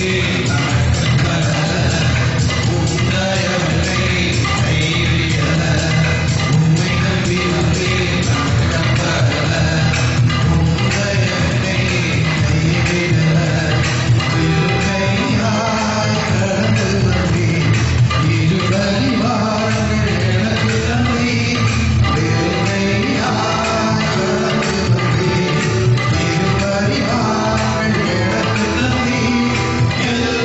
Yeah.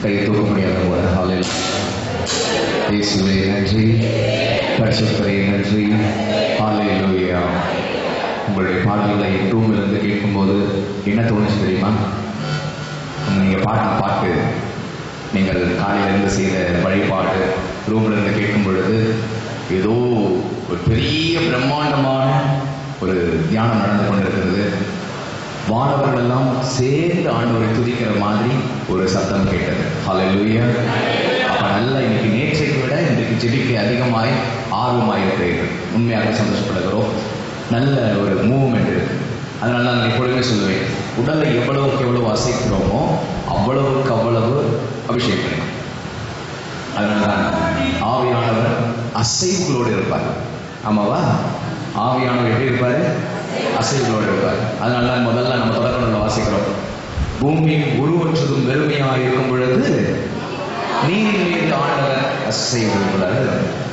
கையை தூக்க முடியாத போல ஹாலையில் இயேசுவே நன்றி பரிசுத்தரே நன்றி ஹalleluya உங்களுடைய பாடல்களை ரூமிலிருந்து கேட்கும்போது என்ன தோணுச்சு தெரியுமா நீங்கள் பாடின பாட்டு நீங்கள் காலையிலிருந்து செய்த வழிபாடு ரூம்ல இருந்து கேட்கும் பொழுது ஏதோ ஒரு பெரிய பிரம்மாண்டமான ஒரு தியானம் நடந்து கொண்டிருக்கிறது வானவர்கள் எல்லாம் சேர்ந்து ஆண்டவரை துதிக்கிற மாதிரி ஒரு சத்தம் கேட்டது ஹalleluya அப்ப நல்லா இன்னைக்கு நேற்றைக்கு விட இன்றைக்கு ஜெபிக்க அதிகமாய் ஆர்வமாய் இருக்கிறீர்கள் உண்மையாக சந்தோஷப்படுகிறோம் நல்ல ஒரு மூவ்மெண்ட் இருக்கு அதனால நான் எப்பொழுதுமே சொல்லுவேன் உடலை எவ்வளவுக்கு எவ்வளவு அசைக்கிறோமோ அவ்வளவுக்கு அவ்வளவு அபிஷேகம் கிடைக்கும் அதனால்தான் ஆவியானவர் அசைவுகளோடு இருப்பார் ஆமாவா ஆவியானவர் எப்படி இருப்பாரு அசைவுகளோடு இருப்பார் அதனால தான் முதல்ல நம்ம தொடக்கணும்ல வாசிக்கிறோம் பூமி உருவற்றதும் வெறுமையாக இருக்கும் பொழுது நீரின் மீது ஆண்டவர் அசைவுகிறார்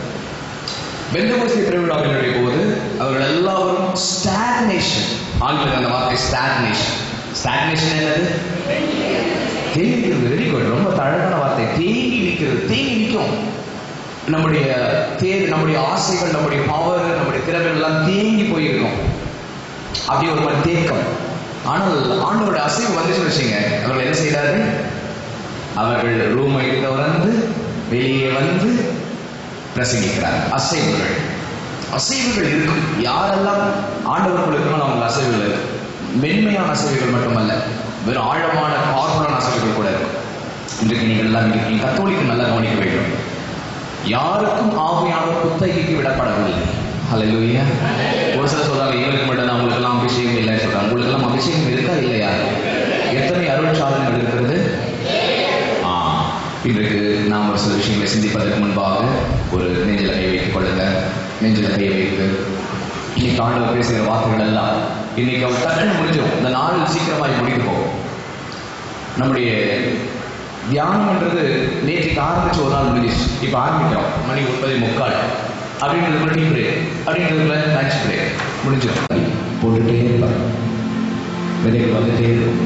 பெந்தகோஸ்தி திருவிழாவினுடைய போது அவர்கள் எல்லாரும் ஸ்டாக்னேஷன் ஆங்கிலத்தில் அந்த வார்த்தை ஸ்டாக்னேஷன் ஸ்டாக்னேஷன் என்னது தேங்கி நிற்கிறது வெரி குட் ரொம்ப அழகான வார்த்தை தேங்கி நிற்கிறது தேங்கி நிற்கும் நம்முடைய தேர் நம்முடைய ஆசைகள் நம்முடைய பவர் நம்முடைய திறமைகள் எல்லாம் தேங்கி போயிருக்கும் அப்படி ஒரு மாதிரி தேக்கம் ஆனால் ஆண்டவருடைய அசைவு வந்துச்சு வச்சுங்க அவர்கள் என்ன செய்தார்கள் அவர்கள் ரூமை திறந்து வெளியே வந்து பிரசங்கிக்கிறார் அசைவுகள் அசைவுகள் இருக்கும் யாரெல்லாம் ஆண்டவர்கள் இருக்கணும் அவங்க அசைவுகள் இருக்கு மென்மையான அசைவுகள் மட்டுமல்ல வெறும் ஆழமான பவர்ஃபுல்லான அசைவுகள் கூட இருக்கும் இன்றைக்கு நீங்கள் எல்லாம் இருக்கீங்க கத்தோலிக்கு நல்லா கவனிக்க வேண்டும் யாருக்கும் ஆவியானவர் குத்தகைக்கு விடப்படவில்லை ஹalleluya ஒரு சிலர் சொல்றாங்க இவருக்கு மட்டும் தான் உங்களுக்கு எல்லாம் அபிஷேகம் இல்லைன்னு சொல்றாங்க உங்களுக்கு எல்லாம் அபிஷேகம் இருக்கா இல்லையா எத்தனை அருள் சாதனைகள் இருக்கிறது ஆ, இன்றைக்கு நாம் ஒரு சில விஷயங்களை சிந்திப்பதற்கு முன்பாக ஒரு நெஞ்சில கை வைத்துக் கொள்ளுங்க நெஞ்சில கை வைத்து இன்னைக்கு ஆண்டவர் பேசுகிற வார்த்தைகள் எல்லாம் இன்னைக்கு அவர் டக்குன்னு முடிஞ்சிடும் இந்த நாள் சீக்கிரமாய் முடிந்து போகும் நம்முடைய தியானம்ன்றது நேற்றுக்கு ஆரம்பிச்சு ஒரு நாள் முடிஞ்சிச்சு இப்போ ஆரம்பிக்கிறோம் மணி ஒன்பது முக்கால் அப்படின்றதுக்குள்ள டீ பிரேக் அப்படின்றதுக்குள்ள லஞ்ச் பிரேக் முடிஞ்சிடும் போட்டுட்டே இருப்பார் விதைகள் வந்துட்டே இருக்கும்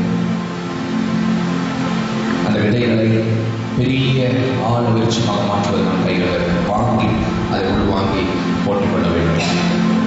அந்த விதைகளை பெரிய ஆழ விருட்சமாக மாற்றுவது நம் கைகளில் வாங்கி அதை உள்வாங்கி போட்டுக்கொள்ள வேண்டும்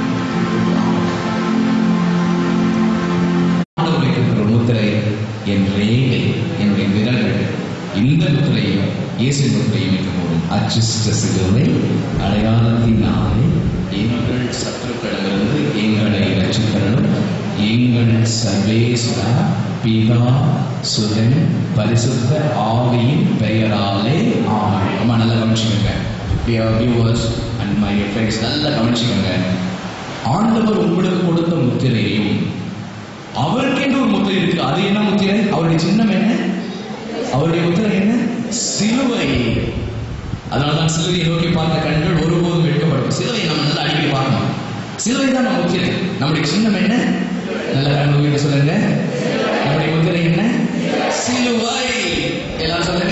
ஆண்டவருக்கு இருக்கிற ஒரு முத்திரை என் ரேகை என்னுடைய விரல்கள் இந்த முத்திரையும் இயேசு முத்திரையும் வைக்க போதும் அச்சிஷ்ட சிலுவை அடையாளத்தினாலே எங்கள் சத்துருக்களிடமிருந்து எங்களை ரட்சித்தரணும் எங்கள் சர்வேஸ்வரா பிதா சுதன் பரிசுத்த ஆவியின் பெயராலே ஆமென் ரொம்ப நல்லா கவனிச்சுக்கோங்க வியூவர்ஸ் அண்ட் மை ஃப்ரெண்ட்ஸ் நல்லா கவனிச்சுக்கோங்க ஆண்டவர் உங்களுக்கு கொடுத்த முத்திரையையும் அவருக்கென்று ஒரு முத்திரை இருக்கு அது என்ன முத்திரை அவருடைய சின்னம் என்ன அவருடைய முத்திரை என்ன சிலுவை அதனால்தான் சிலுவையை நோக்கி பார்த்த கண்கள் ஒருபோதும் வெட்கப்படும் சிலுவையை நம்ம நல்லா அடிக்கடி பார்க்கணும் சிலுவை தான் நம்ம முத்திரை நம்முடைய சின்னம் என்ன நல்ல கண்கள் வீட்டு சொல்லுங்க நம்முடைய முத்திரை என்ன சிலுவை எல்லாரும் சொல்லுங்க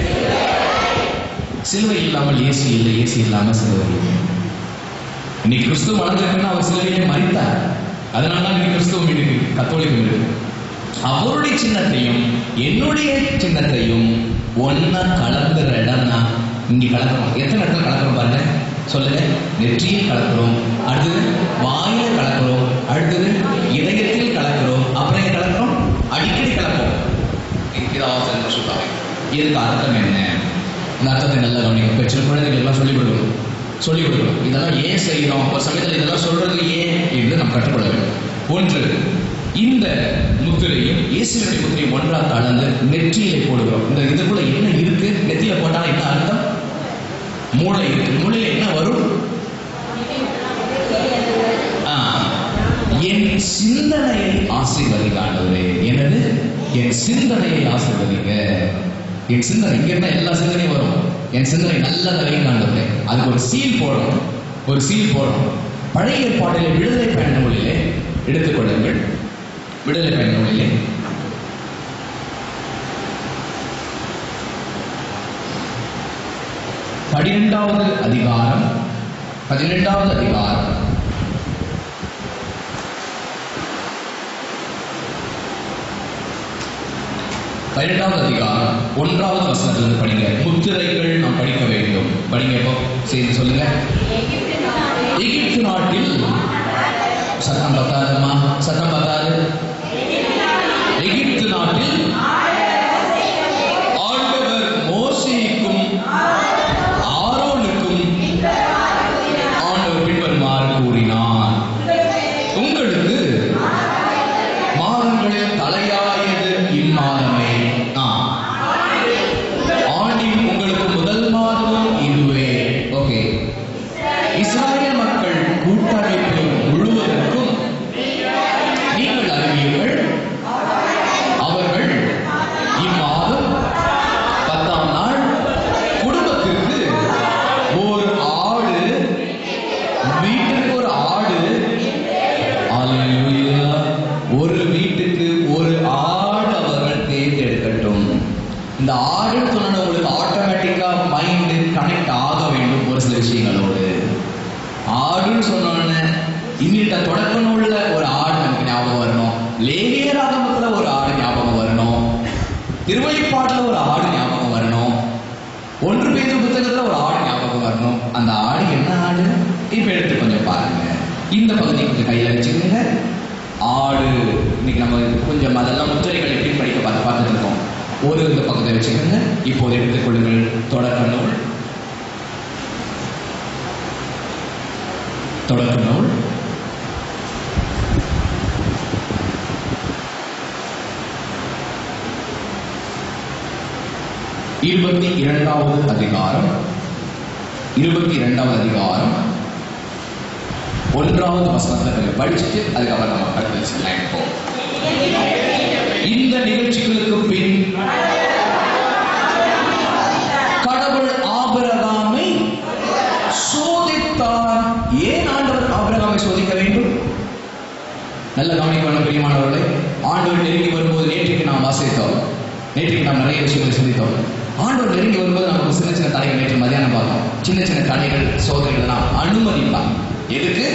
சிலுவை இல்லாமல் இயேசு இல்லை இயேசு இல்லாமல் சிலுவை இல்லை இன்னைக்கு கிறிஸ்துவ வளர்ந்திருக்குன்னா அவர் சிலுவையிலே மறித்தார் அதனால தான் இன்னைக்கு கிறிஸ்துவம் இருக்கு கத்தோலிக்கம் இருக்கு அவருடைய சின்னத்தையும் என்னுடைய சின்னத்தையும் ஒன்னா கலந்துற இடம் தான் இங்க கலக்கிறோம் எத்தனை இடத்துல கலக்கிறோம் பாருங்க சொல்லுங்க நெற்றியில் கலக்கிறோம் அடுத்தது வாயில கலக்கிறோம் அடுத்தது இதயத்தில் கலக்கிறோம் அப்புறம் எங்க கலக்கிறோம் அடிக்கடி கலக்கிறோம் இதாவசன் சொல்றாங்க இதுக்கு அர்த்தம் என்ன இந்த அர்த்தத்தை நல்லா கவனிக்கும் இப்போ சின்ன குழந்தைகள் எல்லாம் சொல்லிக் கொடுக்கணும் சொல்லிக் கொடுக்கணும் இதெல்லாம் ஏன் செய்யணும் ஒரு சமயத்தில் இதெல்லாம் சொல்றது ஏன் என்று நாம் கற்றுக்கொள்ள வேண்டும் ஒன்று இந்த முத்திரையும் இயேசுவினுடைய முத்திரையும் ஒன்றாக கலந்து நெற்றியிலே போடுகிறோம் இந்த இதுக்குள்ள என்ன இருக்கு நெத்தியில போட்டால் என்ன அர்த்தம் மூளை இருக்கு மூளையில என்ன வரும் ஆ, என் சிந்தனையை ஆசீர்வதிக்க ஆண்டவரே எனது என் சிந்தனையை ஆசீர்வதிக்க என் சிந்தனை இங்க இருந்தா எல்லா சிந்தனையும் வரும் என் சிந்தனை நல்லதை வைங்க ஆண்டவரே அதுக்கு ஒரு சீல் போடணும் ஒரு சீல் போடணும் பழைய ஏற்பாட்டிலே விடுதலை பயண நூலிலே எடுத்துக்கொள்ளுங்கள் விடுதலை பயண நூலிலே பன்னிரெண்டாவது அதிகாரம் பதினெட்டாவது அதிகாரம் பதினெட்டாவது அதிகாரம் ஒன்றாவது வசனத்திலிருந்து படிங்க முத்திரைகள் நாம் படிக்க வேண்டும் படிங்க இப்போ சேர்ந்து சொல்லுங்க எகிப்து நாட்டில் சத்தம் பத்தாதுமா சத்தம் பத்தாது எகிப்து நாட்டில் ஆண்டவர் மோசேக்கும் ஆரோனுக்கும் ஆண்டவர் பின்வருமாறு கூறினார் உங்களுக்கு மாதங்களில் தலையாயது இம்மாதமே ஆ. ஆண்டின் உங்களுக்கு முதல் மாதமும் இதுவே ஓகே இஸ்ராயேல் மக்கள் கூட்டமைப்பு முழுவதற்கும் நீங்கள் அறிவீர்கள் அவர்கள் இம்மாதம் பத்தாம் நாள் குடும்பத்திற்கு ஒரு ஆடு வீட்டுக்கு ஒரு ஆடு அல்லேலூயா. ஒரு வீட்டுக்கு ஒரு ஆடு அவர்கள் தேர்ந்தெடுக்கட்டும் இந்த ஆடுன்னு சொன்ன உங்களுக்கு ஆட்டோமேட்டிக்கா மைண்ட் கனெக்ட் ஆக வேண்டும் ஒரு சில விஷயங்களோடு ஆடுன்னு சொன்னோடனே இன்னிட்ட தொடக்க நூல்ல ஒரு ஆடு நமக்கு ஞாபகம் வரணும் லேவியராகமத்துல ஒரு ஆடு ஞாபகம் வரணும் திருவழிப்பாட்டுல ஒரு ஆடு ஞாபகம் வரணும் ஒன்று பேரு புத்தகத்துல ஒரு ஆடு ஞாபகம் வரணும் அந்த ஆடு என்ன ஆடு இப்ப எடுத்து கொஞ்சம் பாருங்க இந்த பகுதியை கொஞ்சம் கையில வச்சுக்கோங்க ஆடு இன்னைக்கு நம்ம கொஞ்சம் அதெல்லாம் முத்திரைகள் எப்படி படிக்க பார்த்து பார்த்துட்டு இருக்கோம் ஒரு இந்த பக்கத்தை வச்சுக்கோங்க இப்போது எடுத்துக்கொள்ளுங்கள் தொடக்க நூல் தொடக்க நூல் இருபத்தி இரண்டாவது அதிகாரம் இருபத்தி இரண்டாவது அதிகாரம் ஒன்றாவது வசனத்தை கொஞ்சம் படிச்சுட்டு அதுக்கப்புறம் நம்ம அடுத்த வச்சுக்கலாம் இப்போ இந்த நிகழ்ச்சிகளுக்கு பின் கடவுள் ஆபிரகாமை சோதித்தார் ஏன் ஆண்டவர் ஆபிரகாமை சோதிக்க வேண்டும் நல்ல கவனிக்கணும் பிரியமானவர்களே ஆண்டவர் நெருங்கி வரும்போது நேற்றுக்கு நாம் வாசித்தோம் நேற்றுக்கு நாம் நிறைய விஷயங்களை சிந்தித்தோம் ஆண்டவர் நெருங்கி வரும்போது நமக்கு சின்ன சின்ன தடைகள் நேற்று மதியானம் பார்த்தோம் சின்ன சின்ன தடைகள் சோதனைகள் நாம் அனுமதிப்பான் எதுக்கு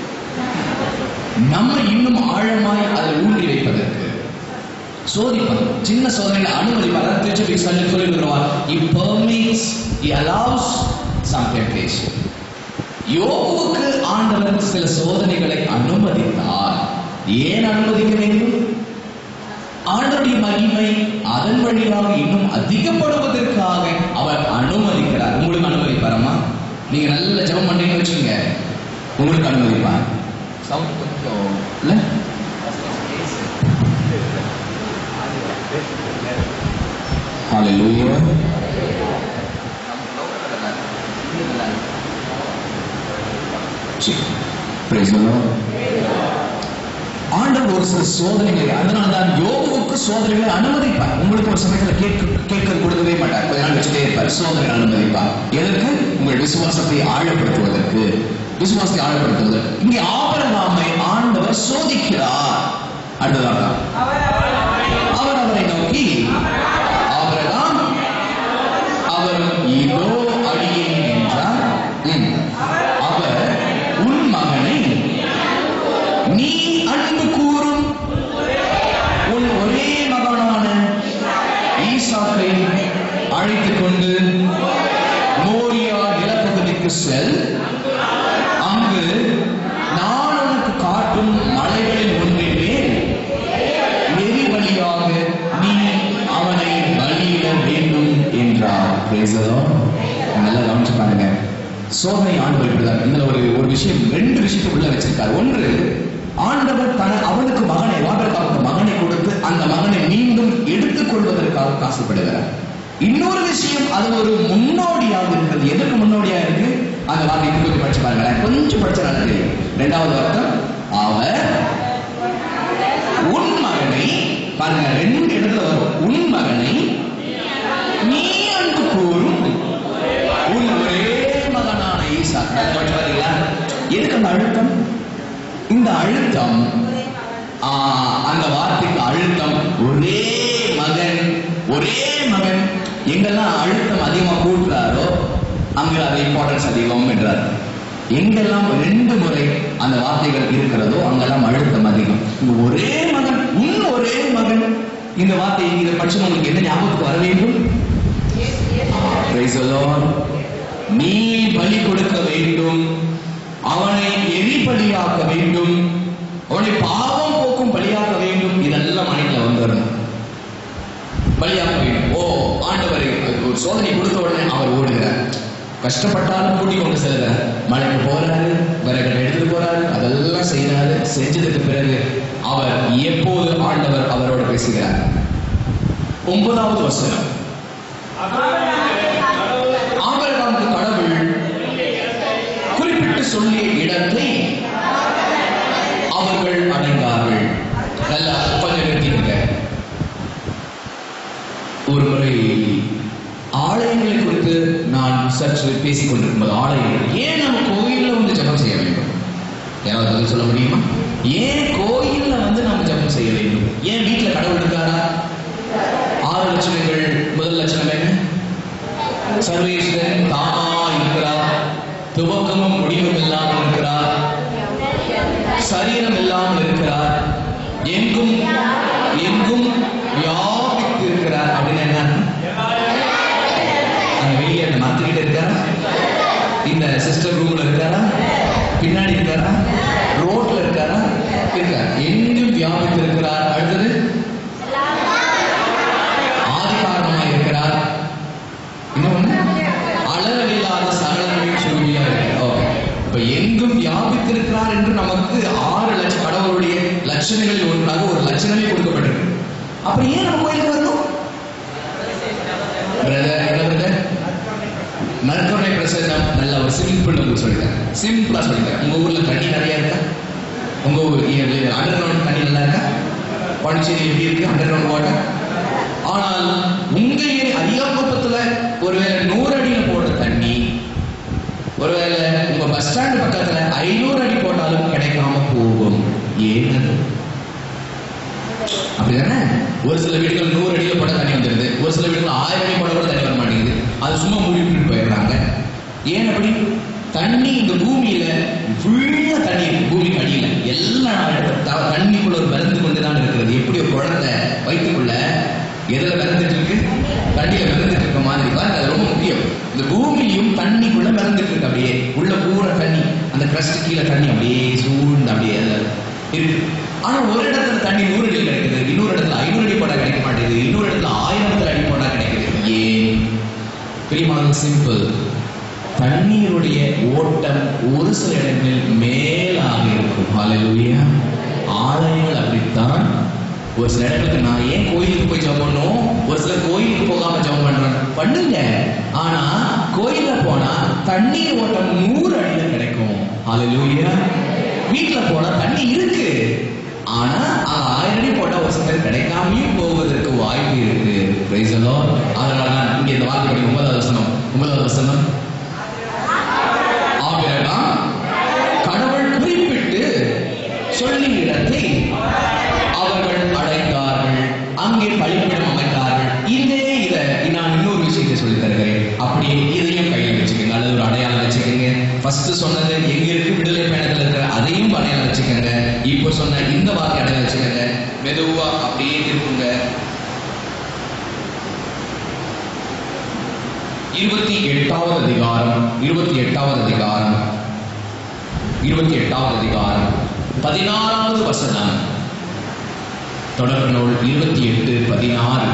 நம்ம இன்னும் ஆழமாய் அதில் ஊன்றி வைப்பதற்கு சோதிப்பது சின்ன சோதனைகளை அனுமதிப்பார் அதான் திருச்சி சொல்லி சொல்லிடுவார் he permits he allows some temptation யோபுவுக்கு ஆண்டவர் சில சோதனைகளை அனுமதித்தார் ஏன் அனுமதிக்க வேண்டும் ஆண்டவருடைய மகிமை அதன் வழியாக இன்னும் அதிகப்படுவதற்காக அவர் அனுமதிக்கிறார் உங்களுக்கு அனுமதிப்பாரம்மா நீங்க நல்ல ஜெபம் பண்ணீங்கன்னு வச்சுங்க உங்களுக்கு அனுமதிப்பார் சவுண்ட் கொஞ்சம் இல்ல Hallelujah. சரி. Praise the Lord. ஆண்டவர் ஒரு சில சோதனைகளை அதனால தான் யோகுவுக்கு சோதனைகளை அனுமதிப்பார் உங்களுக்கு ஒரு சமயத்துல கேட்க கேட்க கொடுக்கவே மாட்டார் கொஞ்ச நாள் வச்சுட்டே இருப்பார் சோதனை அனுமதிப்பார் எதற்கு உங்கள் விசுவாசத்தை ஆழப்படுத்துவதற்கு விசுவாசத்தை ஆழப்படுத்துவதற்கு இங்கே ஆபரகாமை ஆண்டவர் சோதிக்கிறார் அடுத்ததாக அவர் அவரை நோக்கி ஆபிரகாம் அவர் இதோ அடியேன் என்றார் ம். அவர் உன் மகனை நீ அன்பு கூறும் உன் ஒரே மகனான ஈசாக்கை அழைத்துக் கொண்டு மோரியா நிலப்பகுதிக்கு செல் அங்கு நான் உனக்கு காட்டும் மலைகளில் ஒன்றின் மேல் எரிபலியாக நீ அவனை பலியிட வேண்டும் என்றார் Praise the Lord. நல்லா கவனிச்சு பாருங்க சோதனை ஆண்டவர் இப்படிதான் இதுல ஒரு ஒரு விஷயம் ரெண்டு விஷயத்தை உள்ள வச்சிருக்கார் ஒன்று ஆண்டவர் தன அவனுக்கு மகனை வாபரகாவுக்கு மகனை கொடுத்து அந்த மகனை மீண்டும் எடுத்துக் கொள்வதற்காக காசுப்படுகிறார் இன்னொரு விஷயம் அது ஒரு முன்னோடியாக இருக்கிறது எதற்கு முன்னோடியா இருக்கு அந்த வார்த்தை இன்னும் கொஞ்சம் படிச்சு பாருங்களேன் கொஞ்சம் படிச்சா நல்லா தெரியும் ரெண்டாவது அர்த்தம் அவர் உன் மகனை பாருங்க ரெண்டு இடத்துல வரும் உன் மகனை நீ அன்பு கூறும் உன் ஒரே மகனான ஈசா பார்த்தீங்களா எதுக்கு அந்த அழுத்தம் இந்த அழுத்தம் ஆ, அந்த வார்த்தைக்கு அழுத்தம் ஒரே மகன் ஒரே மகன் எங்கெல்லாம் அழுத்தம் அதிகமா கூட்டுறாரோ அங்க அது இம்பார்ட்டன்ஸ் அதிகம் என்றார் எங்கெல்லாம் ரெண்டு முறை அந்த வார்த்தைகள் இருக்கிறதோ அங்கெல்லாம் அழுத்தம் அதிகம் இங்க ஒரே மகன் உன் ஒரே மகன் இந்த வார்த்தை இதை படிச்சு உங்களுக்கு என்ன ஞாபகத்துக்கு வர வேண்டும் Praise the Lord. நீ பலி கொடுக்க வேண்டும் அவனை எரி பலியாக்க வேண்டும் அவனை பாவம் போக்கும் பலியாக்க வேண்டும் இதெல்லாம் மனைவில வந்துடணும் பலியாக்க வேண்டும் ஓ ஆண்டவரை ஒரு சோதனை கொடுத்த உடனே அவர் ஓடுகிறார் கஷ்டப்பட்டாலும் கூட்டிக் கொண்டு செல்கிறார் மலைக்கு போறாரு விறகுகள் எடுத்துட்டு போறாரு அதெல்லாம் செய்யறாரு செஞ்சதுக்கு பிறகு அவர் எப்போது ஆண்டவர் அவரோட பேசுகிறார் ஒன்பதாவது வசனம் ஆபிரகாமுக்கு கடவுள் குறிப்பிட்டு சொல்லிய இடத்தை அவர்கள் அடைந்தார்கள் நல்லா கொஞ்சம் நிறுத்திக்கங்க ஒரு முறை ஆலயங்களை குறித்து நான் சற்று பேசிக் கொண்டிருக்கும்போது ஆலயங்கள் ஏன் நம்ம கோயில்ல வந்து ஜெபம் செய்ய வேண்டும் யாராவது பதில் சொல்ல முடியுமா ஏன் கோயில்ல வந்து நம்ம ஜெபம் செய்ய வேண்டும் ஏன் வீட்டுல கடவுள் இருக்காரா ஆறு லட்சணங்கள் முதல் லட்சணம் என்ன சர்வேஸ்வரன் தானா இருக்கிறார் துவக்கமும் முடிவும் இல்லாமல் இருக்கிறார் சரீரம் இல்லாமல் இருக்கிறார் எங்கும் எங்கும் வியாபித்து இருக்கிறார் அப்படின்னு என்ன அந்த வெளியே அந்த மரத்துக்கிட்ட இருக்காரா இந்த சிஸ்டர் ரூம்ல இருக்காரா பின்னாடி இருக்காரா ரோட்ல இருக்காரா இருக்கார் எங்கும் வியாபித்து இருக்கிறார் அடுத்தது ஆதி காரணமாக இருக்கிறார் இன்னொன்னு அளவில்லாத சகலங்களின் சுருதியா இருக்கு ஓகே இப்ப எங்கும் வியாபித்திருக்கிறார் என்று நமக்கு ஆறு லட்சம் கடவுளுடைய லட்சணங்களில் ஒன்றாக ஒரு லட்சணமே கொடுக்கப்பட்டிருக்கு அப்புறம் ஏன் நம்ம கோயிலுக்கு வரணும் பிரதர் என்ன பிரதர் நற்கருணை பிரசன்னம் நல்ல ஒரு சிம்பிள் உங்களுக்கு சொல்லித்தரேன் சிம்பிளா சொல்லித்தரேன் உங்க ஊர்ல தண்ணி நிறைய இருக்கா உங்க ஊர் அண்டர் கிரவுண்ட் தண்ணி நல்லா இருக்கா பாண்டிச்சேரி எப்படி இருக்கு அண்டர் கிரவுண்ட் வாட்டர் ஆனால் உங்க ஏரி அரியாங்குப்பத்துல ஒருவேளை நூறு அடியில போடுற தண்ணி ஒருவேளை உங்க பஸ் ஸ்டாண்ட் பக்கத்துல ஐநூறு அடி போட்டாலும் கிடைக்காம போகும் ஏன் அது? அப்படிதானே ஒரு சில வீடுகள் நூறு அடியில போட தண்ணி வந்துருது ஒரு சில வீடுகள் ஆயிரம் அடி போட கூட தண்ணி வர மாட்டேங்குது அது சும்மா மூடிட்டு போயிடுறாங்க ஏன் அப்படி தண்ணி இந்த பூமியில ஃபுல்லா தண்ணி இருக்கு பூமிக்கு அடியில எல்லா இடத்துல த- தண்ணிக்குள்ள ஒரு மிதந்து கொண்டுதான் இருக்கிறது எப்படி ஒரு குழந்தை வயிற்றுக்குள்ள எதுல மிதந்துட்டு இருக்கு தண்ணியில மிதந்துட்டு இருக்க மாதிரி பாருங்க அது ரொம்ப முக்கியம் இந்த பூமியும் தண்ணிக்குள்ள மிதந்துட்டு இருக்கு அப்படியே உள்ள பூரா தண்ணி அந்த கிரஸ்ட் கீழே தண்ணி அப்படியே சூழ்ந்து அப்படியே அதுல இருக்கு ஆனா ஒரு இடத்துல தண்ணி நூறு அடி கிடைக்குது இன்னொரு இடத்துல ஐநூறு அடி போட்டா கிடைக்க மாட்டேங்குது இன்னொரு இடத்துல ஆயிரத்துல அடி போட்டா கிடைக்குது ஏன் பிரியமான சிம்பிள் தண்ணீருடைய ஓட்டம் ஒரு சில இடங்களில் மேலாக இருக்கும் ஹalleluya ஆலயங்கள் அப்படித்தான் ஒரு சில இடங்களுக்கு நான் ஏன் கோயிலுக்கு போய் ஜெபம் பண்ணணும் ஒரு சிலர் கோயிலுக்கு போகாம ஜெபம் பண்றேன் பண்ணுங்க ஆனா கோயில்ல போனா தண்ணீர் ஓட்டம் நூறு அடியில கிடைக்கும் ஹalleluya வீட்டுல போனா தண்ணி இருக்கு ஆனா அங்க ஆயிரம் அடி போட்டா ஒரு சில பேர் கிடைக்காமையும் போவதற்கு வாய்ப்பு இருக்கு Praise the Lord. அதனால தான் இங்க இந்த வார்த்தை படி ஒன்பதாவது வசனம் ஒன்பதாவது வசனம் ஆபிரகாம் கடவுள் குறிப்பிட்டு சொல்லிய இடத்தை அவர்கள் அடைந்தார்கள் அங்கே பலிப்பிடம் அமைத்தார்கள் இதே இத நான் இன்னொரு விஷயத்தை சொல்லி தருகிறேன் அப்படியே இதையும் கையில் வச்சுக்கோங்க அல்லது ஒரு அடையாளம் வச்சுக்கோங்க ஃபர்ஸ்ட் சொன்னது எங்க இருக்கு விடுதலை பயணத்துல இருக்கிற அதையும் அடையாளம் வச்சுக்கோங்க இப்போ சொன்ன இந்த வார்த்தை அடையாளம் வச்சுக்கோங்க மெதுவா அப்படியே இருக்குங்க இருபத்தி எட்டாவது அதிகாரம் இருபத்தி எட்டாவது அதிகாரம் இருபத்தி எட்டாவது அதிகாரம் பதினாறாவது வசனம் தொடர் நூல் இருபத்தி எட்டு பதினாறு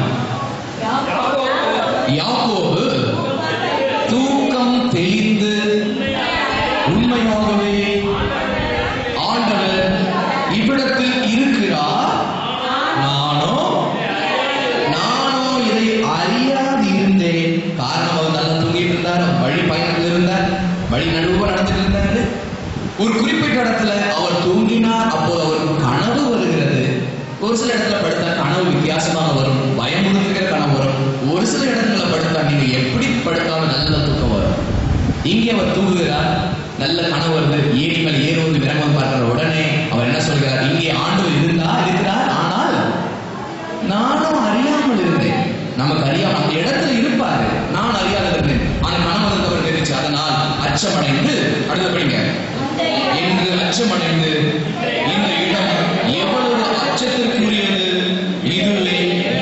யாக்கோபு தூக்கம் தெளிந்து உண்மையாகவே ஆண்டவர் இவ்விடத்தில் இருக்கிறார் நானோ நானோ இதை அறியாது இருந்தேன் காரணம் அவர் நல்லா தூங்கிட்டு இருந்தார் அவர் வழி பயணத்தில் இருந்தார் வழி நடுவ நடந்துட்டு இருந்தாரு ஒரு குறிப்பிட்ட இடத்துல அவர் தூங்கினார் அப்போது அவருக்கு கனவு வருகிறது ஒரு சில இடத்துல படுத்தா கனவு வித்தியாசமாக வரும் பயமுறுத்துகிற கனவு வரும் ஒரு சில இடத்துல படுத்தா நீங்க எப்படி படுத்தாலும் நல்ல தூக்கம் வரும் இங்கே அவர் தூங்குகிறார் நல்ல கனவு வருது ஏணி மேல் ஏறுவது விரமம் பார்க்கிற உடனே அவர் என்ன சொல்கிறார் இங்கே ஆண்டவர் இருந்தா இருக்கிறார் ஆனால் நானும் அறியாமல் இருந்தேன் நமக்கு அறியாம அந்த இடத்துல இருப்பாரு நான் அறியாத இருந்தேன் ஆனா கனவு வந்தவர் தெரிஞ்சு அதனால் அச்சமடைந்து அடுத்த படிங்க என்று அச்சமடைந்து இந்த இடம் எவ்வளவு அச்சத்திற்குரியது இதுவே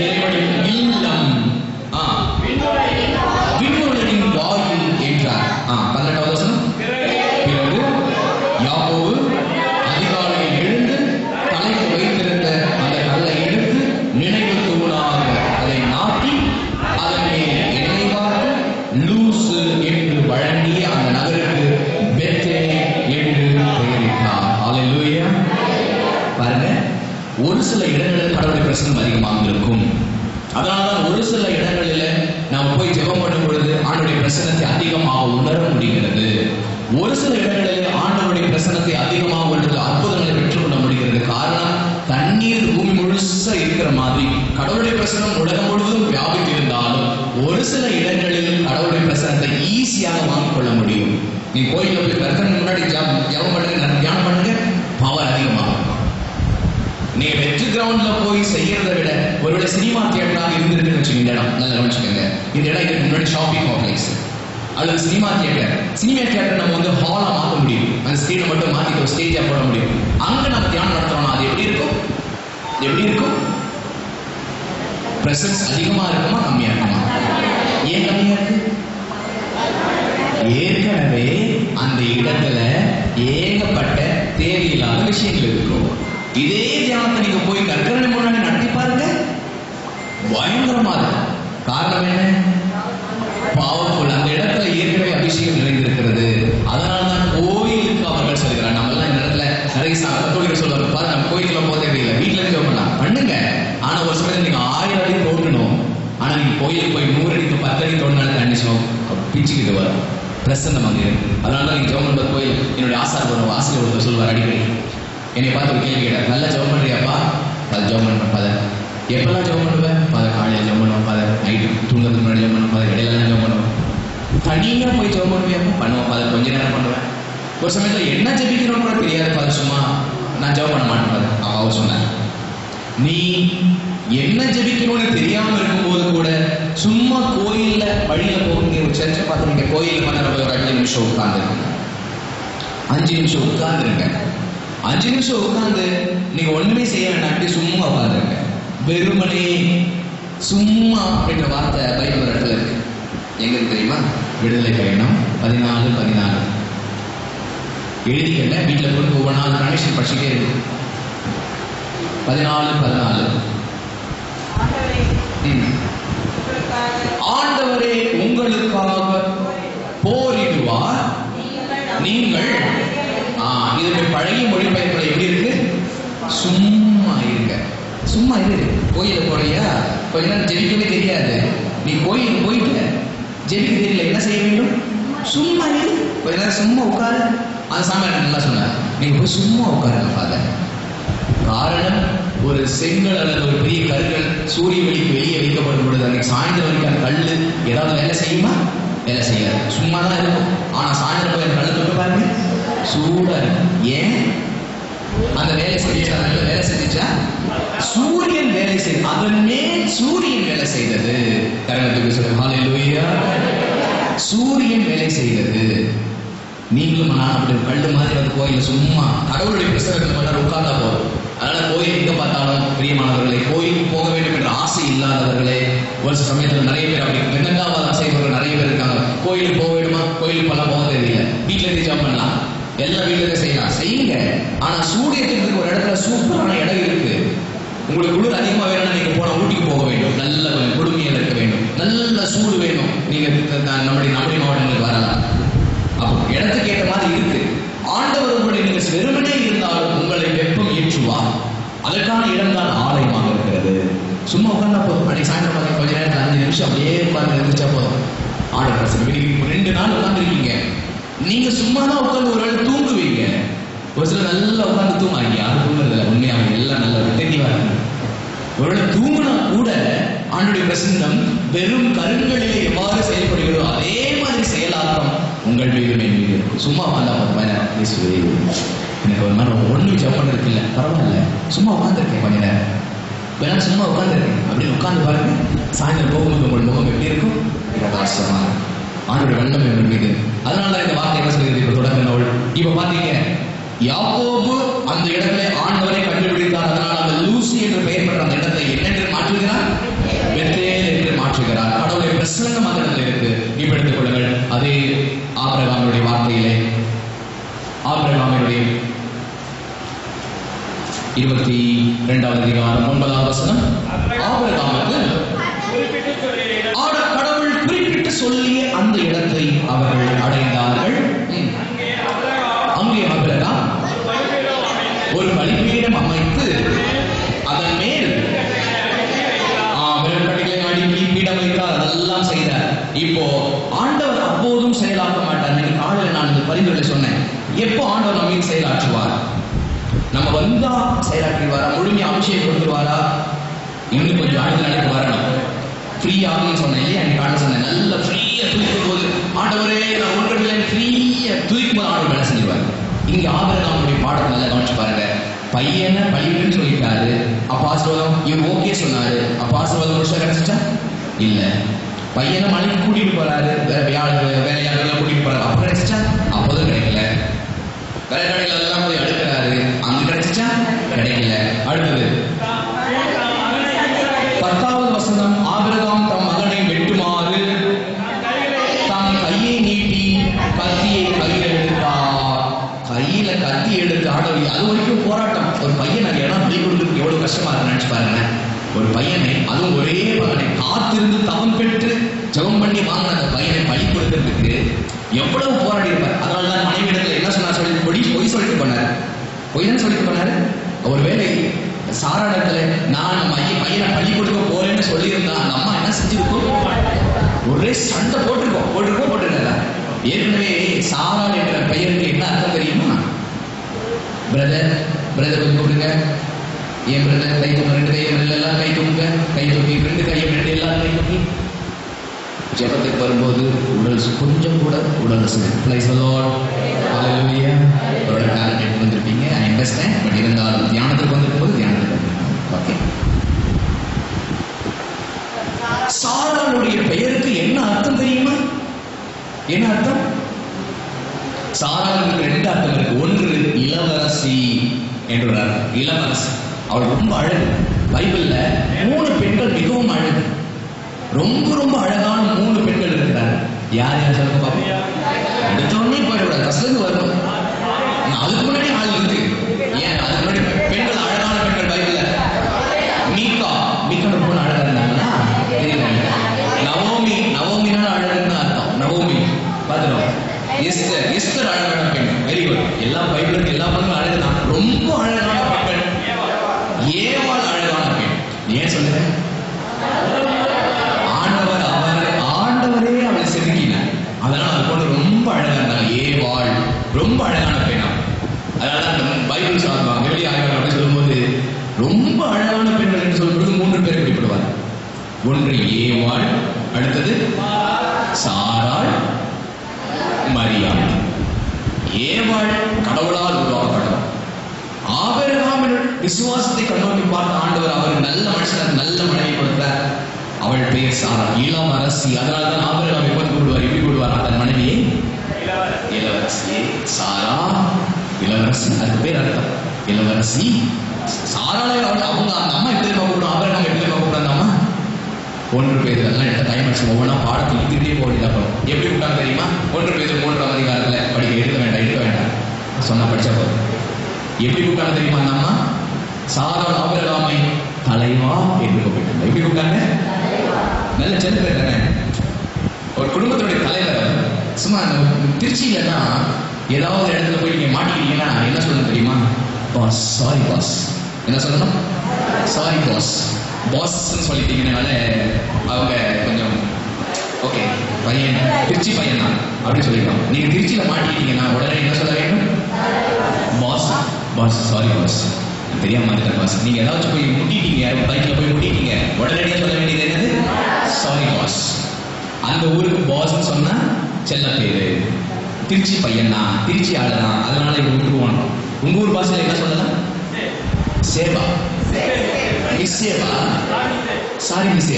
கடவுளுடைய பிரசனம் அதிகமாக இருக்கும் அதனால்தான் ஒரு சில இடங்களில நாம் போய் ஜெபம் பண்ணும் பொழுது ஆண்டுடைய பிரசனத்தை அதிகமாக உணர முடிகிறது ஒரு சில இடங்களிலே ஆண்டவருடைய பிரசனத்தை அதிகமாக உணர்ந்து அற்புதங்களை பெற்றுக்கொள்ள முடிகிறது காரணம் தண்ணீர் பூமி முழுசா இருக்கிற மாதிரி கடவுளுடைய பிரசனம் உலகம் முழுவதும் வியாபித்திருந்தாலும் ஒரு சில இடங்களில் கடவுளுடைய பிரசனத்தை ஈஸியாக வாங்கிக் கொள்ள முடியும் நீ கோயில்ல போய் கர்த்தன் முன்னாடி ஜெபம் ஜெபம் பண்ணுங்க தியானம் பண்ணுங்க பவர் அதிகமாகும் நீங்க வெற்றி கிரவுண்ட்ல போய் செய்யறதை விட ஒருவேளை சினிமா தியேட்டராக இருந்திருக்குன்னு வச்சுக்கோங்க இந்த இடம் நல்லா கவனிச்சுக்கோங்க இந்த இடம் இதுக்கு முன்னாடி ஷாப்பிங் காம்ப்ளெக்ஸ் அல்லது சினிமா தியேட்டர் சினிமா தியேட்டர் நம்ம வந்து ஹாலா மாத்த முடியும் அந்த ஸ்க்ரீனை மட்டும் மாத்தி ஒரு ஸ்டேஜா போட முடியும் அங்க நம்ம தியானம் நடத்துறோம்னா அது எப்படி இருக்கும் எப்படி இருக்கும் பிரசன்ஸ் அதிகமா இருக்குமா கம்மியா இருக்குமா ஏன் கம்மியா இருக்கு ஏற்கனவே அந்த இடத்துல ஏகப்பட்ட தேவையில்லாத விஷயங்கள் இருக்கும் இதே தியானத்தை நீங்க போய் கற்கரணை முன்னாடி நடத்தி பாருங்க பயங்கரமா இருக்கும் காரணம் என்ன பவர்ஃபுல் அந்த இடத்துல ஏற்கனவே அபிஷேகம் நிறைந்திருக்கிறது அதனால தான் கோயிலுக்கு அவர்கள் சொல்கிறார் நம்ம எல்லாம் இந்த இடத்துல நிறைய கத்தோலிக்க சொல்லுவாங்க பாரு நம்ம கோயிலுக்குள்ள போக தேவையில்லை வீட்டுல இருந்து பண்ணலாம் பண்ணுங்க ஆனா ஒரு சமயத்துல நீங்க ஆயிரம் அடி தோண்டணும் ஆனா நீங்க கோயிலுக்கு போய் நூறு அடிக்கு பத்து அடி தோண்டினாலும் தண்ணி சோ பிச்சுக்கிட்டு வரும் பிரசன்னம் அங்கே இருக்கு அதனால தான் நீங்க ஜெபம் பண்ற கோயில் என்னுடைய ஆசார் வரும் வாசல் ஒருத்தர் சொல்லுவார் அடிக்கடி என்னை பார்த்து ஒரு கேள்வி கேட்டார் நல்லா ஜெபம் பண்றியாப்பா அது ஜெபம் பண்ணுவேன் ஃபாதர் எப்பெல்லாம் ஜெபம் பண்ணுவேன் ஃபாதர் காலையில் ஜெபம் பண்ணுவேன் ஃபாதர் நைட்டு தூங்குறதுக்கு முன்னாடி ஜெபம் பண்ணுவேன் ஃபாதர் இடையில ஜெபம் பண்ணுவேன் தனியாக போய் ஜெபம் பண்ணுவேன் பண்ணுவேன் ஃபாதர் கொஞ்ச நேரம் பண்ணுவேன் ஒரு சமயத்தில் என்ன ஜெபிக்கிறோன்னு கூட தெரியாது ஃபாதர் சும்மா நான் ஜெபம் பண்ண மாட்டேன் ஃபாதர் அவ அவர் சொன்னார் நீ என்ன ஜெபிக்கணும்னு தெரியாம இருக்கும்போது கூட சும்மா கோயில்ல வழியில போகுங்க ஒரு சர்ச்சை பார்த்து நீங்க கோயில்ல மன்னர் போய் ஒரு அஞ்சு நிமிஷம் உட்கார்ந்துருங்க அஞ்சு நிமிஷம் உட்கார்ந்துருங்க அஞ்சு நிமிஷம் உட்கார்ந்து நீங்க ஒண்ணுமே செய்ய வேண்டாம் அப்படி சும்மா உட்கார்ந்துருங்க வெறுமனே சும்மா அப்படின்ற வார்த்தை பைபிள் ஒரு இடத்துல இருக்கு எங்க இருக்கு தெரியுமா விடுதலை பயணம் பதினாலு பதினாலு எழுதிக்கல வீட்டுல கொண்டு ஒவ்வொரு நாள் கணேசன் படிச்சுட்டே இருக்கு பதினாலு பதினாலு ம். ஆண்டவரே உங்களுக்காக போரிடுவார் நீங்கள் ஆ, இதுக்கு பழைய மொழிபெயர்ப்புல எப்படி இருக்கு சும்மா இருங்க சும்மா இரு கோயில போறியா கொஞ்ச நேரம் ஜெபிக்கவே தெரியாது நீ கோயிலுக்கு போயிட்ட ஜெபிக்க தெரியல என்ன செய்ய வேண்டும் சும்மா இரு கொஞ்ச நேரம் சும்மா உட்காரு அந்த சாமி எனக்கு நல்லா சொன்னார் நீங்க போய் சும்மா உட்காருங்க ஃபாதர் காரணம் ஒரு செங்கல் அல்லது ஒரு பெரிய கருங்கல் சூரிய வெளிக்கு வெளியே வைக்கப்படும் பொழுது அன்னைக்கு சாயந்தரம் வரைக்கும் அந்த கல்லு ஏதாவது வேலை செய்யுமா வேலை செய்யாது சும்மா தான் இருக்கும் ஆனா சாயந்தரம் போய் அந்த கல்லை தொட்டு பாருங்க சூடா இருக்கும் ஏன் அந்த வேலை செஞ்சுச்சா நல்ல வேலை செஞ்சுச்சா சூரியன் வேலை செய்து அதன் மேல் சூரியன் வேலை செய்தது கரணத்துக்கு சொல்லுங்க ஹalleluya சூரியன் வேலை செய்தது நீங்களும் நான் அப்படி ஒரு கல்லு மாதிரி வந்து கோயில சும்மா கடவுளுடைய புஸ்தகத்தில் மட்டும் உட்கார்ந்தா போதும் அதனால கோயில் எங்க பார்த்தாலும் பிரியமானவர்களே கோயிலுக்கு போக வேண்டும் என்ற ஆசை இல்லாதவர்களே ஒரு சில சமயத்துல நிறைய பேர் அப்படி வெங்கங்காவாதம் செய்பவர்கள் நிறைய பேர் இருக்காங்க கோயிலுக்கு போக வேண்டுமா கோயிலுக்கு போலாம் போக தெரியல வீட்டுல இருந்து ஜாப் பண்ணலாம் எல்லாம் வீட்டுல இருந்து செய்யலாம் செய்யுங்க ஆனா சூரியத்துக்கு ஒரு இடத்துல சூப்பரான இடம் இருக்கு உங்களுக்கு குளிர் அதிகமா வேணும்னா நீங்க போனா ஊட்டிக்கு போக வேண்டும் நல்ல கொஞ்சம் குளுமையில் இருக்க வேண்டும் நல்ல சூடு வேணும் நீங்க த- த- நம்முடைய நம்முடைய மாவட்டங்களுக்கு வரலாம் அப்போ இடத்துக்கு ஏற்ற மாதிரி இருக்கு ஆண்டவர் உங்களுடைய நீங்க வெறுமனே இருந்தாலும் உங்களை வெப்பம் ஏற்றுவார் அதற்கான இடம் தான் ஆலயமாக இருக்கிறது சும்மா உட்கார்ந்தா போதும் அன்னைக்கு சாயந்தரம் பார்த்து கொஞ்ச நேரத்தில் அஞ்சு நிமிஷம் அப்படியே உட்கார்ந்து எழுந்திரிச்சா போதும் ஆர்டர் பிரசன் இன்னைக்கு ரெண்டு நாள் உட்காந்துருக்கீங்க நீங்க சும்மா தான் உட்கார்ந்து ஒரு வேளை தூங்குவீங்க ஒரு சிலர் நல்லா உட்கார்ந்து தூங்காங்க யாரும் தூங்குறதில்ல உண்மையாக எல்லாம் நல்லா தெளிவா இருக்கு ஒருவேளை தூங்கினா கூட ஆண்டுடைய பிரசன்னம் வெறும் கருங்களிலே எவ்வாறு செயல்படுகிறதோ அதே மாதிரி செயலாக்கம் உங்கள் மீதும் என் மீது இருக்கும். சும்மா உட்காந்தா ஒரு மணி நேரம் இயேசுவே, எனக்கு ஒரு மணி நேரம் ஒன்றும் ஜப்பன் இருக்குல்ல பரவாயில்ல சும்மா உட்காந்துருக்கேன் கொஞ்ச நேரம் வேணா சும்மா உட்காந்துருக்கேன் அப்படின்னு உட்காந்து பாருங்க சாயந்தரம் போகும்போது உங்கள் முகம் எப்படி இருக்கும் பிரகாசமா ஆண்டோட வெள்ளம் எங்கள் மீது அதனால தான் இந்த வார்த்தை என்ன சொல்கிறது இப்ப தொடங்கினவள் இப்ப பாத்தீங்க யாக்கோபு அந்த இடத்திலே ஆண்டவரை கண்டுபிடித்தார் அதனால் அந்த லூசி என்று பெயர் பெற்ற அந்த இடத்தை என்னென்று மாற்றுகிறார் பெத்தேல் என்று மாற்றுகிறார் கடவுளுடைய பிரசன்னம் அந்த இடத்துல இருக்கு இப்ப எடுத்துக் கொள்ளுங்கள் அதே ஆபிரகாமுடைய வார்த்தையிலே ஆபிரகாமுடைய இருபத்தி இரண்டாவது அதிகாரம் ஒன்பதாவது வசனம் ஆபிரகாமுக்கு ஆட கடவுள் குறிப்பிட்டு சொல்லிய அந்த இடத்தை அவர்கள் அடைந்தார்கள் ம். அங்கே ஆபிரகாம் ஒரு பலிபீடம் அமைத்து அதன் மேல் ஆண்டவர் நம்ம மீது செயலாற்றுவார் நம்ம வந்தா செயலாற்றுவாரா முழுமையா அபிஷேகம் கொடுத்துருவாரா இன்னும் கொஞ்சம் ஆழ்ந்த நிலைக்கு வரணும் ஃப்ரீ ஆகும்னு சொன்னேன் இல்லையா எனக்கு ஆண்டு சொன்னேன் நல்ல ஃப்ரீயா துதிக்கும் போது ஆண்டவரே நான் உங்களை ஃப்ரீயா துதிக்கும் போது ஆண்டவர் வேலை செஞ்சிருவார் இங்க ஆபரகாமுடைய பாடத்தை நல்லா கவனிச்சு பாருங்க பையனை பழிவிடுன்னு சொல்லிட்டாரு அப்ப ஆசீர்வாதம் இவர் ஓகே சொன்னாரு அப்ப ஆசீர்வாதம் முழுசா கிடைச்சிச்சா இல்ல பையனை மலைக்கு கூட்டிட்டு போறாரு வேற வேலை வேலையாளர்கள் கூட்டிட்டு போறாரு அப்ப கிடைச்சிச்சா அப்போதும் கிடைக்கல வேற கடைகள் எல்லாம் போய் அடுக்கிறாரு அங்க கிடைச்சிச்சா கிடைக்கல அடுத்தது பத்தாவது வசனம் ஆபிரகாம் தம் மகனை வெட்டுமாறு தம் கையை நீட்டி கத்தியை கையில் எடுத்தார் கையில கத்தி எடுத்து ஆடவி அது வரைக்கும் போராட்டம் ஒரு பையனை இடம் பலி கொடுக்கறதுக்கு எவ்வளவு கஷ்டமா இருக்கு நினைச்சு பாருங்க ஒரு பையனை அதுவும் ஒரே மகனை காத்திருந்து தவம் பெற்று ஜெபம் பண்ணி வாங்கின அந்த பையனை பலி கொடுக்கறதுக்கு எவ்வளவு போராடி இருப்பார் அதனால தான் மனைவி இடத்துல என்ன சொன்னா சொல்லி பொடி பொய் சொல்லிட்டு போனாரு பொய் என்ன சொல்லிட்டு போனாரு ஒருவேளை சாரா இடத்துல நான் நம்ம ஐயன் பையனை பள்ளி கொடுக்க போறேன்னு சொல்லியிருந்தா அந்த அம்மா என்ன செஞ்சிருக்கும் ஒரே சண்டை போட்டிருக்கோம் போட்டிருக்கோம் போட்டிருக்கல ஏற்கனவே சாரா என்ற பெயருக்கு என்ன அர்த்தம் தெரியுமா பிரதர் பிரதர் கொஞ்சம் கூப்பிடுங்க என் பிரதர் கை தூங்க ரெண்டு கையும் ரெண்டு எல்லாம் கை தூங்க கை தூக்கி ரெண்டு கையும் ரெண்டு எல்லாம் கை தூக்கி ஜெபத்துக்கு வரும்போது உடல் சு- கொஞ்சம் கூட உடல் பிளைஸ் லார்ட் ஹalleluya ஒரு டேலண்ட் எடுத்து வந்திருப்பீங்க ஐ அண்டர்ஸ்டாண்ட் பட் இருந்தாலும் தியானத்துக்கு வந்திருக்கும்போது தியானத்துக்கு ஓகே சாராளுடைய பெயருக்கு என்ன அர்த்தம் தெரியுமா என்ன அர்த்தம் சாராளுக்கு ரெண்டு அர்த்தம் இருக்கு ஒன்று இளவரசி என்று ஒரு அர்த்தம் இளவரசி அவள் ரொம்ப அழகு பைபிள்ல மூணு பெண்கள் மிகவும் அழகு ரொம்ப ரொம்ப அழகான மூணு பெண்கள் இருக்கிறாங்க யார் யார் சொல்லுங்க பாப்போம் எடுத்தோடனே போயிடக்கூடாது ஃபர்ஸ்ட்லேருந்து வரணும் நான் அதுக்கு முன்னாடி ஆள் இருக்கு ஏன் அதுக்கு முன்னாடி பெண்கள் அழகான பெண்கள் பைபிள்ல மீகா மீகா ரொம்ப அழகா இருந்தாங்களா தெரியல நவோமி நவோமினால அழகுன்னு அர்த்தம் நவோமி பார்த்துருவோம் எஸ்தர் எஸ்தர் அழகான பெண் வெரி குட் எல்லா பைபிளுக்கு எல்லா பெண்களும் அழகு தான் ரொம்ப அழகான பெண்கள் ஏவாள் அழகான பெண் ஏன் சொல்லுங்க ஆண்டவர் அவர் ஆண்டவரே அவளை செதுக்கினார் அதனால அது போல ரொம்ப அழகா இருந்தாங்க ஏவாள் ரொம்ப அழகான பெண்ணா அதனால தான் அந்த பைபிள் சார்பாங்க வெளி ஆய்வாளர் அப்படி சொல்லும்போது ரொம்ப அழகான பெண்கள் என்று சொல்லும்போது மூன்று பேர் குறிப்பிடுவார் ஒன்று ஏவாள் அடுத்தது சாராள் மரியாள் ஏவாள் கடவுளால் உருவாக்கப்பட்டவர் ஆபிரகாமின் விசுவாசத்தை கண்ணோக்கி பார்த்த ஆண்டவர் அவர் நல்ல மனுஷனுக்கு நல்ல மனைவி கொடுத்தார் அவள் பெயர் சாரா இளம் அரசி அதனால தான் ஆபிரகாம் எப்போது கூடுவார் எப்படி கூடுவார் தன் மனைவியை இளவரசியே சாரா இளவரசி அதுக்கு பேர் அர்த்தம் இளவரசி சாராளே அவள் அவங்க அந்த அம்மா எப்படி இருக்க கூப்பிடும் ஆபிரகாம் எப்படி இருக்க கூப்பிடும் அந்த அம்மா ஒன்று பேர் அதெல்லாம் எடுத்த டைம் ஆச்சு ஒவ்வொன்றா பாடத்தில் இழுத்துக்கிட்டே போக வேண்டியதா போகும் எப்படி கூப்பிட்டாங்க தெரியுமா ஒன்று பேர் மூன்றாம் அதிகாரத்தில் படிக்க எடுக்க வேண்டாம் எடுக்க வேண்டாம் சொன்னா படிச்சா போதும் எப்படி கூப்பிட்டாங்க தெரியுமா அந்த அம்மா சாரா ஆபிரகாமை தலைவா என்று கூப்பிட்டாங்க எப்படி கூப்பிட்டாங்க நல்ல செல்ல பேர் தானே ஒரு குடும்பத்தினுடைய தலைவர் சும்மா நம்ம திருச்சியிலனா ஏதாவது ஒரு இடத்துல போய் நீங்க மாட்டிக்கிட்டீங்கன்னா என்ன சொல்லணும் தெரியுமா பாஸ் சாரி பாஸ் என்ன சொல்லணும் சாரி பாஸ் பாஸ்ன்னு சொல்லிட்டீங்கனால அவங்க கொஞ்சம் ஓகே பையன் திருச்சி பையன் தான் அப்படின்னு சொல்லிடுவோம் நீங்க திருச்சியில மாட்டிக்கிட்டீங்கன்னா உடனே என்ன சொல்ல வேண்டும் பாஸ் பாஸ் சாரி பாஸ் தெரியாம மாட்டேன் பாஸ் நீங்க ஏதாச்சும் போய் முட்டிட்டீங்க பைக்ல போய் முட்டிட்டீங்க உடனடியாக சொல்ல வேண்டியது என்னது சாரி பாஸ் அந்த ஊருக்கு பாஸ்ன்னு சொன்னா செல்ல பேரு திருச்சி பையன் தான் திருச்சி ஆளு தான் அதனால இவங்க விட்டுருவாங்க உங்க ஊர் பாஷையில என்ன சொல்லலாம் சேவா மிஸ் சேவா சாரி மிஸ்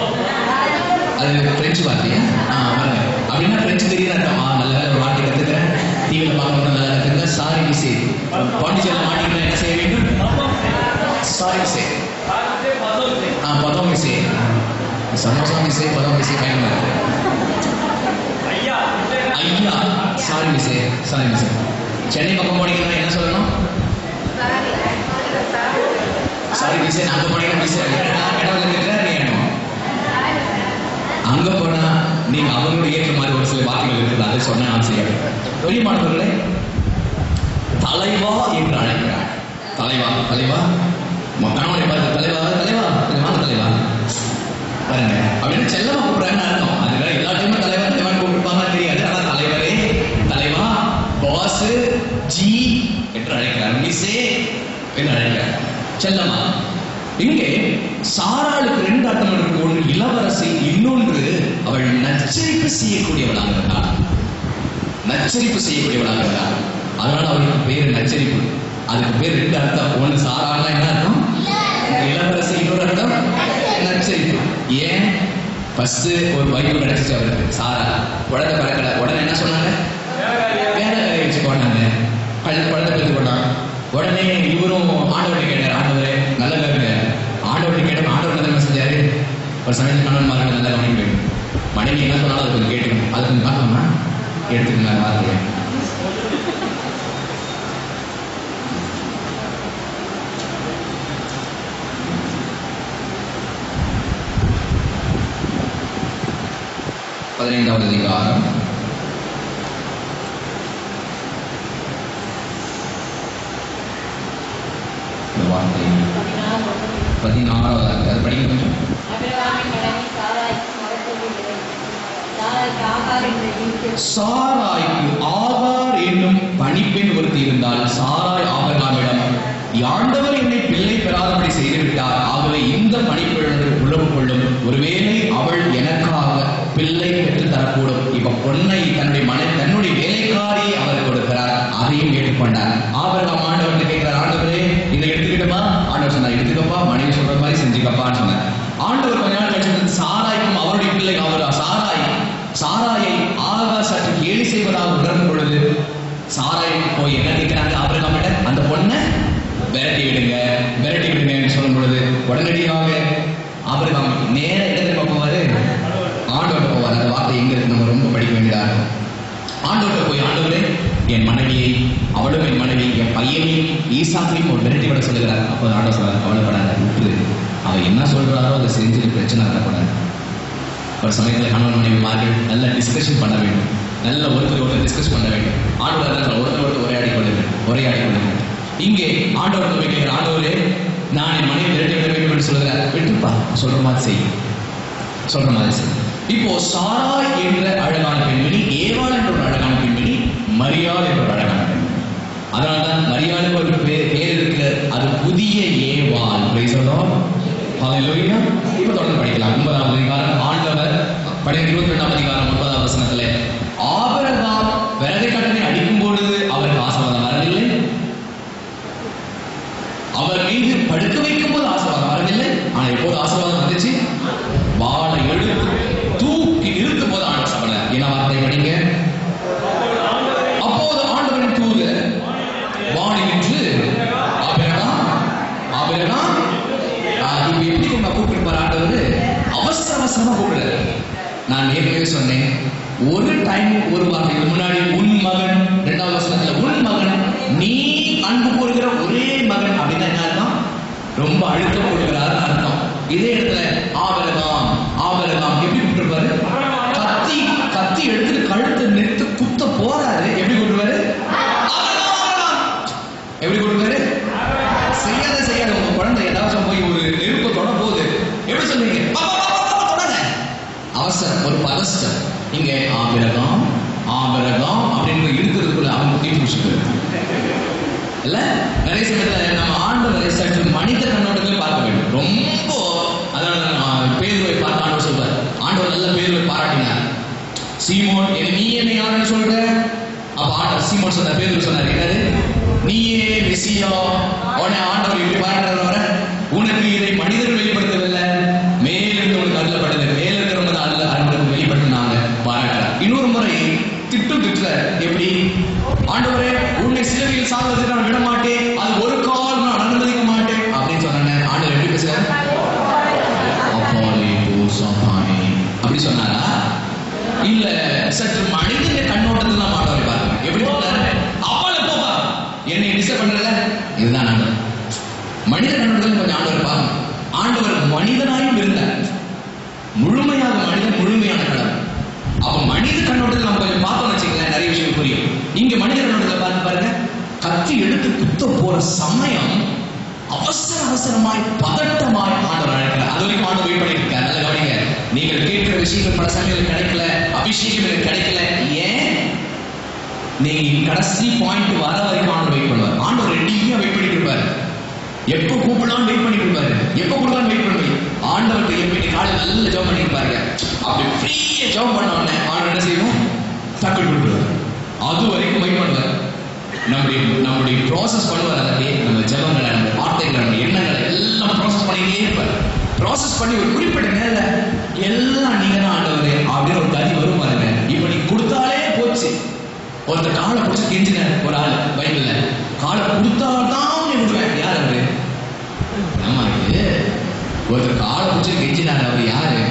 அது பிரெஞ்சு வார்த்தையா ஆ வரேன் அப்படின்னா பிரெஞ்சு தெரியுது அர்த்தம் ஆ நல்ல வேளை ஒரு வார்த்தை கத்துக்கிறேன் டிவியில் பார்க்கணும் நல்லா கத்துக்கிறேன் சாரி மிஸ் பாண்டிச்சேரியில் மாட்டிக்கிட்டா என்ன செய்ய வேண்டும் சாரி மிஸ் ஆ பதம் மிஸ் சமோசா மிஸ் பதம் மிஸ் பயணம் ஐயா sorry miss sorry miss Chennai பக்கம் போனீங்கன்னா என்ன சொல்லணும் சாரி மிஸ் அங்க போனீங்கன்னா மிஸ் கடவுள் இருக்கிறார் நீ என்ன அங்க போனா நீங்க அவங்களுடைய ஏற்ற மாதிரி ஒரு சில வார்த்தைகள் இருக்குது அதை சொன்ன நான் செய்ய வெளிமாணவர்களே தலைவா என்று அழைக்கிறார் தலைவா தலைவா உங்க கணவனை பார்த்து தலைவா தலைவா கொஞ்சம் வாங்க தலைவா பாருங்க அப்படின்னு செல்லமா கூப்பிடுறாங்கன்னு அர்த்தம் அதுக்காக எல்லா டைமும் தலைவா தலைவா கூப்பிடுப்பாங்கன்னு தெரியாது ஆனா தலைவரே தலைவா பாஸ் ஜி என்று அழைக்கிறார் மிஸ்ஸே என்று அழைக்கிறார் செல்லம்மா இங்கே சாராளுக்கு ரெண்டு அர்த்தம் இருக்கு ஒன்று இளவரசி இன்னொன்று அவள் நச்சரிப்பு செய்யக்கூடியவளாக இருந்தாள் நச்சரிப்பு செய்யக்கூடியவளாக இருந்தாள் அதனால அவளுக்கு பேர் நச்சரிப்பு அதுக்கு பேர் ரெண்டு அர்த்தம் ஒன்று சாராளா என்ன அர்த்தம் இளவரசி இன்னொரு அர்த்தம் நச்சரிப்பு ஏன் ஃபர்ஸ்ட் ஒரு வைப்பு கிடைச்சிச்சு அவருக்கு சாரா குழந்தை பிறக்கல உடனே என்ன சொன்னாங்க வேற வேலையை வச்சுக்கோனாங்க கல் குழந்தை பெற்று கொண்டான் உடனே இவரும் ஆண்டவர்கிட்ட கேட்டார் ஆண்டவரே நல்ல கேட்க ஆண்டவர்கிட்ட கேட்டோம் ஆண்டவர் என்ன செஞ்சாரு ஒரு சமயத்து கணவன் மாதிரி நல்லா கவனிக்க வேண்டும் மனைவி என்ன சொன்னாலும் அதை கொஞ்சம் கேட்டுக்கணும் அது கொஞ்சம் பார்க்கணுமா எடுத்துக்கங்க வார்த்தையை பதினைந்தாவது அதிகாரம் இந்த வார்த்தை பதினாறாவது அது படிக்க கொஞ்சம் அபிரகாமின் மனைவி சாராய்க்கு மகத்துவம் சாராய்க்கு ஆகார் என்ற வீட்டில் சாராய்க்கு ஆகார் என்னும் பணிப்பெண் ஒருத்தி இருந்தால் சாராய் ஆபரகாமிடம் ஆண்டவர் என்னை பிள்ளை பெறாதபடி செய்துவிட்டார் ஆகவே இந்த பணிப்பெண்ணு உறவு கொள்ளும் ஒருவேளை அவள் எனக்காக பிள்ளை பெற்று தரக்கூடும் இப்ப பொன்னை தன்னுடைய மன தன்னுடைய வேலைக்காரியை அவர் கொடுக்கிறார் அதையும் ஏற்றுக்கொண்டார் ஆபரகாம் ஆண்டவர்கிட்ட கேட்கிறார் ஆண்டவரே இதை எடுத்துக்கிட்டோமா ஆண்டவர் சொன்னார் எடுத்துக்கப்பா மனைவி சொல்ற மாதிரி செஞ்சுக்கப்பான்னு சொன்னார் ஆண்டவர் கொஞ்ச நாள் கழிச்சு வந்து சாராய்க்கும் அவருடைய பிள்ளை அவர் சாராய் சாராயை ஆகா சற்று கேலி செய்வதாக உணர்ந்து பொழுது சாராய் போய் என்ன கேட்கிறாங்க ஆபிரகாமிட்ட அந்த பொண்ணை விரட்டி விடுங்க விரட்டி விடுங்கன்னு சொல்லும் பொழுது உடனடியாக ஆபிரகாம் நேர இடத்துல போவாரு ஆண்டவர்கிட்ட போவார் அந்த வார்த்தை எங்க இருக்கு நம்ம ரொம்ப படிக்க வேண்டியதா இருக்கும் ஆண்டவர்கிட்ட போய் ஆண்டவரே என் மனைவியை அவளும் என் மனைவி என் பையனையும் ஈசாக்கையும் ஒரு விரட்டி விட சொல்லுகிறார் அப்போ ஆண்டவர் சொல்றார் கவலைப்படாத விட்டுரு அவ என்ன சொல்றாரோ அதை செஞ்சு பிரச்சனை வரக்கூடாது ஒரு சமயத்தில் கணவன் மனைவிமார்கள் நல்ல டிஸ்கஷன் பண்ண வேண்டும் நல்ல ஒருத்தர் ஒருத்தர் டிஸ்கஸ் பண்ண வேண்டும் ஆண்டவர் தான் ஒருத்தர் ஒருத்தர் உரையாடி கொள்ள வேண்டும் உரையாடி கொள்ள வேண்டும் இங்கே ஆண்டவர் போய் கேட்கிற ஆண்டவரே நான் என் மனைவி விரட்டி விட வேண்டும் என்று சொல்கிறார் விட்டுப்பா சொல்ற மாதிரி செய் சொல்ற மாதிரி செய் இப்போ சாரா என்ற அழகான பெண்மணி ஏவாள் என்ற ஒரு அழகான பெண்மணி மரியாள் என்ற ஒரு அழகான பெண்மணி அதனால்தான் மரியாளுக்கு ஒரு பேர் பேர் இருக்கு அது புதிய ஏவாள் Praise the Lord. Hallelujah. இப்ப தொடர்ந்து படிக்கலாம் ஒன்பதாவது அதிகாரம் ஆண்டவர் படி இருபத்தி ரெண்டாம் அதிகாரம் ஒன்பதாவது வசனத்துல ஆபரகாம் விறகு கட்டணை அடிக்கும் பொழுது அவருக்கு ஆசீர்வாதம் வரவில்லை அவர் மீது படுக்க வைக்கும் போது ஆசீர்வாதம் வரவில்லை ஆனா எப்போது ஆசீர்வாதம் வந்துச்சு வாளை எடுத்து தூக்கி நிறுத்தும் போது ஆண்டவர் சபல என்ன வார்த்தை படிங்க அப்போது ஆண்டவரின் தூதர் வாணி நின்று ஆபிரகாம் ஆபிரகாம் ஆஹ் இப்ப எப்படி நம்ம கூப்பிட்டுருப்பார் ஆண்டவர் அவசர அவசரமா கூப்பிடுறாரு நான் ஏற்கனவே சொன்னேன் ஒரு டைம் ஒரு வார்த்தை இதுக்கு முன்னாடி உன் மகன் இரண்டாவது வசனத்துல உன் மகன் நீ அன்பு கூறுகிற ஒரே மகன் அப்படின்னா என்ன அர்த்தம் ரொம்ப அழுத்தம் கொடுக்கிறார் அர்த்தம் இதே இடத்துல ஆபரகாம் ஆபரகாம் எப்படி கூப்பிட்டுருப்பாரு கத்தி கத்தி எடுத்துட்டு கழுத்தை நிறுத்து குத்த போறாரு எப்படி கூப்பிடுவாரு ஆபரகாம், ஆபரகாம். எப்படி கூப்பிடுவாரு செய்யாத செய்யாத உங்க குழந்தை ஏதாச்சும் போய் ஒரு நெருப்பு தொட போகுது எப்படி சொல்லுவீங்க பா, பா, பா, பா, பா, தொடாத. அவசரம் ஒரு பதஸ்டம் இங்க ஆபிரகாம் ஆபிரகாம் அப்படின்னு இருக்கிறதுக்குள்ள அவங்க தீ பிடிச்சிக்கிறது இல்ல நிறைய சமயத்துல நம்ம ஆண்டவரை சற்று மனித கண்ணோட்டத்திலே பார்க்க வேண்டும் ரொம்ப அதனால நான் பேருவை பார்த்து ஆண்டவர் சொல்றார் ஆண்டவர் நல்ல பேருவை பாராட்டினார் சீமோன் என் நீ என்ன யாருன்னு சொல்ற அப்ப ஆண்டவர் சீமோன் சொன்ன பேரு சொன்னார் என்னது நீயே மெசியா உடனே ஆண்டவர் இப்படி பாராட்டுறாரு அவரை. உனக்கு இதை மனிதர்கள் வெளிப்படுத்தவில்லை மேலிருந்து உனக்கு அருளப்பட்டது மேல இருக்கிறவங்க தான் அல்ல அருளுக்கு வெளிப்படுத்தினாங்க பாராட்டுறார் இன்னொரு முறை திட்டு திட்டுற எப்படி ஆண்டவரே உன்னை சிலுவையில் சாகிறதுக்கு நான் விட மாட்டேன் அது ஒரு கால் நான் அனுமதிக்க மாட்டேன் அப்படின்னு சொன்னேன் ஆண்டவர் எப்படி பேசுறாரு அப்பாலே போ சாத்தானே அப்படி சொன்னாரா இல்ல சற்று மனிதன கண்ணோட்டத்தில் தான் ஆண்டவரை பார்க்கணும் எப்படி சொன்னாரு அப்பால போப்பா என்னை டிஸ்டர்ப் பண்றல இதுதான் ஆண்டவர் மனித கண்ணோட்டத்தில் கொஞ்சம் ஆண்டவர் பார்க்கணும் ஆண்டவர் மனிதனாயும் இருந்தார் முழுமையாக மனிதன் முழுமையான கடவுள் அப்ப மனித கண்ணோட்டத்தில் நம்ம கொஞ்சம் பார்த்தோம்னு வச்சுங்களேன் நிறைய விஷயம் புரியும் இங்க மனித கண்ணோட்டத்தில் பார்த்து பாருங்க கத்தி எடுத்து குத்த போற சமயம் அவசர அவசரமாய் பதட்டமாய் ஆண்டவர் அழைக்கிறார் அது வரைக்கும் ஆண்டவர் வெயிட் பண்ணிட்டு இருக்காரு நல்ல கவனிங்க நீங்கள் கேட்கிற விஷயங்கள் பல சமயங்கள் கிடைக்கல அபிஷேகம் எனக்கு கிடைக்கல ஏன் நீங்க கடைசி பாயிண்ட் வர வரைக்கும் ஆண்டவர் வெயிட் பண்ணுவார் ஆண்டவர் நம்முடைய நம்முடைய ப்ராசஸ் பண்ணுவார் அதை நம்ம ஜெபங்களை நம்ம வார்த்தைகளை நம்ம எண்ணங்களை எல்லாம் ப்ராசஸ் பண்ணிட்டே இருப்பார் ப்ராசஸ் பண்ணி ஒரு குறிப்பிட்ட நேரில் எல்லாம் நீங்க தான் ஆண்டவரே அப்படின்னு ஒரு கதி வரும் பாருங்க இப்ப நீ கொடுத்தாலே போச்சு ஒருத்தர் காலை பிடிச்சி கெஞ்சின ஒரு ஆள் பைபிள்ல காலை கொடுத்தாதான் நீ விடுவேன் யார் அவரு ஆமா இது ஒருத்தர் காலை பிடிச்சி கெஞ்சினாரு அவர் யாரு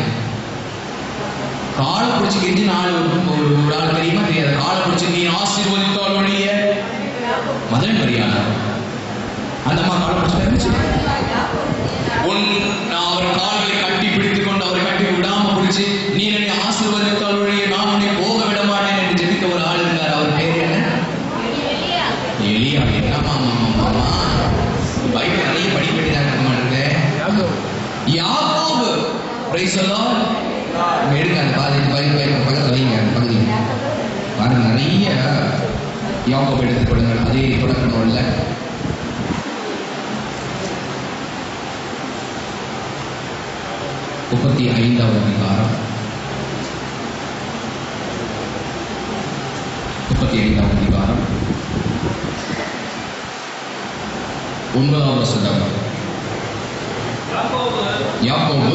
காலை பிடிச்சி கெஞ்சி நாலு ஒரு ஒரு ஆள் தெரியுமா தெரியாது காலை பிடிச்சி நீ ஆசீர்வதித்தால் ஒழிய மதன் மரியாதை அந்த அம்மா காலை பிடிச்சி இருந்துச்சு உன் நான் அவர் கால்களை கட்டி பிடித்துக் கொண்டு அவரை கட்டி விடாம பிடிச்சு நீ என்னை ஆசீர்வதித்தால் ஒழிய நான் உன்னை போக விட மாட்டேன் என்று ஜெபித்த ஒரு ஆள் இருந்தார் அவர் பேர் என்ன எலியா ஆமா ஆமா ஆமா ஆமா பைபிள் நிறைய படிக்க வேண்டியதாக இருக்க மாட்டேங்குது யாக்கோபு பிரைஸ் எல்லாம் எடுங்க அந்த பாதி பைபிள் பைபிள் பக்கத்தில் வைங்க அந்த பகுதி பாருங்க நிறைய யாக்கோபு எடுத்துக் கொடுங்கள் அதே தொடக்க நூல்ல முப்பத்தி ஐந்தாவது அதிகாரம் முப்பத்தி ஐந்தாவது அதிகாரம் ஒன்பதாவது வசனம் யாக்கோபு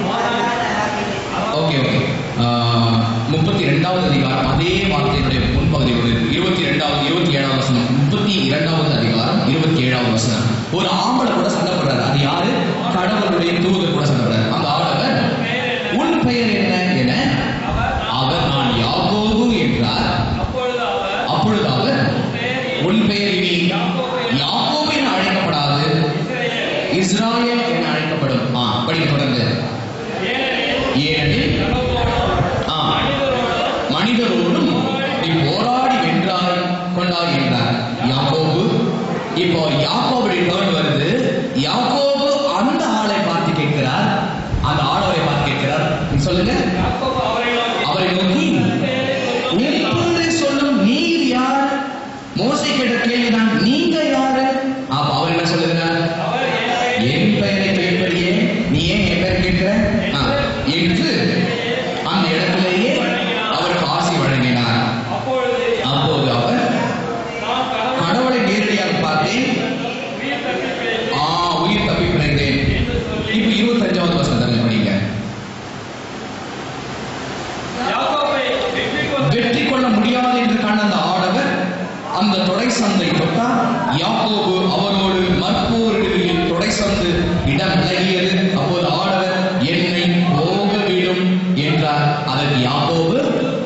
ஓகே ஓகே முப்பத்தி ரெண்டாவது அதிகாரம் அதே வார்த்தையினுடைய முன்பகுதி ஒரு இருபத்தி ரெண்டாவது இருபத்தி ஏழாவது வசனம் முப்பத்தி இரண்டாவது அதிகாரம் இருபத்தி ஏழாவது வசனம் ஒரு ஆம்பளை கூட சண்டை போடுறாரு அது யாரு கடவுளுடைய தூதர் கூட சண்டை போடுறாரு அந்த ஆடவர் உன் பெயர் என்ன என அவர் நான் யாக்கோபு என்றார் அப்பொழுது அவர் உன் பெயர் இனி யாக்கோபு என அழைக்கப்படாது இஸ்ராயேல் என அழைக்கப்படும் ஆ படி தொடர்ந்து ஏனெனில் ஆ, மனிதரோடும் நீ போராடி வென்றாய் கொண்டாய் என்றார் யாக்கோபு இப்போ யாக்கோபுடைய டேர்ன் வருது யாக்கோபு அந்த ஆளை பார்த்து கேட்கிறார் அந்த ஆளவரை பார்த்து கேட்கிறார் நீ சொல்லுங்க அவரை நோக்கி உங்களை சொல்லும் நீர் யார் மோசை கேட்ட கேள்விதான் நீங்க யாரு அப்ப அவர் என்ன சொல்லுகிறார் என் பெயரை கேட்படியே நீ ஏன் என் பெயர் கேட்கிற ஆ, என்று அந்த இடத்திலேயே அவருக்கு ஆசி வழங்கினார் அப்போது அவர் கடவுளை நேரடியாக பார்த்தேன் ஆ உயிர் தப்பி பிறந்தேன் இப்ப இருபத்தஞ்சாவது வசனத்தை படிங்க வெற்றி கொள்ள முடியாது என்று கண்ட அந்த ஆடவர் அந்த தொடை சந்தை தொட்டார் யாக்கோபு அவரோடு மற்போரிடுகையில் தொடை சந்து இடம் விலகியது அப்போது ஆடவர் என்னை போக விடும் என்றார் அதற்கு யாக்கோபு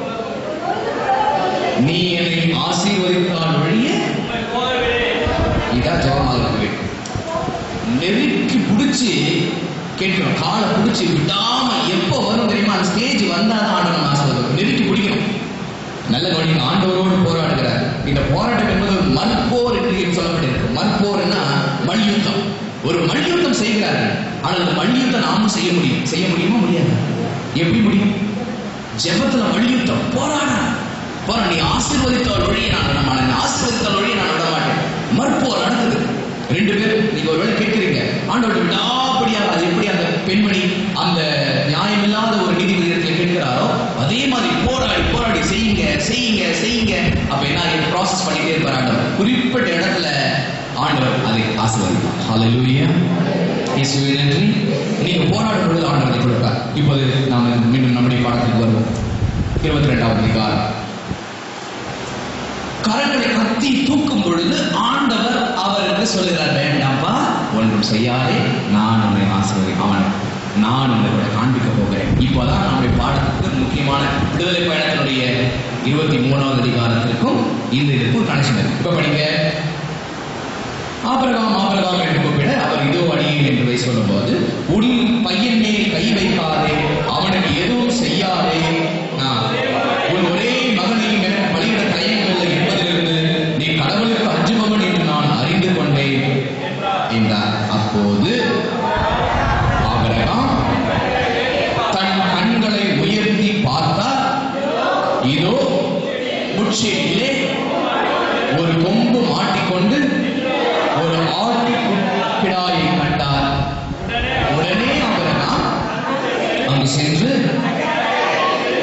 நீ என்னை ஆசீர்வதித்தால் ஒழிய இதான் ஜெபமாக வேண்டும் நெருக்கி பிடிச்சி கேட்கணும் காலை பிடிச்சி விடாம எப்போ வரும் தெரியுமா அந்த ஸ்டேஜ் வந்தாதான் ஆண்டவன் ஆசீர்வாதம் நெருக்கி பிடிக்கணும் நல்ல கவனிங்க ஆண்டவரோடு போராடுகிறார் இந்த போராட்டம் என்பது ஒரு மற்போர் என்று சொல்லப்பட்டிருக்கு மற்போர்னா மல்யுத்தம் ஒரு மல்யுத்தம் செய்கிறார்கள் ஆனால் அந்த மல்யுத்தம் நாமும் செய்ய முடியும் செய்ய முடியுமா முடியாது எப்படி முடியும் ஜெபத்துல மல்யுத்தம் போராட போரா நீ ஆசீர்வதித்தால் ஒழிய நான் விட மாட்டேன் ஆசீர்வதித்தால் ஒழிய நான் விட மாட்டேன் மற்போர் நடக்குது ரெண்டு பேரும் நீங்க ஒருவேளை கேட்கிறீங்க ஆண்டவர் விடாப்படியாக அது எப்படி அந்த பெண்மணி அந்த நியாயமில்லாத ஒரு நீதிபதியத்தில் கேட்கிறாரோ அதே மாதிரி போராடி போராடி செய்யுங்க செய்யுங்க செய்யுங்க அப்ப என்ன ப்ராசஸ் பண்ணிட்டே இருப்பார் ஆண்டவர் குறிப்பிட்ட இடத்துல ஆண்டவர் அதை ஆசீர்வதிப்பார் ஹalleluya இயேசுவே நன்றி நீங்க போராடும் பொழுது ஆண்டவர் அதை கொடுப்பார் இப்போது நாம மீண்டும் நம்முடைய பாடத்துக்கு வருவோம் இருபத்தி ரெண்டாவது அதிகாரம் கரங்களை கத்தி தூக்கும் பொழுது ஆண்டவர் அவருக்கு சொல்லுகிறார் வேண்டாம்ப்பா ஒன்றும் செய்யாதே நான் உன்னை ஆசிர்வதி அவன் நான் உங்களை காண்பிக்க போகிறேன் இப்போதான் நம்முடைய பாடத்துக்கு முக்கியமான விடுதலை பயணத்தினுடைய இருபத்தி மூணாவது அதிகாரத்திற்கும் இந்த இதுக்கும் கனெக்ஷன் இருக்கு இப்ப படிங்க ஆபரகாம் ஆபரகாம் என்று கூப்பிட அவர் இதோ அடியேன் என்று சொல்லும்போது உன் பையன் மேல் கை வைக்காதே அவனுக்கு எதுவும் செய்யாதே நான் உன் ஒரே மகனையும் எனக்கு பலியிட தயங்கவில்லை என்பதிலிருந்து நீ கடவுளுக்கு அஞ்சுபவன் என்று நான் அறிந்து கொண்டேன் என்றார் அப்போது ஆபரகாம் தன் கண்களை உயர்த்தி பார்த்தார் இதோ முட்செடியிலே ஒரு கொம்பு மாட்டிக்கொண்டு ஒரு ஆட்டுக்குட்டிடாயை கண்டார் உடனே ஆபரகாம் அங்கு சென்று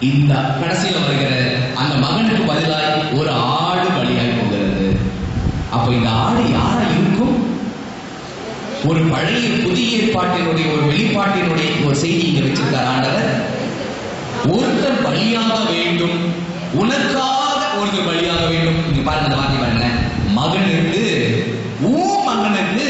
இந்த கடைசியில வருகிற அந்த மகனுக்கு பதிலாய் ஒரு ஆடு பலியாய் போகிறது அப்போ இந்த ஆடு யாரா இருக்கும் ஒரு பழைய புதிய ஏற்பாட்டினுடைய ஒரு வெளிப்பாட்டினுடைய ஒரு செய்தி இங்க வச்சிருக்கார் ஆண்டவர் ஒருத்தர் பலியாக வேண்டும் உனக்காக ஒருத்தர் பலியாக வேண்டும் நீங்க பாருங்க அந்த வார்த்தை பாருங்க மகனுக்கு ஊ மகனுக்கு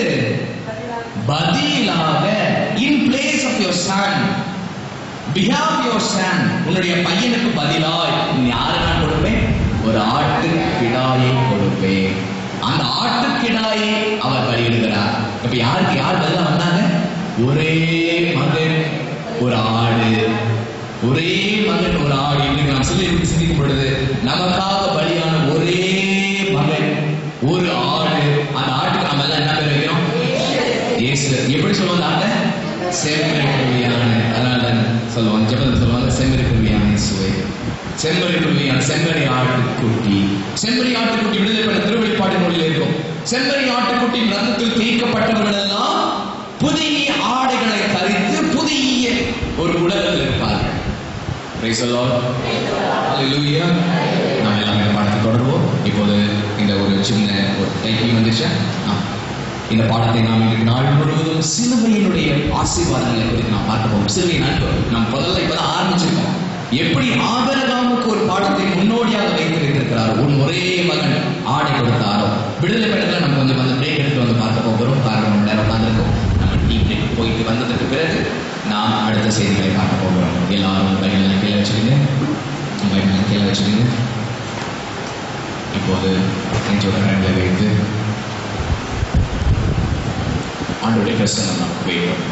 பதிலாக in place of your son behave your son உன்னுடைய பையனுக்கு பதிலாய் நீ யாரை நான் கொடுப்பேன் ஒரு ஆட்டு கிடாயை கொடுப்பேன் அந்த ஆட்டு கிடாயை அவர் பலியிடுகிறார் இப்ப யாருக்கு யார் பதிலா வந்தாங்க ஒரே மகன் ஒரு ஆடு ஒரே மகன் ஒரு ஆடு என்று நாம் சொல்லி சிந்திக்கும் பொழுது நமக்காக பலியான ஒரே மகன் ஒரு ஆடு அந்த ஆட்டுக்கு நம்ம எல்லாம் என்ன பேர் வைக்கிறோம் இயேசு எப்படி சொல்லுவாங்க ஆட்ட செம்மறி குருவியான அதனால தான் சொல்லுவாங்க ஜெபத்தில் சொல்லுவாங்க செம்மறி குருவியான இயேசுவை செம்மறி குருவியான செம்மறி ஆட்டுக்குட்டி செம்மறி ஆட்டுக்குட்டி விடுதலை பண்ண திருவெளிப்பாடு நூலில் இருக்கும் செம்மறி ஆட்டுக்குட்டியின் ரத்தத்தில் தேய்க்கப்பட்டவர்கள் எல்லாம் புதிய ஆடைகளை தரித்து புதிய ஒரு உலகில் இருப்பார்கள் Praise the Lord. Hallelujah. நாம் எல்லாம் இந்த பாடத்தை தொடர்வோம் இப்போது இந்த ஒரு சின்ன ஒரு டைப்பிங் வந்துச்சா ஆ. இந்த பாடத்தை நாம் இன்றைக்கு நாள் முழுவதும் சிலுவையினுடைய ஆசீர்வாதங்களை குறித்து நாம் பார்க்க போவோம் சிலுவையின் அன்பு நாம் முதல்ல இப்பதான் ஆரம்பிச்சிருக்கோம் எப்படி ஆபரகாமுக்கு ஒரு பாடத்தை முன்னோடியாக வைத்து வைத்திருக்கிறார் உன் ஒரே மகன் ஆடை கொடுத்தாரோ விடுதலை படத்துல நம்ம கொஞ்சம் வந்து பிரேக் எடுத்து வந்து பார்க்க போகிறோம் காரணம் மணி நேரம் உட்காந்துருக்கோம் நம்ம டீ பிரேக் போயிட்டு வந்ததுக்கு பிறகு நாம் அடுத்த செய்திகளை பார்க்க போகிறோம் எல்லாரும் பையனை கீழே வச்சுருங்க பையனை கீழே வச்சுருங்க இப்போது நெஞ்சோட கரங்களை வைத்து ஆண்டுடைய பிரசனம் நமக்கு வேண்டும்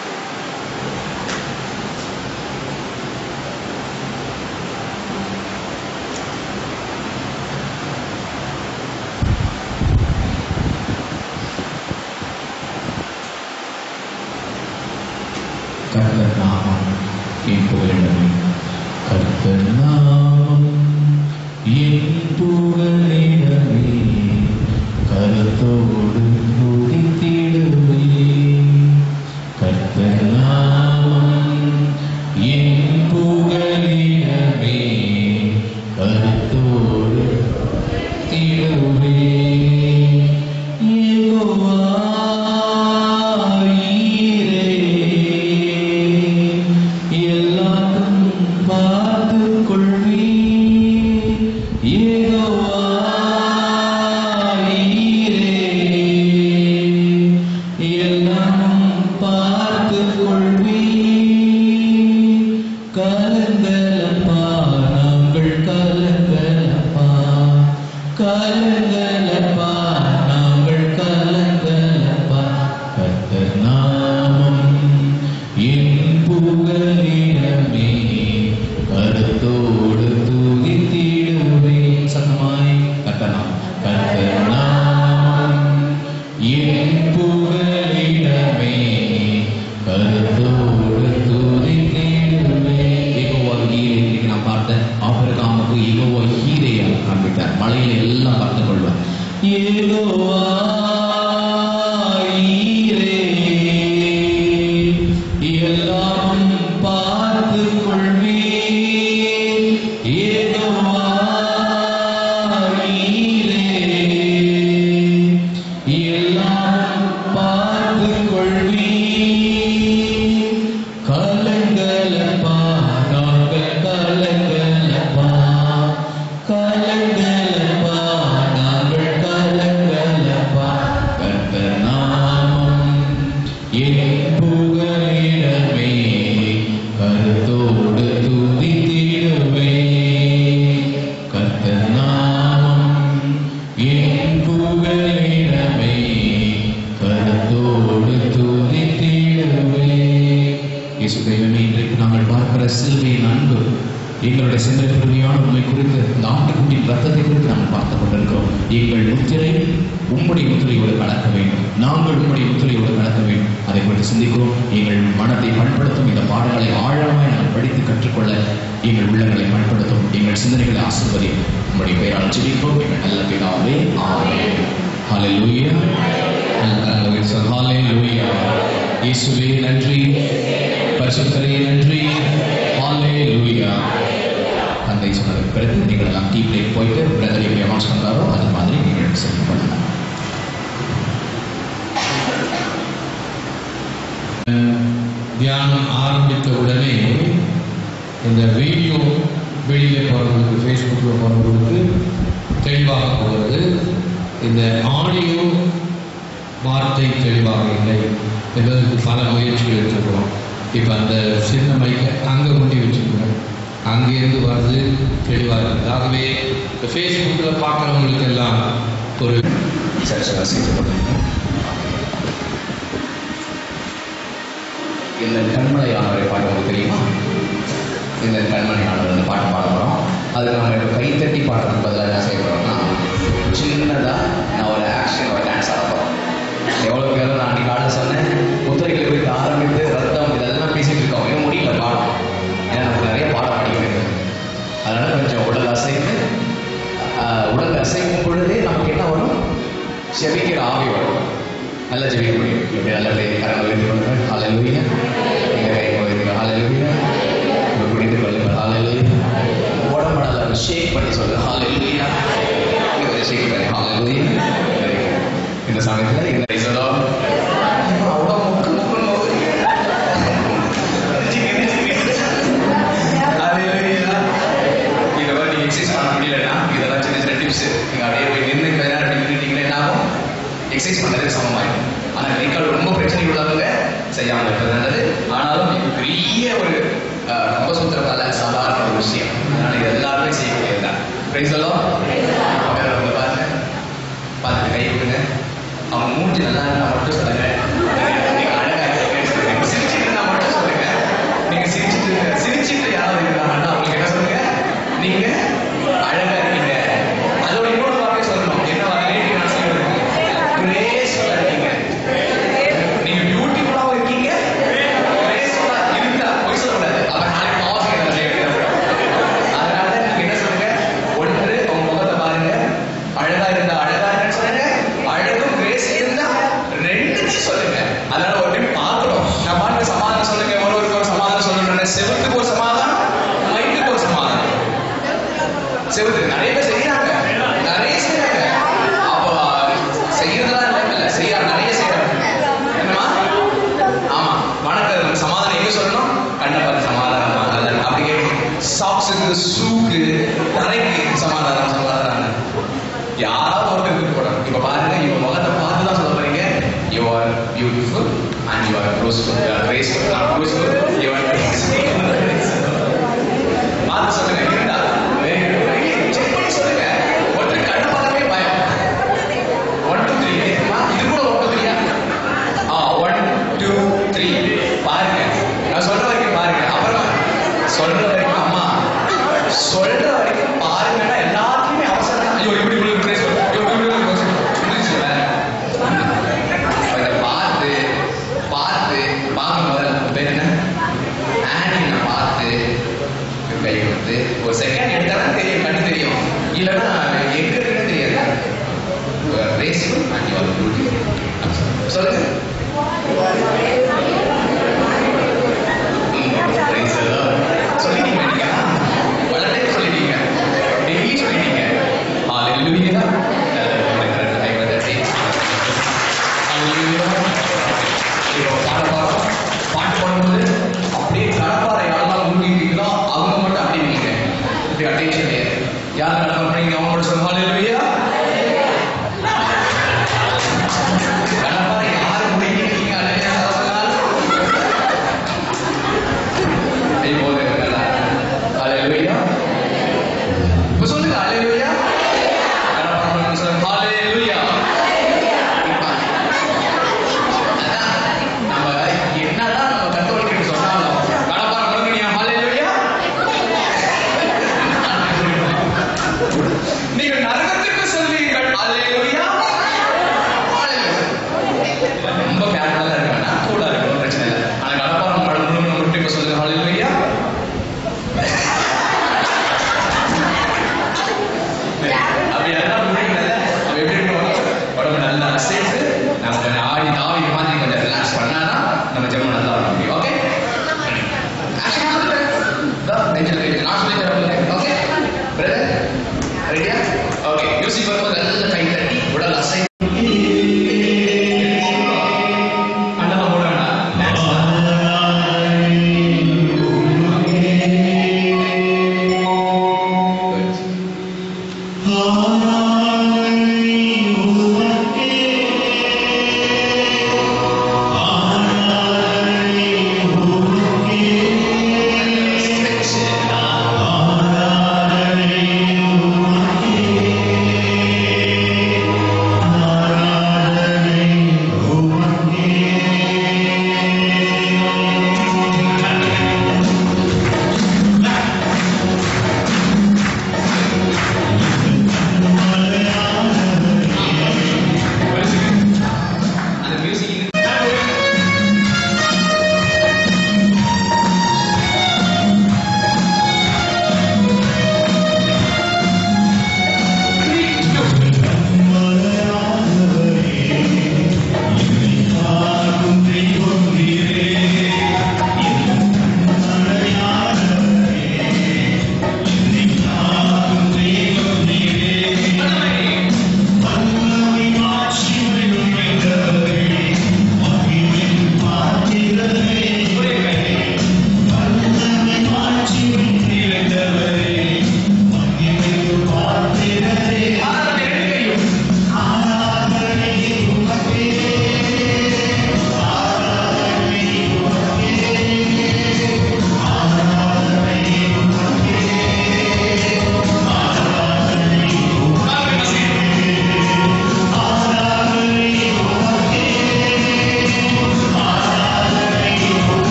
கர்த்தர் நாமம் என் புகழிடமே கர்த்தர் நாமம் என் புகழிடமே கருத்தோடு துதித்திடுவே கர்த்தர் நாமம் என் புகழிடமே கருத்தோடு திடுவே யெகோவா ஈரே, எல்லாரும் பார்த்துக் கொள்வீர். யெகோவா ஈரே, எல்லாரும் பார்த்துக் கொள்வீர். கலங்கலப்பா நாங்கள் கலங்கலப்பா கலங்கலப்பா நாங்கள் கலங்கலப்பா கர்த்தர் நாமம் என் புகலிடமே கருத்தோடு துதித்திடுவே சத்தமாய் கர்த்தர் நாமம் கர்த்தர் நாமம் என் புகலிடமே கருத்தோடு துதித்திடுவே யெகோவா ஈரே இன்னைக்கு நான் பார்த்த ஆபிரகாமுக்கு யெகோவா ஈரையை காண்பித்தார் மலையில எல்லாம் பார்த்து கொள்வார் யெகோவா ஈரே, எல்லாம் பார்த்துக் கொள்வீர். யெகோவா ஈரே, எல்லாம் பார்த்துக் கொள்வீர். கலங்கலப்பா நாங்கள் கலங்கலப்பா கலங்கலப்பா நாங்கள் கலங்கலப்பா கர்த்தர் நாமம் என் புகழிடமே கருத்தோடு துதித்திடுவே கர்த்தர் நாமம் என் புகழிடமே கருத்தோடு துதித்திடுவே இயேசு தெய்வமே இன்றைக்கு நாங்கள் பார்க்கிற சிலுவையின் அன்பு எங்களுடைய சென்ற பெருமையான உண்மை குறித்து இந்த ஆட்டுக்குட்டியின் ரத்தத்தை குறித்து நாங்கள் பார்த்துக் கொண்டிருக்கிறோம் எங்கள் முத்திரை உம்முடைய முத்திரையோடு கலக்க வேண்டும் நாங்கள் உம்முடைய முத்திரையோடு கலக்க வேண்டும் அதை குறித்து சிந்திக்கிறோம் எங்கள் மனத்தை பண்படுத்தும் இந்த பாடங்களை ஆழமாய் நாங்கள் படித்து கற்றுக்கொள்ள எங்கள் உள்ளங்களை பண்படுத்தும் எங்கள் சிந்தனைகளை ஆசிர்வதியும் உம்முடைய பெயரால் ஜெபிப்போம் எங்கள் நல்ல பிதாவே ஆமென் ஹalleluya நல்ல கரங்களை உயர்த்தி சொல்லுங்க. ஹalleluya இயேசுவே நன்றி பரிசுத்தரே நன்றி ஹalleluya இந்த வீடியோ வெளியில் போகிறவங்களுக்கு ஃபேஸ்புக்கில் போகிறவங்களுக்கு தெளிவாக போகிறது இந்த ஆடியோ வார்த்தை தெளிவாக இல்லை என்பதற்கு பல முயற்சிகள் எடுத்துக்கிறோம் இப்போ அந்த சின்ன மைக்கை அங்கே கொண்டு வச்சுக்கிறோம் அங்கேருந்து வருது தெளிவாக இருக்குது ஆகவே இந்த ஃபேஸ்புக்கில் பார்க்குறவங்களுக்கு எல்லாம் ஒரு சர்ச்சை ரசிக்கப்படுங்க இந்த கண்மலையானவரை பாட்டு உங்களுக்கு தெரியுமா இந்த கண்மலையானவர் இந்த பாட்டு பாட போகிறோம் அது நம்ம இப்போ கைத்தட்டி பாடுறதுக்கு பதிலாக என்ன செய்ய போகிறோம்னா சின்னதாக நான் ஒரு ஆக்ஷன் ஒரு டான்ஸ் ஆட போகிறோம் எவ்வளோ பேரும் நான் அன்றைக்கி ஆட சொன்னேன் முத்திரைகளை குறித்து ஆரம்பித்து ரத்தம் இதெல்லாம் பேசிட்டு இருக்கோம் இன்னும் முடியல பாடம் ஏன்னா நமக்கு நிறைய பாடம் படிக்கிறது அதனால கொஞ்சம் உடல் அசைந்து ஆஹ், உடல் அசைக்கும் பொழுதே நமக்கு என்ன வரும் செபிக்கிற ஆவி வரும் நல்ல ஜெபிக்க முடியும் இப்படி நல்ல கை கரங்கள் வைத்துக்கொள்ளுங்கள் ஹalleluya இந்த கை வைத்துக்கொள்ளுங்கள் ஹalleluya இப்ப குடித்துக் கொள்ளுங்கள் ஹalleluya உடம்பு நல்லா ஷேக் பண்ணி சொல்லு ஹalleluya இது கொஞ்சம் ஷேக் பண்ணி ஹalleluya Very good. இந்த சமயத்துல இந்த ரைசலோ அவ்வளோ முக்கு முக்குன்னு போகுது. Hallelujah. இந்த மாதிரி நீங்க எக்ஸசைஸ் பண்ண முடியலன்னா இதெல்லாம் சின்ன சின்ன டிப்ஸ் நீங்க அப்படியே போய் நின்று கொஞ்ச நேரம் அப்படி நின்றுட்டீங்கன்னா என்ன ஆகும் எக்ஸசைஸ் பண்ணதுக்கு சமமாயிடும் ஆனா கை கால் ரொம்ப பிரச்சனை உள்ளவங்க செய்யாம இருப்பது நல்லது ஆனாலும் இது பெரிய ஒரு அஹ், கம்பசூத்திரம் அல்ல சாதாரண ஒரு விஷயம் அதனால இது எல்லாருமே செய்யக்கூடியது தான் பிரைஸெல்லாம் வந்து பாருங்க பார்த்து கை விடுங்க அவங்க மூஞ்சி நல்லா இருந்தா மட்டும் சொல்லுங்க நீங்க அழகா இருக்கீங்கன்னு சொல்லுங்க சிரிச்சிட்டு இருந்தா மட்டும் சொல்லுங்க நீங்க சிரிச்சிட்டு சிரிச்சிட்டு யாராவது இருந்தாங்கன்னா அவங்களுக்கு என்ன சொல்லுங்க நீங்க அழகா இருக்கீங்க அதோட இன்னொரு வார்த்தை சொல்லணும் என்ன வார்த்தை நான் சொல்லுவேன் கிரேஸ்ஃபுல்லா இருக்கீங்க நீங்க பியூட்டிஃபுல்லாவும் இருக்கீங்க கிரேஸ்ஃபுல்லா இருந்தா பொய் சொல்லக்கூடாது அப்ப நாளைக்கு பாவம் செய்யறது செய்ய அதனால நீங்க என்ன சொல்லுங்க ஒன்று உங்க முகத்தை பாருங்க அழகா இருந்தா அழகா இருக்குன்னு சொல்லுங்க அழகும் கிரேஸ் இருந்தா ரெண்டுத்தையும் சொல்லுங்க அதனால ஒரு டைம் பார்க்கணும் நான் பாட்டு சமாதானம் சொல்லுங்க ஒருவருக்கு ஒரு சமாதானம் சொல்லணும் செவத்துக்கு ஒரு சமாதானம் மைண்டுக்கு ஒரு சமாதானம் செவத்துக்கு நிறைய பேர் செய்யறாங்க நிறைய செய்யறாங்க அப்போ செய்யறதெல்லாம் இல்லை இல்ல செய்ய நிறைய செய்யறாங்க என்னமா ஆமா வணக்கம் சமாதானம் எங்க சொல்லணும் கண்ணை பார்த்து சமாதானம் அதெல்லாம் அப்படி கேட்கணும் சாக்ஸுக்கு ஷூக்கு தரைக்கு சமாதானம் சமாதானம் யாராவது ஒருத்தருக்கு போடணும் இப்ப பாருங்க இவங்க முகத்தை பார்த்து தான் சொல்ல போறீங்க you are beautiful and you are closeful you are graceful not closeful you are பார்த்து சொல்லுங்க இருந்தா செக் பண்ணி சொல்லுங்க ஒருத்தர் கண்ணை பார்க்கவே பயம் ஒன் டூ த்ரீ இது கூட ஒன் டூ த்ரீயா ஆ ஒன் டூ த்ரீ பாருங்க நான் சொல்ற வரைக்கும் பாருங்க அப்புறம் சொல்ற வரைக்கும் அம்மா சொல்ற வரைக்கும் பாருங்கன்னா எல்லாத்தையுமே அவசரம் தான். ஐயோ இப்படி இப்படி இப்படி சொல்லு. ஐயோ இப்படி இப்படி இப்படி சொல்லு. புரிஞ்சுச்சு வேற. இதை பார்த்து பார்த்து பார்க்க முதல்ல உங்க பேர் என்ன ஆனியை பார்த்து கை கொடுத்து ஒரு செகண்ட் எடுத்தாலும் தெரியும் கண்ணு தெரியும் இல்லைன்னா எங்க இருக்குன்னு தெரியாது graceful and you are beautiful. சொல்லுங்க ம், praise the Lord. சொல்லிட்டீங்க நீங்க பல டைம் சொல்லிட்டீங்க டெய்லி சொல்லிட்டீங்க Hallelujah. அஹ் ரெண்டு கை வந்து தட்டி. Hallelujah. இப்போ பாட பாடுறோம். பாட்டு பாடும்போது அப்படியே கடப்பாறை யாரெல்லாம் ஊங்கிட்டீங்களோ அவங்க மட்டும் அப்படி நீங்க இப்படி அட்டென்ஷன் யார் கடமை பண்ணீங்க அவங்க மட்டும் சொல்லுங்க Hallelujah. கடப்பாறை யாரு முடிக்கிறீங்க அல்லையா சொல்லலாம்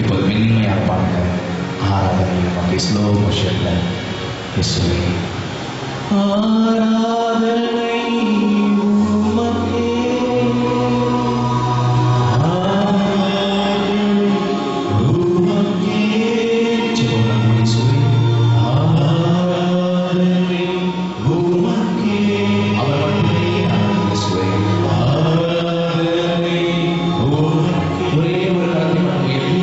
இப்போது மென்மையாக பாருங்க ஆராதனை அப்படி ஸ்லோ மோஷன்ல இயேசுவே ஆராதனை உமக்கே ஆராதனை உமக்கே ஜெபம் இயேசுவே ஆராதனை உமக்கே அவர் மட்டுமே இயேசுவே ஆராதனை உமக்கே ஒரே ஒரு கரத்தை மட்டும் உயர்த்தி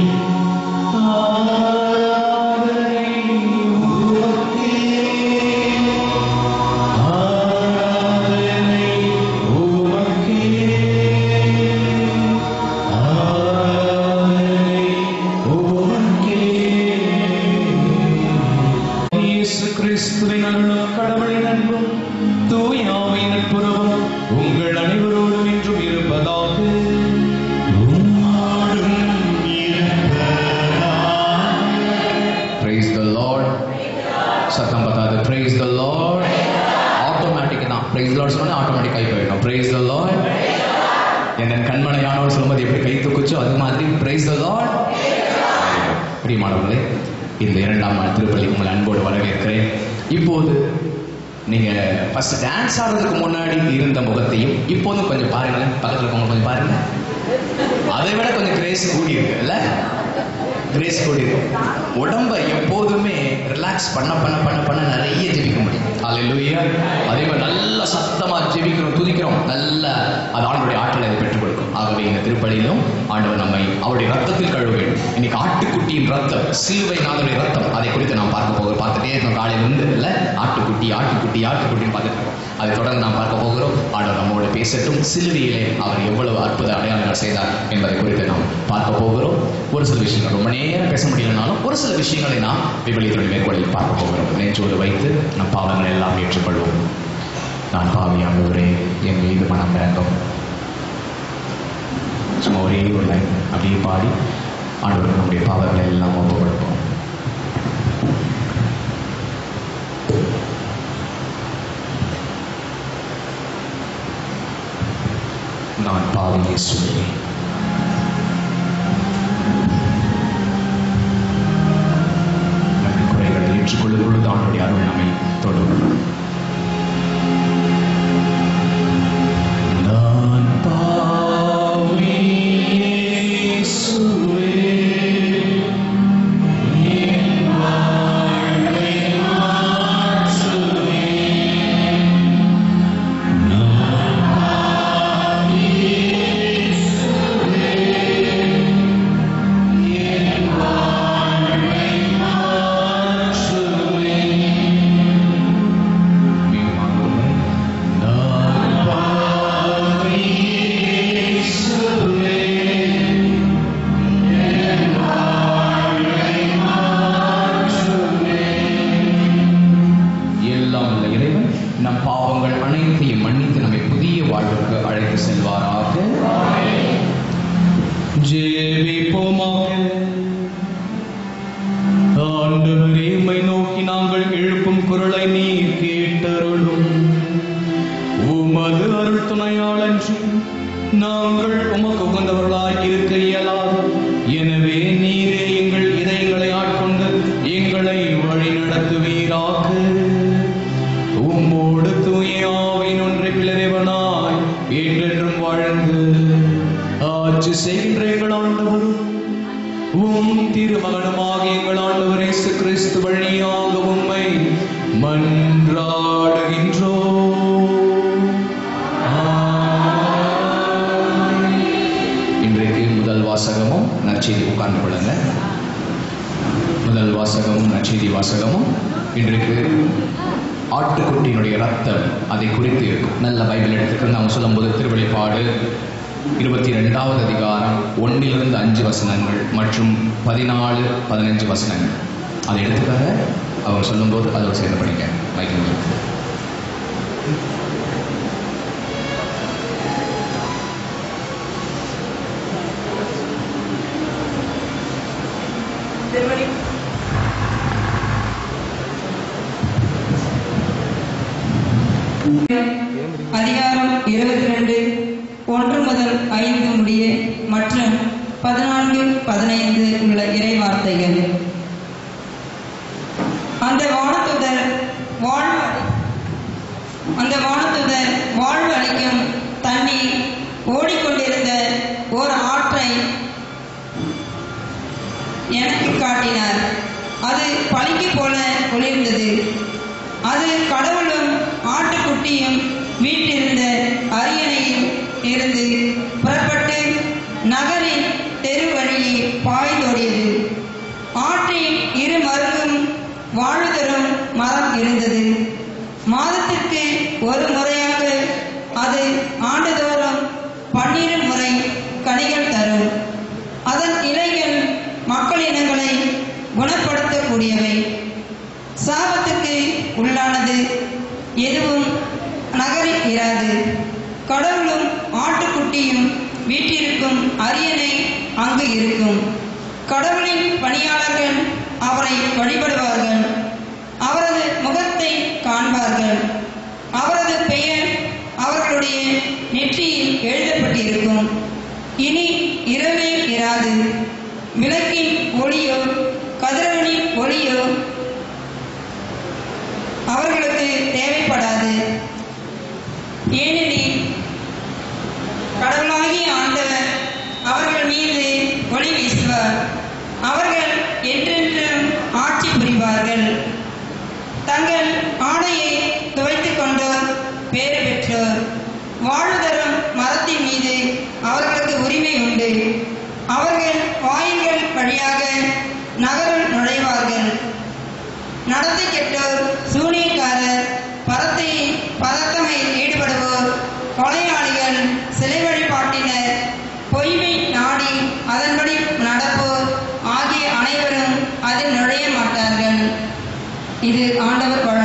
ஆராதனை உமக்கே ஆராதனை உமக்கே ஆராதனை உமக்கே இயேசு கிறிஸ்துவின் அருளும் கடவுளின் அன்பும் தூய ஆவியின் நட்புறவும் உங்கள் அனைவரோடும் என்றும் இருப்பதாக உம்மாடும் Praise the Lord. சத்தம் பத்தாது praise the Lord. ஆட்டோமேட்டிக் தான் praise the Lord சொன்னா ஆட்டோமேட்டிக் ஆகி போயிடும் praise the Lord. என் கண்மனையானவர் சொல்லும்போது எப்படி கை தூக்குச்சோ அது மாதிரி praise the Lord. பிரியமானவர்களே இந்த இரண்டாம் நாள் திருப்பலி உங்களை அன்போடு வரவேற்கிறேன் இப்போது நீங்க ஃபர்ஸ்ட் டான்ஸ் ஆடுறதுக்கு முன்னாடி இருந்த முகத்தையும் இப்போதும் கொஞ்சம் பாருங்களேன் பக்கத்துல இருக்கவங்க கொஞ்சம் பாருங்க அதை விட கொஞ்சம் கிரேஸ் கூடி இருக்கு இல்ல கிரேஸ் கூடி இருக்கு உடம்ப எப்போதுமே ரிலாக்ஸ் பண்ண பண்ண பண்ண பண்ண நிறைய ஜெபிக்க முடியும் அல்லேலூயா அதே மாதிரி நல்ல சத்தமா ஜெபிக்கிறோம் துதிக்கிறோம் நல்ல அது ஆண்டவருடைய ஆற்றலை அதை பெற்றுக் கொடுக்கும் ஆகவே இந்த திருப்பலியிலும் ஆண்டவர் நம்மை அவருடைய ரத்தத்தில் கழுவ வேண்டும் இன்னைக்கு ஆட்டுக்குட்டியின் ரத்தம் சிலுவை நாதருடைய ரத்தம் அதை குறித்து நாம் பார்க்க போகிறோம் பார்த்துட்டே இருக்கோம் காலையில இருந்து இல்ல ஆட்டுக்குட்டி ஆட்டுக்குட்டி ஆட்டுக்குட்டின்னு பார்த்துட்டு இருக்கோம் அதை தொடர்ந்து நாம் பார்க்க போகிறோம் ஆண்டவர் நம்மோடு பேசட்டும் சிலுவையிலே அவர் எவ்வளவு அற்புத அடையாளங்கள் செய்தார் என்பதை குறித்து நாம் பார்க்க போகிறோம் ஒரு சில விஷயங்கள் ரொம்ப நேரம் பேச முடியலனாலும் ஒரு சில விஷயங்களை நாம் விபலித்துடைய மேற்கொள்ளில் பார்க்க போகிறோம் நெஞ்சோடு வைத்து நம் பாவங்களை எல்லாம் ஏற்றுக்கொள்வோம் நான் பாவியானவரே என் மீது மனம் இறங்கும் சும்மா ஒரே ஒரு லைன் அப்படியே பாடி ஆண்டவருக்கு நம்முடைய பாவங்களை எல்லாம் ஒப்பு கொடுப்போம் நான் பாவி இயேசுவே நம்முடைய குறைகளை ஏற்றுக்கொள்ளும் பொழுது ஆண்டுடைய அருள் நம்மை தொடரும் நான் பாவி இயேசுவே என் வாழ்வை மாற்றுவே நான் பாவி இயேசுவே என் வாழ்வை மாற்றுவே மீமாகுமே நான் பாவி இயேசுவே என் வாழ்வை மாற்றுவே எல்லாம் உள்ள இறைவன் நம் பாவங்கள் அனைத்தையும் மன்னித்து நம்மை புதிய வாழ்வுக்கு அழைத்து செல்வாராக ஜெபிப்போமாக ஆண்டவரே உம்மை நோக்கி நாங்கள் எழுப்பும் குரலை நீர் கேட்டருளும் உமது அருள் துணையாளன்றி நாங்கள் உமக்கு உகந்தவர்களாய் இருக்க இயலாது எனவே நீரே எங்கள் இதயங்களை ஆட்கொண்டு எங்களை வழி நடத்துவீராக உம்மோடு தூயாவின் ஒன்றை பிளறிவனாய் என்றென்றும் வாழ்ந்து ஆட்சி செய்கின்ற எங்கள் ஆண்டவரும் உம் திருமகனுமாக எங்கள் ஆண்டவர் இயேசு கிறிஸ்து வழியாக உம்மை மன்றாடுகின்றோ இன்றைக்கு முதல் வாசகமும் நற்செய்தி உட்கார்ந்து கொள்ளுங்க முதல் வாசகமும் நற்செய்தி வாசகமும் இன்றைக்கு ஆட்டுக்குட்டியினுடைய ரத்தம் அதை குறித்து இருக்கும் நல்ல பைபிள் எடுத்துக்கிறது அவங்க சொல்லும்போது திருவெளிப்பாடு இருபத்தி ரெண்டாவது அதிகாரம் ஒன்றிலிருந்து அஞ்சு வசனங்கள் மற்றும் பதினாலு பதினஞ்சு வசனங்கள் அதை எடுத்துக்காக அவர் சொல்லும்போது அதோடு சேர்ந்து படிக்க வைக்கணும் திருவடி அதிகாரம் இருபத்தி ரெண்டு ஒன்று முதல் ஐந்து முடிய மற்றும் பதினான்கு பதினைந்து உள்ள இறை வார்த்தைகள் அந்த வானத்துதர் வாழ்வு அந்த வானத்துதர் வாழ்வு அளிக்கும் தண்ணீர் ஓடிக்கொண்டிருந்த ஓர் ஆற்றை எனக்கு காட்டினார் அது பளிங்கு போல ஒளிர்ந்தது அது கடவுளும் ஆட்டுக்குட்டியும் வீட்டிருந்த அரியணையில் இருந்து புறப்பட்டு நகரின் தெரு வழியே பாய்ந்தோடியது ஆற்றின் இரு மருங்கும் வாழ்வு தரும் மரம் இருந்தது மாதத்திற்கு ஒரு முறையாக அது ஆண்டுதோறும் பன்னிரு முறை கனிகள் தரும் அதன் இலைகள் மக்களினங்களை குணப்படுத்தக்கூடியவை சாபத்துக்கு உள்ளானது எதுவும் நகரில் இராது கடவுளும் ஆட்டுக்குட்டியும் வீட்டிற்கும் அரியணை அங்கு இருக்கும் கடவுளின் பணியாளர்கள் அவரை வழிபடுவார்கள் அவரது முகத்தை காண்பார்கள் அவரது பெயர் அவர்களுடைய நெற்றியில் எழுதப்பட்டிருக்கும் இனி இரவே இராது விளக்கின் ஒளியோ கதிரவனின் ஒளியோ அவர்களுக்கு தேவைப்படாது ஏனெனில் கடவுளாகிய ஆண்டவர் அவர்கள் மீது ஒளி வீசுவார் அவர்கள் என்றென்றும் ஆட்சி புரிவார்கள் தங்கள் ஆடையை துவைத்துக் கொண்டோர் பேறு பெற்றோர் வாழ்வு தரும் மரத்தின் மீது அவர்களுக்கு உரிமை உண்டு அவர்கள் வாயில்கள் வழியாக நகருள் நுழைவார்கள் நடத்தை கெட்டோர் சூனியக்காரர் பரத்தை பதத்தமையில் ஈடுபடுவோர் கொலையாளிகள் சிலை வழிபாட்டினர் பொய்மை நாடி அதன்படி நடப்போர் ஆகிய அனைவரும் அதில் நுழைய மாட்டார்கள் இது ஆண்டவர்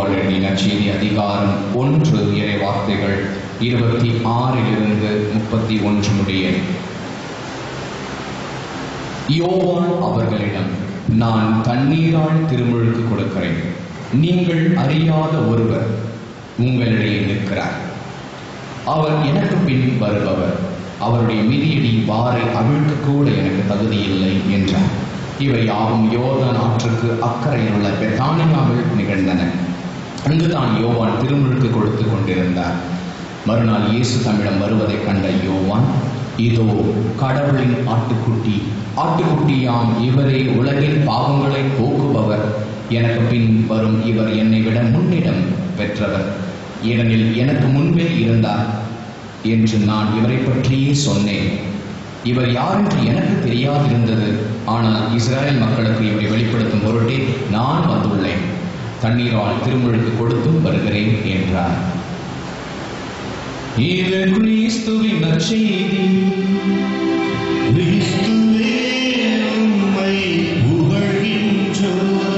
யோவான் எழுதிய நற்செய்தி அதிகாரம் ஒன்று இறை வார்த்தைகள் இருபத்தி ஆறிலிருந்து முப்பத்தி ஒன்று முடிய யோவான் அவர்களிடம் நான் தண்ணீரால் திருமுழுக்கு கொடுக்கிறேன் நீங்கள் அறியாத ஒருவர் உங்களிடையே நிற்கிறார் அவர் எனக்கு பின் வருபவர் அவருடைய மிதியடி வாரை அவிழ்க்க கூட எனக்கு தகுதி இல்லை என்றார் இவை யாவும் யோர்தான் ஆற்றுக்கு அக்கறையில் உள்ள பெத்தானியாவில் நிகழ்ந்தன அங்குதான் யோவான் திருமுழுக்கு கொடுத்து கொண்டிருந்தார் மறுநாள் இயேசு தம்மிடம் வருவதைக் கண்ட யோவான் இதோ கடவுளின் ஆட்டுக்குட்டி ஆட்டுக்குட்டியாம் இவரே உலகின் பாவங்களை போக்குபவர் எனக்கு பின் வரும் இவர் என்னை விட முன்னிடம் பெற்றவர் ஏனெனில் எனக்கு முன்பே இருந்தார் என்று நான் இவரை பற்றியே சொன்னேன் இவர் யார் என்று எனக்கு தெரியாதிருந்தது ஆனால் இஸ்ராயல் மக்களுக்கு இவரை வெளிப்படுத்தும் பொருட்டே நான் வந்துள்ளேன் தண்ணீரால் திருமுழுக்கு கொடுத்தும் வருகிறேன் என்றார் இது கிறிஸ்துவின் நற்செய்தி கிறிஸ்துவே உம்மை புகழ்கின்றோம்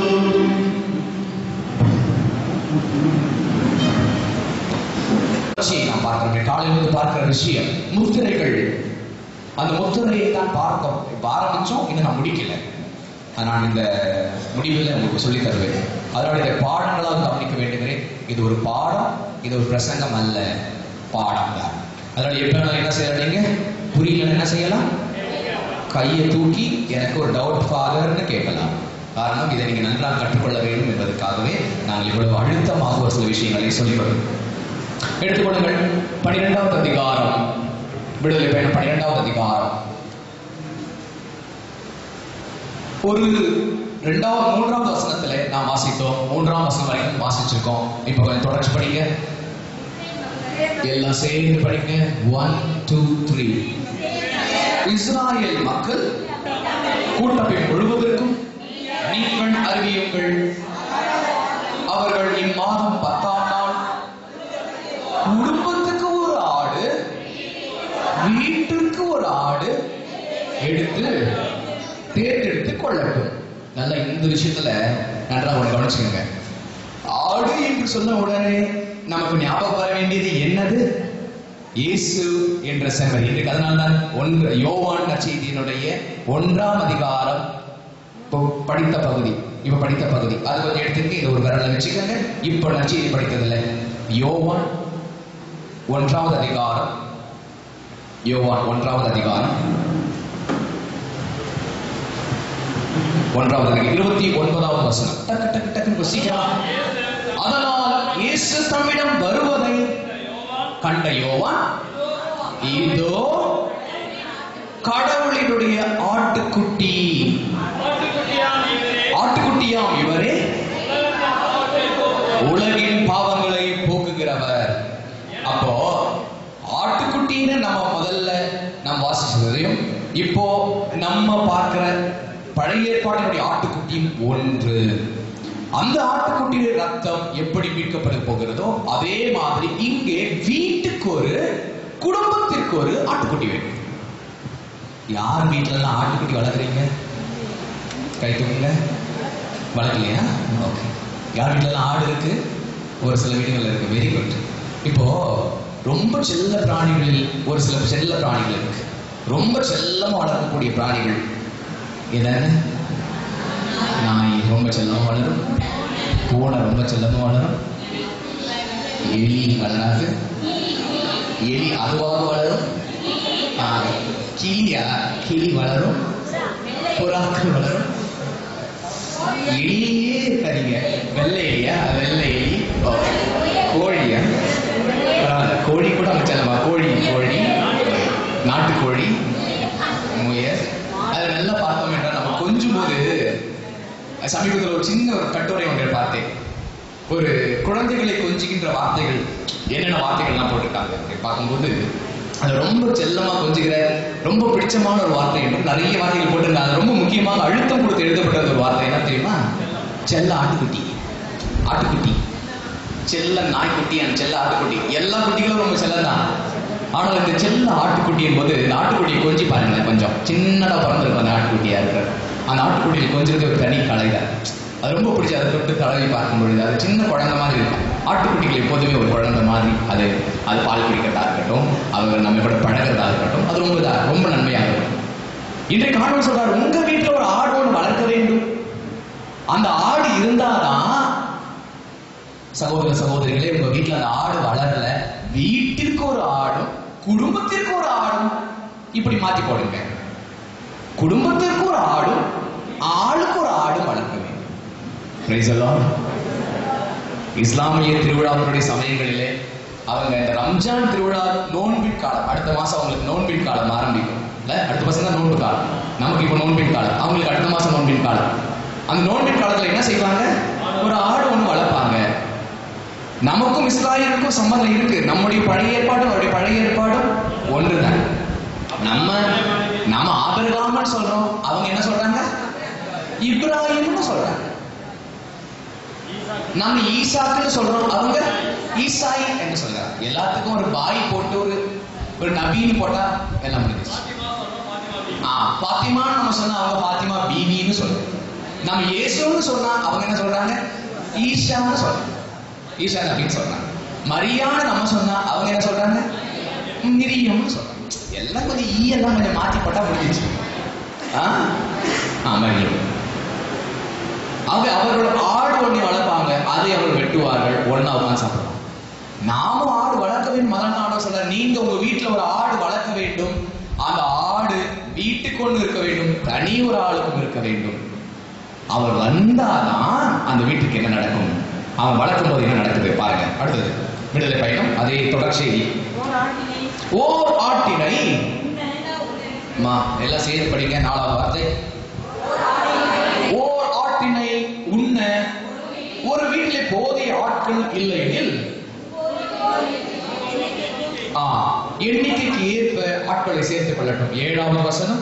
காட்சியை நாம் பார்க்கிறோம் காலையிலிருந்து பார்க்கிற விஷயம் முத்திரைகள் அந்த முத்திரையை தான் பார்க்கும் இப்ப ஆரம்பிச்சோம் இன்னும் நான் முடிக்கல அதை நான் இந்த முடிவில் உங்களுக்கு சொல்லித் தருவேன் அதனால இதை பாடங்களாக கவனிக்க வேண்டுகிறேன் இது ஒரு பாடம் இது ஒரு பிரசங்கம் அல்ல பாடம் தான் அதனால எப்ப நான் என்ன செய்யலாம் நீங்க புரியலன்னு என்ன செய்யலாம் கையை தூக்கி எனக்கு ஒரு டவுட் ஃபாதர்னு கேட்கலாம் காரணம் இதை நீங்க நன்றாக கற்றுக்கொள்ள வேண்டும் என்பதற்காகவே நாங்கள் இவ்வளவு அழுத்தமாக ஒரு சில விஷயங்களை சொல்லிவிடுவோம் எடுத்துக்கொள்ளுங்கள் பனிரெண்டாவது அதிகாரம் விடுதலை பயணம் பனிரெண்டாவது அதிகாரம் ஒரு ரெண்டாவது மூன்றாவது வசனத்துல நாம் வாசித்தோம் மூன்றாம் வசனம் வரைக்கும் வாசிச்சிருக்கோம் இப்ப கொஞ்சம் தொடர்ச்சி படிங்க எல்லாம் சேர்ந்து படிங்க ஒன் டூ த்ரீ இஸ்ராயேல் மக்கள் கூட்டமை முழுவதற்கும் நீங்கள் அறிவியுங்கள் அவர்கள் இம்மாதம் பத்தாம் நாள் குடும்பத்துக்கு ஒரு ஆடு வீட்டுக்கு ஒரு ஆடு எடுத்து தேர்ந்தெடுத்து கொள்ளட்டும் நல்லா இந்த விஷயத்துல நன்றாக ஒன்று கவனிச்சுக்கோங்க ஆடு என்று சொன்ன உடனே நமக்கு ஞாபகம் வர வேண்டியது என்னது இயேசு என்ற செம்மறி இன்றைக்கு அதனால்தான் ஒன்று யோவான் நற்செய்தியினுடைய ஒன்றாம் அதிகாரம் இப்போ படித்த பகுதி இப்ப படித்த பகுதி அது கொஞ்சம் எடுத்துட்டு இது ஒரு விரல வச்சுக்கோங்க இப்ப நற்செய்தி படித்ததில்லை யோவான் ஒன்றாவது அதிகாரம் யோவான் ஒன்றாவது அதிகாரம் ஒன்றாவது அதிகாரம் இருபத்தி ஒன்பதாவது வசனம் டக்கு டக்கு டக்குன்னு சீக்கிரம் அதனால் இயேசு தம்மிடம் வருவதை கண்ட யோவான் இதோ கடவுளினுடைய ஆட்டுக்குட்டி ஆட்டுக்குட்டியாம் இவரே உலகின் பாவங்களை போக்குகிறவர் அப்போ ஆட்டுக்குட்டின்னு நம்ம முதல்ல நாம் வாசிச்சதையும் இப்போ நம்ம பார்க்கிற பழைய ஏற்பாட்டினுடைய ஆட்டுக்குட்டியும் ஒன்று அந்த ஆட்டுக்குட்டியின் ரத்தம் எப்படி மீட்கப்பட போகிறதோ அதே மாதிரி இங்கே வீட்டுக்கு ஒரு குடும்பத்திற்கு ஒரு ஆட்டுக்குட்டி வேணும் யார் வீட்டுல எல்லாம் ஆட்டுக்குட்டி வளர்க்குறீங்க கை தூக்குங்க வளர்க்கலையா ஓகே யார் வீட்டிலலாம் ஆடு இருக்கு ஒரு சில வீடுகள்ல இருக்கு வெரி குட் இப்போ ரொம்ப செல்ல பிராணிகளில் ஒரு சில செல்ல பிராணிகள் இருக்கு ரொம்ப செல்லமா வளர்க்கக்கூடிய பிராணிகள் என்னன்னு நாய் ரொம்ப செல்லமா வளரும் பூனை ரொம்ப செல்லமா வளரும் எலி வளராது எலி அதுவாக வளரும் ஆ, கிளியா கிளி வளரும் புறாக்கள் வளரும் எலியே இருக்காதீங்க வெள்ளை எலியா வெள்ளை எலி ஓகே கோழியா பரவாயில்ல கோழி கூட அங்க செல்லமா கோழி கோழி நாட்டுக்கோழி முயல் அதை நல்லா பார்த்தோம் என்றால் நம்ம கொஞ்சம் போது சமீபத்தில் ஒரு சின்ன ஒரு கட்டுரை ஒன்றை பார்த்தேன் ஒரு குழந்தைகளை கொஞ்சுகின்ற வார்த்தைகள் என்னென்ன வார்த்தைகள்லாம் போட்டிருக்காங்க அப்படி பார்க்கும்போது அது ரொம்ப செல்லமா கொஞ்சுகிற ரொம்ப பிடிச்சமான ஒரு வார்த்தை என்று நிறைய வார்த்தைகள் போட்டிருந்தாங்க அது ரொம்ப முக்கியமாக அழுத்தம் கொடுத்து எழுதப்பட்ட ஒரு வார்த்தை என்ன தெரியுமா செல்ல ஆட்டுக்குட்டி ஆட்டுக்குட்டி செல்ல நாய்க்குட்டி அண்ட் செல்ல ஆட்டுக்குட்டி எல்லா குட்டிகளும் ரொம்ப செல்லம் தான் ஆனால் இந்த செல்ல ஆட்டுக்குட்டி என்பது இந்த ஆட்டுக்குட்டியை கொஞ்சி பாருங்க கொஞ்சம் சின்னதா பிறந்திருக்கும் அந்த ஆட்டுக்குட்டியா இருக்கிற அந்த ஆட்டுக்குட்டியில் கொஞ்சிருக்க ஒரு தனி கலை தான் அது ரொம்ப பிடிச்சி அதை தொட்டு தடவி பார்க்கும் பொழுது அது சின்ன குழந்தை மாதிரி இருக்கும் ஆட்டுக்குட்டிகள் எப்போதுமே ஒரு குழந்தை மாதிரி அது அது பால் குடிக்கிறதா இருக்கட்டும் அவங்க நம்ம கூட பழகிறதா இருக்கட்டும் அது ரொம்ப இதா ரொம்ப நன்மையாக இருக்கும் இன்றைக்கு ஆண்டவர் சொல்றார் உங்க வீட்டுல ஒரு ஆடு ஒன்று வளர்க்க வேண்டும் அந்த ஆடு இருந்தாதான் சகோதர சகோதரிகளே உங்க வீட்டுல அந்த ஆடு வளரல வீட்டிற்கு ஒரு ஆடும் குடும்பத்திற்கு ஒரு ஆடும் இப்படி மாத்தி போடுங்க குடும்பத்திற்கு ஒரு ஆடும் ஆளுக்கு ஒரு ஆடும் வளர்க்க வேண்டும் Praise the Lord. இஸ்லாமிய திருவிழாக்களுடைய சமயங்களிலே அவங்க இந்த ரம்ஜான் திருவிழா நோன்பின் காலம் அடுத்த மாசம் அவங்களுக்கு நோன்பின் காலம் ஆரம்பிக்கும் இல்ல அடுத்த மாசம் தான் நோன்பு காலம் நமக்கு இப்போ நோன்பின் காலம் அவங்களுக்கு அடுத்த மாசம் நோன்பின் காலம் அந்த நோன்பின் காலத்துல என்ன செய்வாங்க ஒரு ஆடு ஒண்ணு வளர்ப்பாங்க நமக்கும் இஸ்ராயலுக்கும் சம்மந்தம் இருக்கு நம்முடைய பழைய ஏற்பாடும் அவருடைய பழைய ஏற்பாடும் ஒன்றுதான் நம்ம நம்ம ஆபிரகாம்னு சொல்றோம் அவங்க என்ன சொல்றாங்க இப்ராஹிம்னு சொல்றாங்க நம்ம ஈசாக்குன்னு சொல்றோம் அவங்க ஈசாய் என்று சொல்றாங்க எல்லாத்துக்கும் ஒரு பாய் போட்டு ஒரு ஒரு நபீன்னு போட்டா எல்லாம் முடிஞ்சிச்சு ஆ பாத்திமான்னு நம்ம சொன்னா அவங்க பாத்திமா பீவின்னு சொல்றோம் நம்ம இயேசுன்னு சொன்னா அவங்க என்ன சொல்றாங்க ஈஷான்னு சொல்றாங்க ஈஷா நபின்னு சொல்றாங்க மரியான்னு நம்ம சொன்னா அவங்க என்ன சொல்றாங்க மிரியம்னு சொல்றாங்க எல்லாம் கொஞ்சம் ஈ எல்லாம் கொஞ்சம் மாத்தி போட்டா முடிஞ்சிச்சு ஆ ஆ மரியம் அவங்க அவர்களோட ஆடு ஒண்ணு வளர்ப்பாங்க அதை அவர்கள் வெட்டுவார்கள் ஒண்ணா உட்காந்து சாப்பிடுவாங்க நாமும் ஆடு வளர்க்க வேண்டும் மதம் ஆட சொல்ற நீங்க உங்க வீட்டுல ஒரு ஆடு வளர்க்க வேண்டும் அந்த ஆடு வீட்டுக்கு ஒன்று இருக்க வேண்டும் தனி ஒரு ஆளுக்கும் இருக்க வேண்டும் அவர் வந்தாதான் அந்த வீட்டுக்கு என்ன நடக்கும் அவன் வளர்க்கும் போது என்ன நடக்குது பாருங்க அடுத்தது விடுதலை பயணம் அதே தொடர் செய்தி ஓர் ஆட்டினை ஓர் ஆட்டினை உண்டென உடனே மா எல்லாம் சேர்த்து படிங்க நாலாவது வார்த்தை ஓர் ஆட்டினை உண்ண ஒரு வீட்டிலே போதிய ஆட்கள் இல்லையெனில் ஆ எண்ணிக்கைக்கு ஏற்ப ஆட்களை சேர்த்துக் கொள்ளட்டும் ஏழாவது வசனம்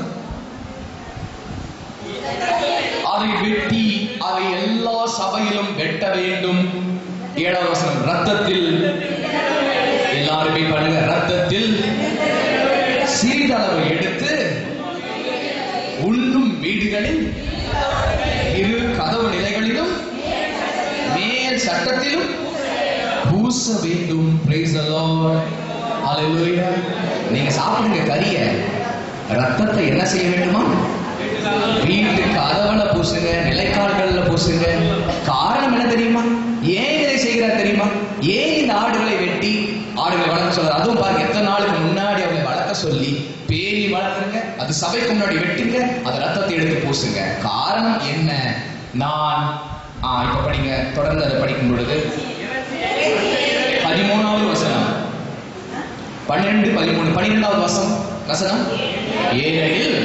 அதை வெட்டி அதை எல்லா சபையிலும் வெட்ட வேண்டும் ஏழாவது வசனம் ரத்தத்தில் எல்லாருமே பண்ணுங்க ரத்தத்தில் சிறிதளவு எடுத்து உண்ணும் வீடுகளில் இரு கதவு நிலைகளிலும் மேல் சட்டத்திலும் பூச வேண்டும் praise the lord hallelujah நீங்க சாப்பிடுங்க கறிய ரத்தத்தை என்ன செய்ய வேண்டுமா வீட்டு கதவுல பூசுங்க நிலைக்கால்கள்ல பூசுங்க காரணம் என்ன தெரியுமா ஏன் இதை செய்கிறார் தெரியுமா ஏன் இந்த ஆடுகளை வெட்டி ஆடுகளை வளர்க்க சொல்றாரு அதுவும் பாருங்க எத்தனை நாளுக்கு முன்னாடி அவங்களை வளர்க்க சொல்லி பேணி வளர்த்துருங்க அது சபைக்கு முன்னாடி வெட்டுங்க அது ரத்தத்தை எடுத்து பூசுங்க காரணம் என்ன நான் ஆ இப்ப படிங்க தொடர்ந்து அதை படிக்கும் பொழுது பதிமூணாவது வசனம் பன்னிரண்டு பதிமூணு பன்னிரெண்டாவது வசனம் வசனம் ஏனெனில்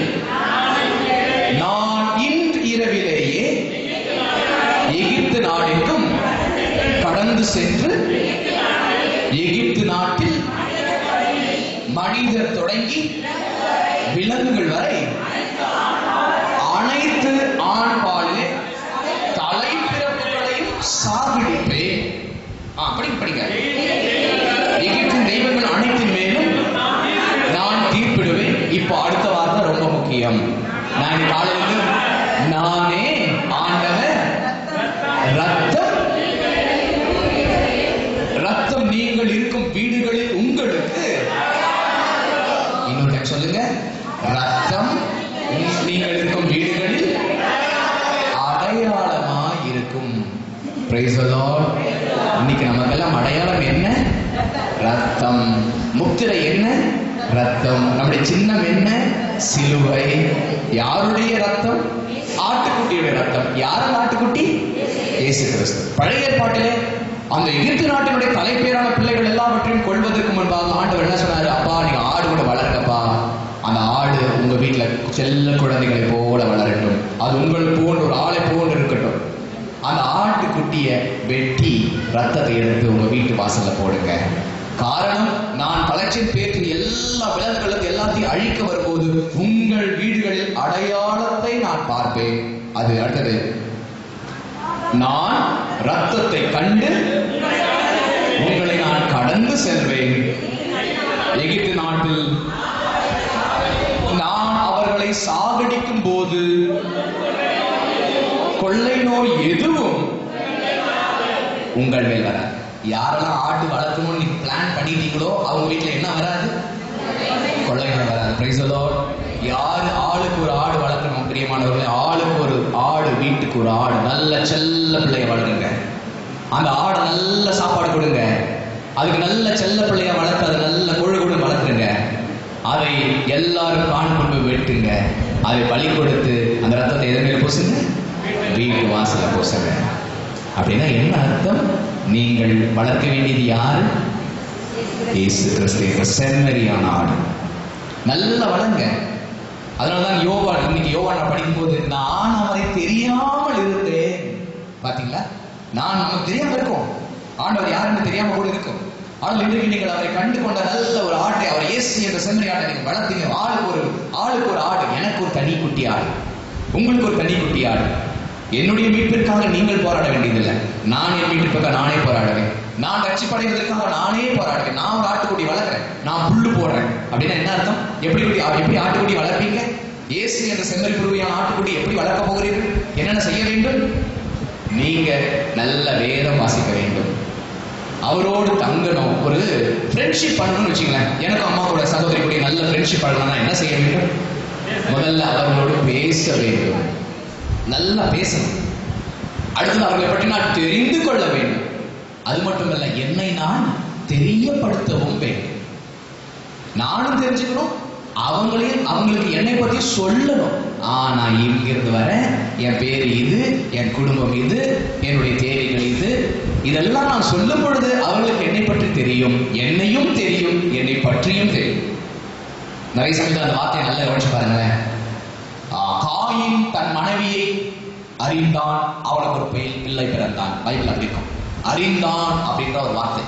நான் இன்று இரவிலேயே எகிப்து நாடெங்கும் கடந்து சென்று எகிப்து நாட்டில் மனிதர் தொடங்கி விலங்குகள் வரை அனைத்து ஆண் பாலிலே தலை பிறப்புகளையும் சாகடிப்பேன் ஆ படிங்க படிங்க எகிப்தின் தெய்வங்கள் அனைத்தின் மேலும் நான் தீர்ப்பிடுவேன் இப்போ அடுத்த வார்த்தை ரொம்ப முக்கியம் நான் இன்னைக்கு காலையில நானே ஆண்டவர் ரத்தம் ரத்தம் நீங்கள் இருக்கும் வீடுகளில் உங்களுக்கு இன்னொரு டைம் சொல்லுங்க ரத்தம் உங்க- நீங்கள் இருக்கும் வீடுகளில் அடையாளமா இருக்கும் Praise the Lord. இன்னைக்கு நமக்கெல்லாம் அடையாளம் என்ன ரத்தம் முத்திரை என்ன ரத்தம் நம்முடைய சின்னம் என்ன சிலுவை யாருடைய ரத்தம் ஆட்டுக்குட்டியுடைய ரத்தம் யார் அந்த ஆட்டுக்குட்டி இயேசு கிறிஸ்து பழைய ஏற்பாட்டிலே அந்த எகிப்து நாட்டினுடைய தலைப்பேரான பிள்ளைகள் எல்லாவற்றையும் கொள்வதற்கு முன்பாக ஆண்டவர் என்ன சொன்னாரு அப்பா நீங்க ஆடு கூட வளர்க்கப்பா அந்த ஆடு உங்க வீட்டுல செல்ல குழந்தைகளை போல வளரட்டும் அது உங்கள் போன்ற ஒரு ஆளை போன்று இருக்கட்டும் அந்த ஆட்டுக்குட்டிய வெட்டி ரத்தத்தை எடுத்து உங்க வீட்டு வாசல்ல போடுங்க காரணம் நான் பலச்சின் பேற்று எல்லா விலங்குகளுக்கு எல்லாத்தையும் அழிக்க வரும்போது உங்கள் வீடுகளில் அடையாளத்தை நான் பார்ப்பேன் அது அடுத்தது நான் ரத்தத்தை கண்டு உங்களை நான் கடந்து செல்வேன் எகிப்து நாட்டில் நான் அவர்களை சாகடிக்கும் போது கொள்ளை நோய் எதுவும் உங்கள் மேல் வராது யாரெல்லாம் ஆடு வளர்க்கணும்னு நீங்க பிளான் பண்ணிட்டீங்களோ அவங்க வீட்டுல என்ன வராது கொள்ளை நோய் வராது பிரைஸ் யாரு ஆளுக்கு ஒரு ஆடு வளர்க்கணும் பிரியமானவர்களே ஆளுக்கு ஒரு ஆடு வீட்டுக்கு ஒரு ஆடு நல்ல செல்ல பிள்ளைய வளருங்க அந்த ஆடை நல்ல சாப்பாடு கொடுங்க அதுக்கு நல்ல செல்ல பிள்ளைய வளர்த்து அதை நல்ல கொழு கொழு வளர்த்துருங்க அதை எல்லாரும் காண் கொண்டு வெட்டுங்க அதை பலி கொடுத்து அந்த ரத்தத்தை எதன் மேல பூசுங்க வீட்டு வாசல்ல பூசுங்க அப்படின்னா என்ன அர்த்தம் நீங்கள் வளர்க்க வேண்டியது யாரு இயேசு கிறிஸ்து என்ற செம்மறியான ஆடு நல்லா வளங்க அதனாலதான் யோவா இன்னைக்கு யோவா நான் படிக்கும்போது நான் அவரை தெரியாமல் இருந்தேன் பாத்தீங்களா நான் நமக்கு தெரியாம இருக்கும் ஆண்டவர் யாருன்னு தெரியாம கூட இருக்கும் ஆனால் இன்றைக்கு நீங்கள் அவரை கண்டு கொண்ட நல்ல ஒரு ஆட்டை அவர் இயேசு என்ற செம்மறி ஆட்டை நீங்கள் வளர்த்தீங்க ஆளுக்கு ஒரு ஆளுக்கு ஒரு ஆடு எனக்கு ஒரு தனி குட்டி ஆடு உங்களுக்கு ஒரு தனி குட்டி ஆடு என்னுடைய மீட்பிற்காக நீங்கள் போராட வேண்டியதில்லை நான் என் மீட்பிற்காக நானே போராடுவேன் நான் ரட்சிப்படைவதற்காக நானே போராடுவேன் நான் ஒரு ஆட்டுக்குட்டி வளர்க்குறேன் நான் புல்லு போடுறேன் அப்படின்னா என்ன அர்த்தம் எப்படி குட்டி எப்படி ஆட்டுக்குட்டி வளர்ப்பீங்க இயேசு என்ற செம்மறி குருவியான ஆட்டுக்குட்டி எப்படி வளர்க்க போகிறீர்கள் என்னென்ன செய்ய வேண்டும் நீங்க நல்ல வேதம் வாசிக்க வேண்டும் அவரோடு தங்கணும் ஒரு ஃப்ரெண்ட்ஷிப் பண்ணணும்னு வச்சுங்களேன் எனக்கும் அம்மா கூட சகோதரி கூட நல்ல ஃப்ரெண்ட்ஷிப் பண்ணணும்னா என்ன செய்ய வேண்டும் முதல்ல அவர்களோடு பேச வேண்டும் நல்லா பேசணும் அடுத்தது அவர்களை பற்றி நான் தெரிந்து கொள்ள வேண்டும் அது மட்டுமல்ல என்னை நான் தெரியப்படுத்தவும் வேண்டும் நானும் தெரிஞ்சுக்கணும் அவங்களையும் அவங்களுக்கு என்னை பத்தி சொல்லணும் ஆ நான் இங்கிருந்து வரேன் என் பேர் இது என் குடும்பம் இது என்னுடைய தேவைகள் இது இதெல்லாம் நான் சொல்லும் பொழுது அவங்களுக்கு என்னை பற்றி தெரியும் என்னையும் தெரியும் என்னை பற்றியும் தெரியும் நிறைய சமயத்தில் அந்த வார்த்தையை நல்லா கவனிச்சு பாருங்களேன் ஆ, காயின் தன் மனைவியை அறிந்தான் அவனுக்கு ஒரு பெயர் பிள்ளை பிறந்தான் பைபிள் அப்படி இருக்கும் அறிந்தான் அப்படின்ற ஒரு வார்த்தை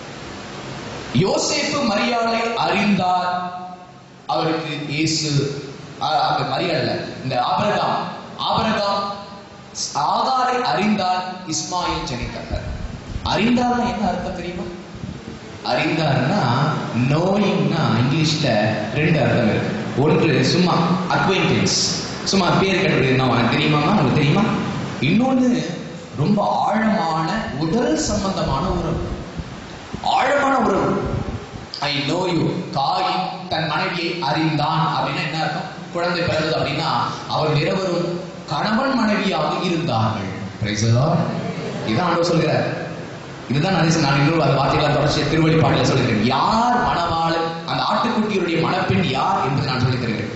யோசேப்பு மரியாதை அறிந்தார் அவருக்கு இயேசு அ- அந்த மரியாதை இந்த ஆபரகாம் ஆபரகாம் ஆகாரை அறிந்தார் இஸ்மாயில் ஜனித்தார் அறிந்தார்னா என்ன அர்த்தம் தெரியுமா அறிந்தார்னா நோயிங்னா இங்கிலீஷ்ல ரெண்டு அர்த்தம் இருக்கு ஒன்று சும்மா அக்வைண்டன்ஸ் சும்மா பேர் கேட்டது உனக்கு தெரியுமாமா உங்களுக்கு தெரியுமா இன்னொன்னு ரொம்ப ஆழமான உடல் சம்பந்தமான உறவு ஆழமான உறவு ஐ நோ யூ காயின் தன் மனைவியை அறிந்தான் அப்படின்னா என்ன அர்த்தம் குழந்தை பிறந்தது அப்படின்னா அவர்கள் இருவரும் கணவன் மனைவியாக இருந்தார்கள் Praise the Lord. இதான் ஆண்டவர் சொல்கிறார் இதுதான் நான் நான் இன்னொரு அந்த வார்த்தைகளை தொடர்ச்சி திருவழிப்பாட்டில் சொல்லியிருக்கேன் யார் மணவாளன் அந்த ஆட்டுக்குட்டியுடைய மணப்பெண் யார் என்பதை நான் சொல்லித் தருகிறேன்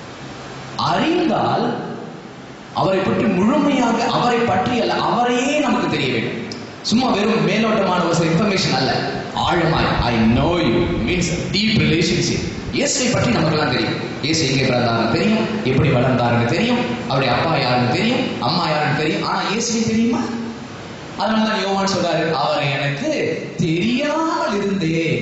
அறிந்தால் அவரை பற்றி முழுமையாக அவரை பற்றி அல்ல அவரையே நமக்கு தெரிய வேண்டும் சும்மா வெறும் மேலோட்டமான ஒரு சில இன்ஃபர்மேஷன் அல்ல ஆழமாய் I know you means deep relationship இயேசுவை பற்றி நமக்கெல்லாம் தெரியும் இயேசு எங்கே பிறந்தாருன்னு தெரியும் எப்படி வளர்ந்தாருன்னு தெரியும் அவருடைய அப்பா யாருன்னு தெரியும் அம்மா யாருன்னு தெரியும் ஆனா இயேசுவை தெரியுமா அதனால தான் யோவான் சொல்றாரு அவர் எனக்கு தெரியாமல் இருந்தேன்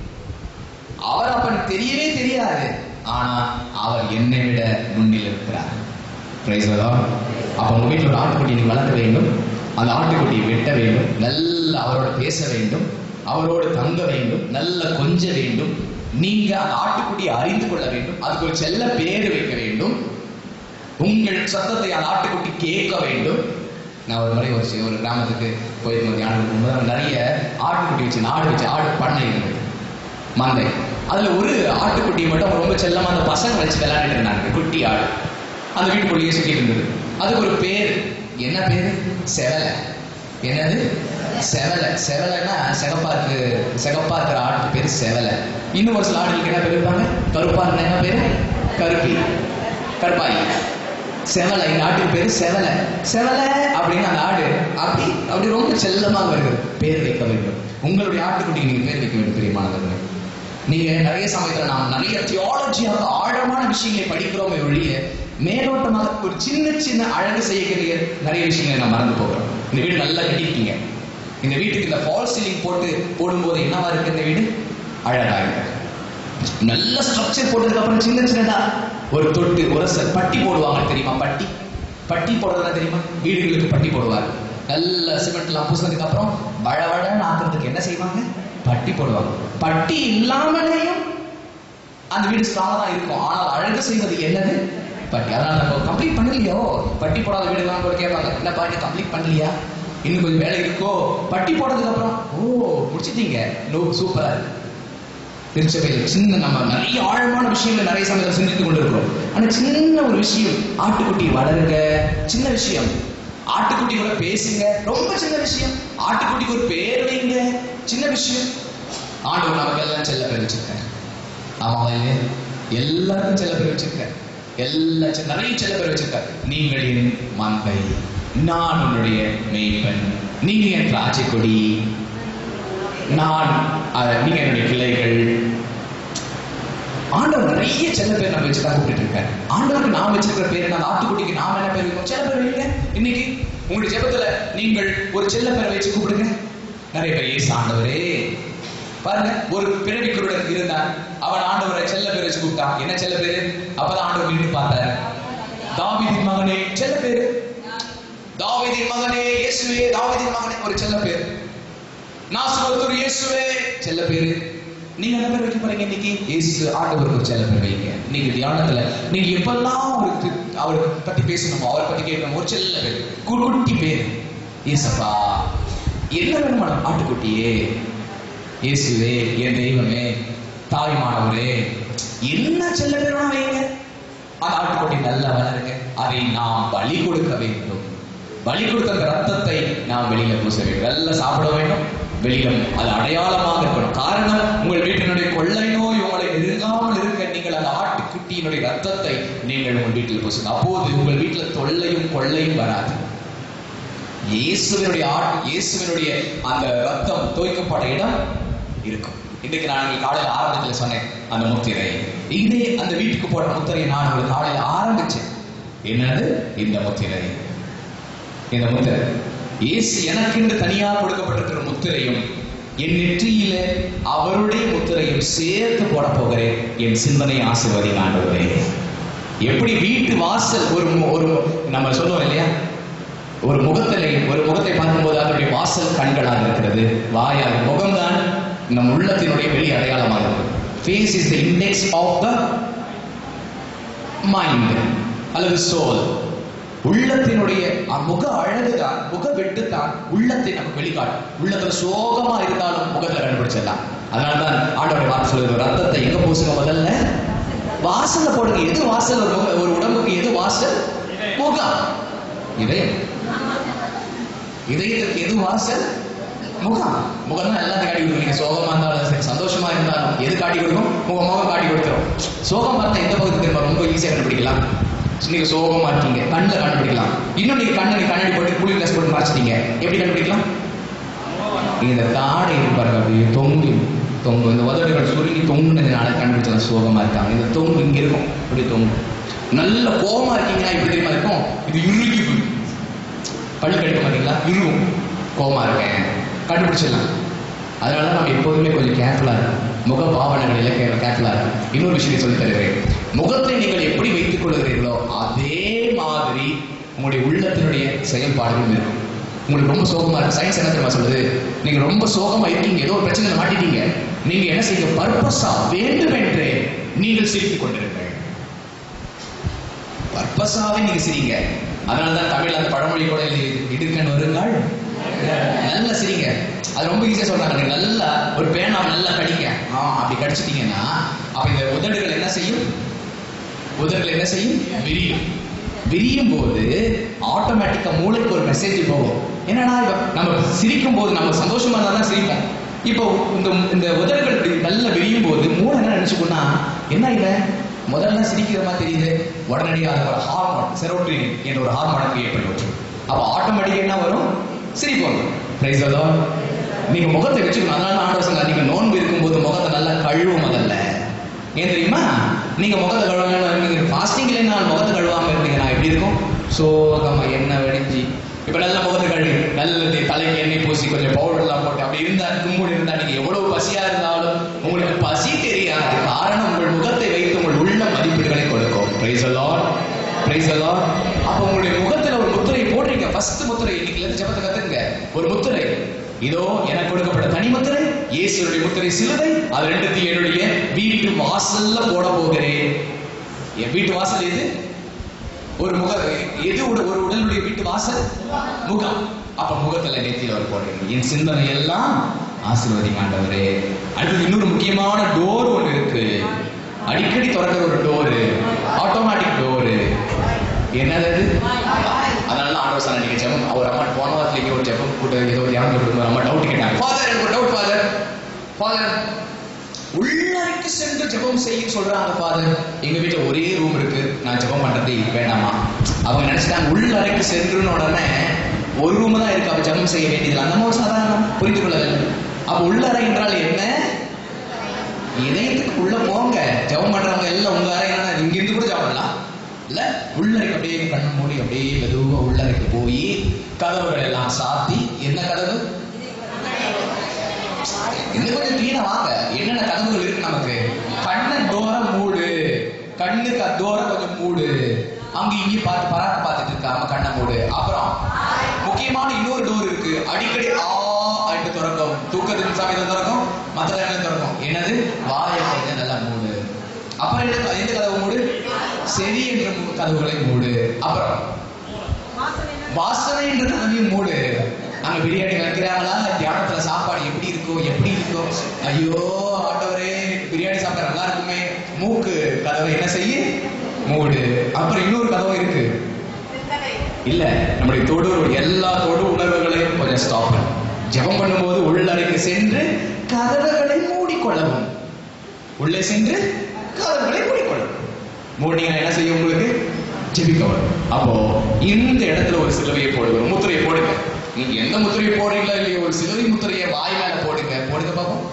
அவர் அப்ப எனக்கு தெரியவே தெரியாது ஆனா அவர் என்னை விட முன்னில் இருக்கிறார் பிரைஸ் அப்ப உங்க வீட்டில் ஒரு ஆட்டுக்குட்டி நீங்க வளர்க்க வேண்டும் அந்த ஆட்டுக்குட்டியை வெட்ட வேண்டும் நல்ல அவரோட பேச வேண்டும் அவரோடு தங்க வேண்டும் நல்ல கொஞ்ச வேண்டும் நீங்க அந்த ஆட்டுக்குட்டியை அறிந்து கொள்ள வேண்டும் அதுக்கு ஒரு செல்ல பேர் வைக்க வேண்டும் உங்கள் சத்தத்தை அந்த ஆட்டுக்குட்டி கேட்க வேண்டும் நான் ஒரு முறை ஒரு சி- ஒரு கிராமத்துக்கு போயிருந்தோம் தியானம் போகும்போது அங்க நிறைய ஆட்டுக்குட்டி வச்சு ஆடு வச்சு ஆடு பண்ணை இருந்தது மந்தை அதுல ஒரு ஆட்டுக்குட்டி மட்டும் ரொம்ப செல்லமா அந்த பசங்க வச்சு விளையாடிட்டு இருந்தாங்க குட்டி ஆடு அந்த வீட்டுக்குள்ளேயே சுத்திட்டு இருந்தது அதுக்கு ஒரு பேர் என்ன பேரு செவலை என்னது செவலை செவலைன்னா சிகப்பா இருக்கு சிகப்பா இருக்கிற ஆட்டுக்கு பேர் செவலை இன்னும் ஒரு சில ஆடுகளுக்கு என்ன பேர் இருப்பாங்க கருப்பா இருந்தா என்ன பேரு கருப்பி கருப்பாயி செவலை இந்த ஆட்டுக்கு பேரு செவலை செவலை அப்படின்னு அந்த ஆடு அப்படி அப்படி ரொம்ப செல்லமாக வருது பேர் வைக்க வேண்டும் உங்களுடைய ஆட்டுக்குட்டிக்கு நீங்க பேர் வைக்க வேண்டும் பிரியமானவர்களே நீங்க நிறைய சமயத்துல நாம் நிறைய தியாலஜியாக ஆழமான விஷயங்களை படிக்கிறோமே ஒழிய மேலோட்டமாக ஒரு சின்ன சின்ன அழகு செய்யக்கூடிய நிறைய விஷயங்களை நம்ம மறந்து போகிறோம் இந்த வீடு நல்லா கட்டியிருக்கீங்க இந்த வீட்டுக்கு இந்த ஃபால் சீலிங் போட்டு போடும்போது என்னவா இருக்கு இந்த வீடு அழகா இருக்கு நல்ல ஸ்ட்ரக்சர் போட்டதுக்கு அப்புறம் சின்ன சின்னதா ஒரு தொட்டு உரசல் பட்டி போடுவாங்க தெரியுமா பட்டி பட்டி போடுறதுனா தெரியுமா வீடுகளுக்கு பட்டி போடுவாங்க நல்ல சிமெண்ட்லாம் பூசினதுக்கு அப்புறம் வழவழன்னு ஆக்குறதுக்கு என்ன செய்வாங்க பட்டி போடுவாங்க பட்டி இல்லாமலேயும் அந்த வீடு ஸ்ட்ராங்கா தான் இருக்கும் ஆனால் அழகு செய்வது என்னது பட்டி அதனால நம்ம கம்ப்ளீட் பண்ணலையோ பட்டி போடாத வீடு தான் கூட கேட்பாங்க என்னப்பா இன்னும் கம்ப்ளீட் பண்ணலையா இன்னும் கொஞ்சம் வேலை இருக்கோ பட்டி போட்டதுக்கு அப்புறம் ஓ முடிச்சிட்டீங்க நோ சூப்பரா இருக்கு திருச்சபையில் சின்ன நம்ம நிறைய ஆழமான விஷயங்கள் நிறைய சமயத்தில் சிந்தித்துக் கொண்டிருக்கிறோம் ஆனா சின்ன ஒரு விஷயம் ஆட்டுக்குட்டி வளருங்க சின்ன விஷயம் ஆட்டுக்குட்டி கூட பேசுங்க ரொம்ப சின்ன விஷயம் ஆட்டுக்குட்டிக்கு ஒரு பேர் வைங்க சின்ன விஷயம் ஆண்டவர் நமக்கு எல்லாம் செல்ல பேர் வச்சிருக்காரு ஆமா இல்லையா எல்லாருக்கும் செல்ல பேர் வச்சிருக்காரு எல்லா செ- நிறைய செல்ல பேர் வச்சிருக்காரு நீங்கள் என் மந்தை நான் உன்னுடைய மேய்ப்பன் நீங்க என் திராட்சை கொடி நான் அஹ், நீங்க என்னுடைய கிளைகள் ஆண்டவர் நிறைய செல்ல பேர் நம்ம வச்சு தான் கூப்பிட்டு இருக்காரு ஆண்டவருக்கு நாம் வச்சிருக்கிற பேர் என்ன அந்த ஆட்டுக்குட்டிக்கு நாம் என்ன பேர் வைக்கணும் செல்ல பேர் வைங்க இன்னைக்கு உங்களுடைய ஜெபத்துல நீங்கள் ஒரு செல்ல பேரை வச்சு கூப்பிடுங்க நிறைய பேர் ஏசு ஆண்டவரே பாருங்க ஒரு பிறவி குருடன் இருந்தான் அவன் ஆண்டவரை செல்ல பேர் வச்சு கூப்பிட்டான் என்ன செல்ல பேரு அப்பதான் ஆண்டவர் நின்று பார்த்தாரு தாவீதின் மகனே செல்ல பேரு தாவீதின் மகனே இயேசுவே தாவீதின் மகனே ஒரு செல்ல பேர் நாசுரத்தூர் இயேசுவே செல்ல பேரு நீங்க என்ன பேர் வைக்க போறீங்க இன்னைக்கு இயேசு ஆண்டவருக்கு ஒரு செல்ல பேர் வைங்க நீங்க தியானத்துல நீங்க எப்பெல்லாம் அவருக்கு அவர் பத்தி பேசணுமோ அவரை பத்தி கேட்கணும் ஒரு செல்ல பேர் கு- குட்டி பேர் ஏசப்பா என்ன வேணுமா ஆட்டுக்குட்டியே இயேசுவே என் தெய்வமே தாய்மானவரே என்ன செல்ல பேர் வேணா வைங்க அந்த ஆட்டுக்குட்டி நல்லா வளருங்க அதை நாம் பலி கொடுக்க வேண்டும் பலி கொடுத்த அந்த ரத்தத்தை நாம் வெளியில பூச வேண்டும் நல்லா சாப்பிட வேண்டும் வெளியில அது அடையாளமாக இருக்கணும் காரணம் உங்கள் வீட்டினுடைய கொள்ளை நோய் உங்களை நெருங்காமல் இருக்க நீங்கள் அந்த ஆட்டுக்குட்டியினுடைய ரத்தத்தை நீங்கள் உங்கள் வீட்டில் பூசுங்க அப்போது உங்கள் வீட்டில் தொல்லையும் கொள்ளையும் வராது இயேசுவினுடைய ஆட் இயேசுவினுடைய அந்த ரத்தம் தோய்க்கப்பட்ட இடம் இருக்கும் இன்னைக்கு நான் உங்களுக்கு காலையில ஆரம்பத்துல சொன்னேன் அந்த முத்திரை இதே அந்த வீட்டுக்கு போட்ட முத்திரையை நான் உங்களுக்கு காலையில ஆரம்பிச்சேன் என்னது இந்த முத்திரை இந்த முத்திரை இயேசு எனக்கென்று தனியாக கொடுக்கப்பட்டிருக்கிற முத்திரையும் என் நெற்றியில அவருடைய முத்திரையும் சேர்த்து போட போகிறேன் என் சிந்தனை ஆசிர்வதி ஆண்டவரே எப்படி வீட்டு வாசல் ஒரு மு- ஒரு நம்ம சொல்லுவோம் இல்லையா ஒரு முகத்திலே ஒரு முகத்தை பார்க்கும்போது அதனுடைய வாசல் கண்களாக இருக்கிறது வாயாக முகம்தான் நம் உள்ளத்தினுடைய வெளி அடையாளமாக இருக்கிறது face is the index of the mind அல்லது சோல் உள்ளத்தினுடைய அ- முக அழகுதான் முக வெட்டுத்தான் உள்ளத்தை நமக்கு வெளிக்காட்டும் உள்ளத்துல சோகமா இருந்தாலும் முகத்துல கண்டுபிடிச்சிடலாம் அதனாலதான் ஆண்டோட வார்த்தை சொல்லுது ரத்தத்தை எங்க பூசுங்க முதல்ல வாசல்ல போடுங்க எது வாசல் ஒரு முக- ஒரு உடம்புக்கு எது வாசல் முகம் இதயம் இதயத்திற்கு எது வாசல் முகம் முகம் தான் எல்லாத்தையும் காட்டி கொடுக்கும் நீங்க சோகமா இருந்தாலும் சரி சந்தோஷமா இருந்தாலும் எது காட்டி கொடுக்கும் முகம் முகம் காட்டி கொடுத்துரும் சோகம் பார்த்தா எந்த பகுதி தெரியுமா ரொம்ப ஈஸியா கண்டுபிடிக்கலாம் நீங்க சோகமா இருக்கீங்க கண்ணில் கண்டுபிடிக்கலாம் இன்னும் நீங்க கண்ணை நீங்க கண்ணாடி போட்டு கூலிங் கிளாஸ் போட்டு மறைச்சிட்டீங்க எப்படி கண்டுபிடிக்கலாம் இந்த தாடை இருக்கு பாருங்க அப்படியே தொங்கு தொங்கு இந்த உதடுகள் சுருங்கி தொங்குனதுனால கண்டுபிடிச்சலாம் சோகமா இருக்காங்க இந்த தொங்கு இங்க இருக்கும் அப்படியே தொங்கு நல்ல கோபமா இருக்கீங்கன்னா எப்படி தெரியுமா இருக்கும் இது இறுகி போய் பல்லு கடிக்க மாட்டீங்களா இருவும் கோவமா இருக்கேன் கண்டுபிடிச்சிடலாம் அதனால தான் நம்ம எப்போதுமே கொஞ்சம் கேர்ஃபுல்லா இருக்கும் முக பாவனைகளில் கேர்ஃபுல்லா இருக்கும் இன்னொரு விஷயத்தை சொல்லி தருகிறேன் முகத்தை நீங்கள் எப்படி வைத்துக் கொள்கிறீர்களோ அதே மாதிரி உங்களுடைய உள்ளத்தினுடைய செயல்பாடுகளும் இருக்கும் உங்களுக்கு ரொம்ப சோகமா இருக்கு சயின்ஸ் என்ன தெரியுமா சொல்லுது நீங்க ரொம்ப சோகமா இருக்கீங்க ஏதோ ஒரு பிரச்சனை மாட்டிட்டீங்க நீங்க என்ன செய்யுங்க பர்பஸா வேண்டுமென்றே நீங்கள் சிரித்துக் கொண்டிருங்கள் பர்பஸாவே நீங்க சிரிங்க அதனால தான் தமிழ்ல அந்த பழமொழி கூட இடுக்கன் வருங்கள் நல்லா சிரிங்க அது ரொம்ப ஈஸியா சொல்றாங்க நீங்க நல்லா ஒரு பேனா நல்லா கடிங்க ஆ, அப்படி கடிச்சிட்டீங்கன்னா அப்ப இந்த உதடுகள் என்ன செய்யும் உதடுகள் என்ன செய்யும் விரியும் விரியும் போது ஆட்டோமேட்டிக்கா மூளைக்கு ஒரு மெசேஜ் போகும் என்னன்னா இப்ப நம்ம சிரிக்கும் போது நம்ம சந்தோஷமா இருந்தா தான் சிரிப்போம் இப்போ இந்த இந்த உதடுகள் இப்படி நல்லா விரியும் போது மூளை என்ன நினைச்சுக்கோன்னா என்ன இவன் முதல்ல சிரிக்கிற மாதிரி தெரியுது உடனடியாக ஒரு ஹார்மோன் செரோட்டின் என்ற ஒரு ஹார்மோன் அங்கே ஏற்படும் அப்போ ஆட்டோமேட்டிக்கா என்ன வரும் சிரிப்பு வரும் பிரைஸ் நீங்க முகத்தை வச்சுக்கணும் அதனால தான் ஆண்டவர் சொன்னார் நீங்க நோன்பு இருக்கும்போது முகத்தை நல்லா கழுவும் முதல்ல ஏன் தெரியுமா நீங்க முகத்தை கழுவாம நீங்க ஃபாஸ்டிங்ல நான் முகத்தை கழுவாம இருந்தீங்கன்னா எப்படி இருக்கும் சோகமா எண்ணெய் வெடிஞ்சு இப்ப நல்ல முகத்தை கழுவி நல்ல தே- தலைக்கு எண்ணெய் பூசி கொஞ்சம் பவுடர் எல்லாம் போட்டு அப்படி இருந்தா கும்பிடு இருந்தா நீங்க எவ்வளவு பசியா இருந்தாலும் உங்களுக்கு பசி தெரியாது காரணம் உங்கள் முகத்தை வைத்து உங்கள் உள்ள மதிப்பீடுகளை கொடுக்கும் பிரைஸ் அலாட் பிரைஸ் அலாட் அப்ப உங்களுடைய முகத்துல ஒரு முத்திரை போடுறீங்க ஃபர்ஸ்ட் முத்திரை இன்னைக்கு இருந்து ஜெபத்தை கத்துங்க ஒரு முத்திரை இதோ எனக்கு கொடுக்கப்பட்ட தனி முத்திரை இயேசுடைய முத்திரை சிலுவை அது ரெண்டுத்தையும் என்னுடைய வீட்டு வாசல்ல போட போகிறேன் என் வீட்டு வாசல் எது ஒரு முக எது உட- ஒரு உடலுடைய வீட்டு வாசல் முகம் அப்ப முகத்துல நெத்தியில ஒரு போடுறீங்க என் சிந்தனை எல்லாம் ஆசீர்வதிங்க ஆண்டவரே அடுத்து இன்னொரு முக்கியமான டோர் ஒன்று இருக்கு அடிக்கடி திறக்கிற ஒரு டோரு ஆட்டோமேட்டிக் டோரு என்னது அது? அதனால தான் ஆண்டவர் சொன்ன நீங்க ஜெபம் அவர் அம்மா போன வாரத்துல இங்க ஒரு ஜெபம் கூட ஏதோ தியானம் கொடுக்கும்போது அம்மா டவுட் கேட்டாங்க ஃபாதர் எனக்கு ஒரு டவுட் ஃபாதர் ஃபாதர் உள்ளறைக்கு சென்று ஜெபம் செய்ய சொல்றாங்க ஃபாதர் எங்க வீட்டுல ஒரே ரூம் இருக்கு நான் ஜெபம் பண்றது வேண்டாமா அவங்க நினைச்சிட்டாங்க உள்ளறைக்கு சென்றுன்னு உடனே ஒரு ரூம் தான் இருக்கு அப்ப ஜெபம் செய்ய வேண்டியது அந்த மாதிரி சாதாரணம் புரிந்து கொள்ளவில்லை அப்ப உள்ளறை என்றால் என்ன இதயத்துக்கு உள்ள போங்க ஜெபம் பண்றவங்க எல்லாம் உங்க அறை என்ன இங்க இருந்து கூட ஜெபம் பண்ணலாம் இல்ல உள்ளறைக்கு அப்படியே கண்ணு மூடி அப்படியே மெதுவா உள்ளறைக்கு போய் கதவுகள் எல்லாம் சாத்தி என்ன கதவு இன்னும் கொஞ்சம் கிளீனா வாங்க என்னென்ன கதவுகள் இருக்கு நமக்கு கண்ணு டோர மூடு கண்ணுக்கு டோர கொஞ்சம் மூடு அங்க இங்க பார்த்து பராக்கு பார்த்துட்டு இருக்காம கண்ணை மூடு அப்புறம் முக்கியமான இன்னொரு டோர் இருக்கு அடிக்கடி ஆ அப்படின்னு திறக்கும் தூக்கத்துக்கு சமயத்தில் திறக்கும் மற்ற நேரத்தில் திறக்கும் என்னது வாயை கொஞ்சம் நல்லா மூடு அப்புறம் எந்த எந்த கதவு மூடு செவி என்ற மு- கதவுகளை மூடு அப்புறம் வாசனை என்ற கதவையும் மூடு அங்க பிரியாணி வைக்கிறாங்களா தியானத்துல சாப்பாடு எப்படி இருக்கும் எப்படி இருக்கும் ஐயோ ஆண்டவரே பிரியாணி சாப்பிட நல்லா இருக்குமே மூக்கு கதவை என்ன செய்ய மூடு அப்புறம் இன்னொரு கதவு இருக்கு இல்ல நம்முடைய தொடு எல்லா தொடு உணர்வுகளையும் கொஞ்சம் ஸ்டாப் பண்ணு ஜெபம் பண்ணும்போது உள்ளறைக்கு சென்று கதவுகளை மூடிக்கொள்ளவும் உள்ளே சென்று கதவுகளை மூடிக்கொள்ளவும் மூடினீங்கன்னா என்ன செய்யும் உங்களுக்கு ஜெபிக்க வரும் அப்போ இந்த இடத்துல ஒரு சிலுவையை போடுங்க ஒரு முத்திரையை போடுங்க நீங்க எந்த முத்திரையை போடுறீங்களோ இல்லையோ ஒரு சிலுவை முத்திரையை வாய் மேல போடுங்க போடுங்க பாப்போம்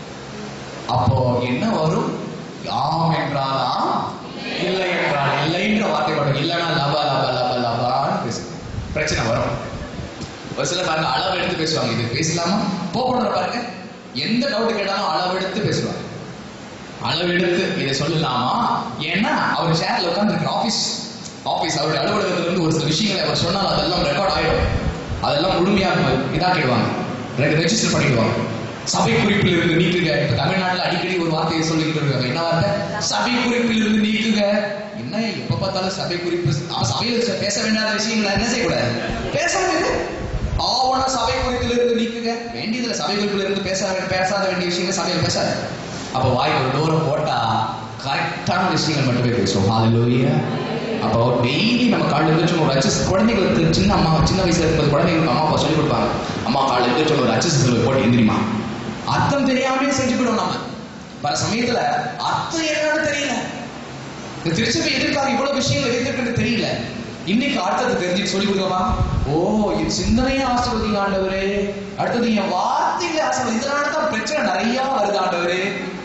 அப்போ என்ன வரும் ஆம் என்றால் ஆம் இல்லை என்றால் இல்லைன்ற வார்த்தை வரும் இல்லைன்னா லப லப லப லபான்னு பேசு பிரச்சனை வரும் ஒரு சில பாருங்க அளவு எடுத்து பேசுவாங்க இது பேசலாமா போகப்படுற பாருங்க எந்த டவுட் கேட்டாலும் அளவு எடுத்து பேசுவாங்க அளவெடுத்து இதை சொல்லலாமா ஏன்னா அவர் சேர்ல உட்கார்ந்து ஆபீஸ் ஆபீஸ் அவருடைய அலுவலகத்துல இருந்து ஒரு சில விஷயங்களை அவர் சொன்னால் அதெல்லாம் ரெக்கார்ட் ஆயிடும் அதெல்லாம் முழுமையாக இதாக்கிடுவாங்க ரெஜிஸ்டர் பண்ணிடுவாங்க சபை குறிப்பில் இருந்து நீக்குக இப்ப தமிழ்நாட்டுல அடிக்கடி ஒரு வார்த்தையை சொல்லிட்டு இருக்காங்க என்ன வார்த்தை சபை குறிப்பில் இருந்து நீக்குக என்ன எப்ப பார்த்தாலும் சபை குறிப்பு அவன் சபையில பேச வேண்டாத விஷயங்களை என்ன செய்யக்கூடாது பேச வேண்டியது ஆவண சபை குறிப்பில் இருந்து நீக்குக வேண்டியதுல சபை குறிப்பில் இருந்து பேச பேசாத வேண்டிய விஷயங்கள் சபையில பேசாது அப்ப வாய் ஒரு தூரம் போட்டா கரெக்டான விஷயங்கள் மட்டுமே பேசுவோம் ஹalleluya அப்போ டெய்லி நம்ம காலையில் எழுந்திரிச்சு ஒரு அச்சஸ் குழந்தைகளுக்கு சின்ன அம்மா சின்ன வயசுல இருக்கும்போது குழந்தைகளுக்கு அம்மா அப்பா சொல்லி கொடுப்பாங்க அம்மா காலையில் எழுந்திரிச்சு ஒரு அச்சஸ் போட்டு எந்திரிமா அர்த்தம் தெரியாமலே செஞ்சு போயிடும் நாம பல சமயத்துல அர்த்தம் என்னன்னு தெரியல இந்த திருச்சபை எதற்காக இவ்வளவு விஷயங்கள் எதிர்க்கிறது தெரியல இன்னைக்கு அர்த்தத்தை தெரிஞ்சு சொல்லி கொடுக்கவா ஓ என் சிந்தனையை ஆசீர்வதிங்க ஆண்டவரே அடுத்தது என் வார்த்தைகளை ஆசீர்வதி இதனால தான் பிரச்சனை நிறைய வருது ஆண்டவரே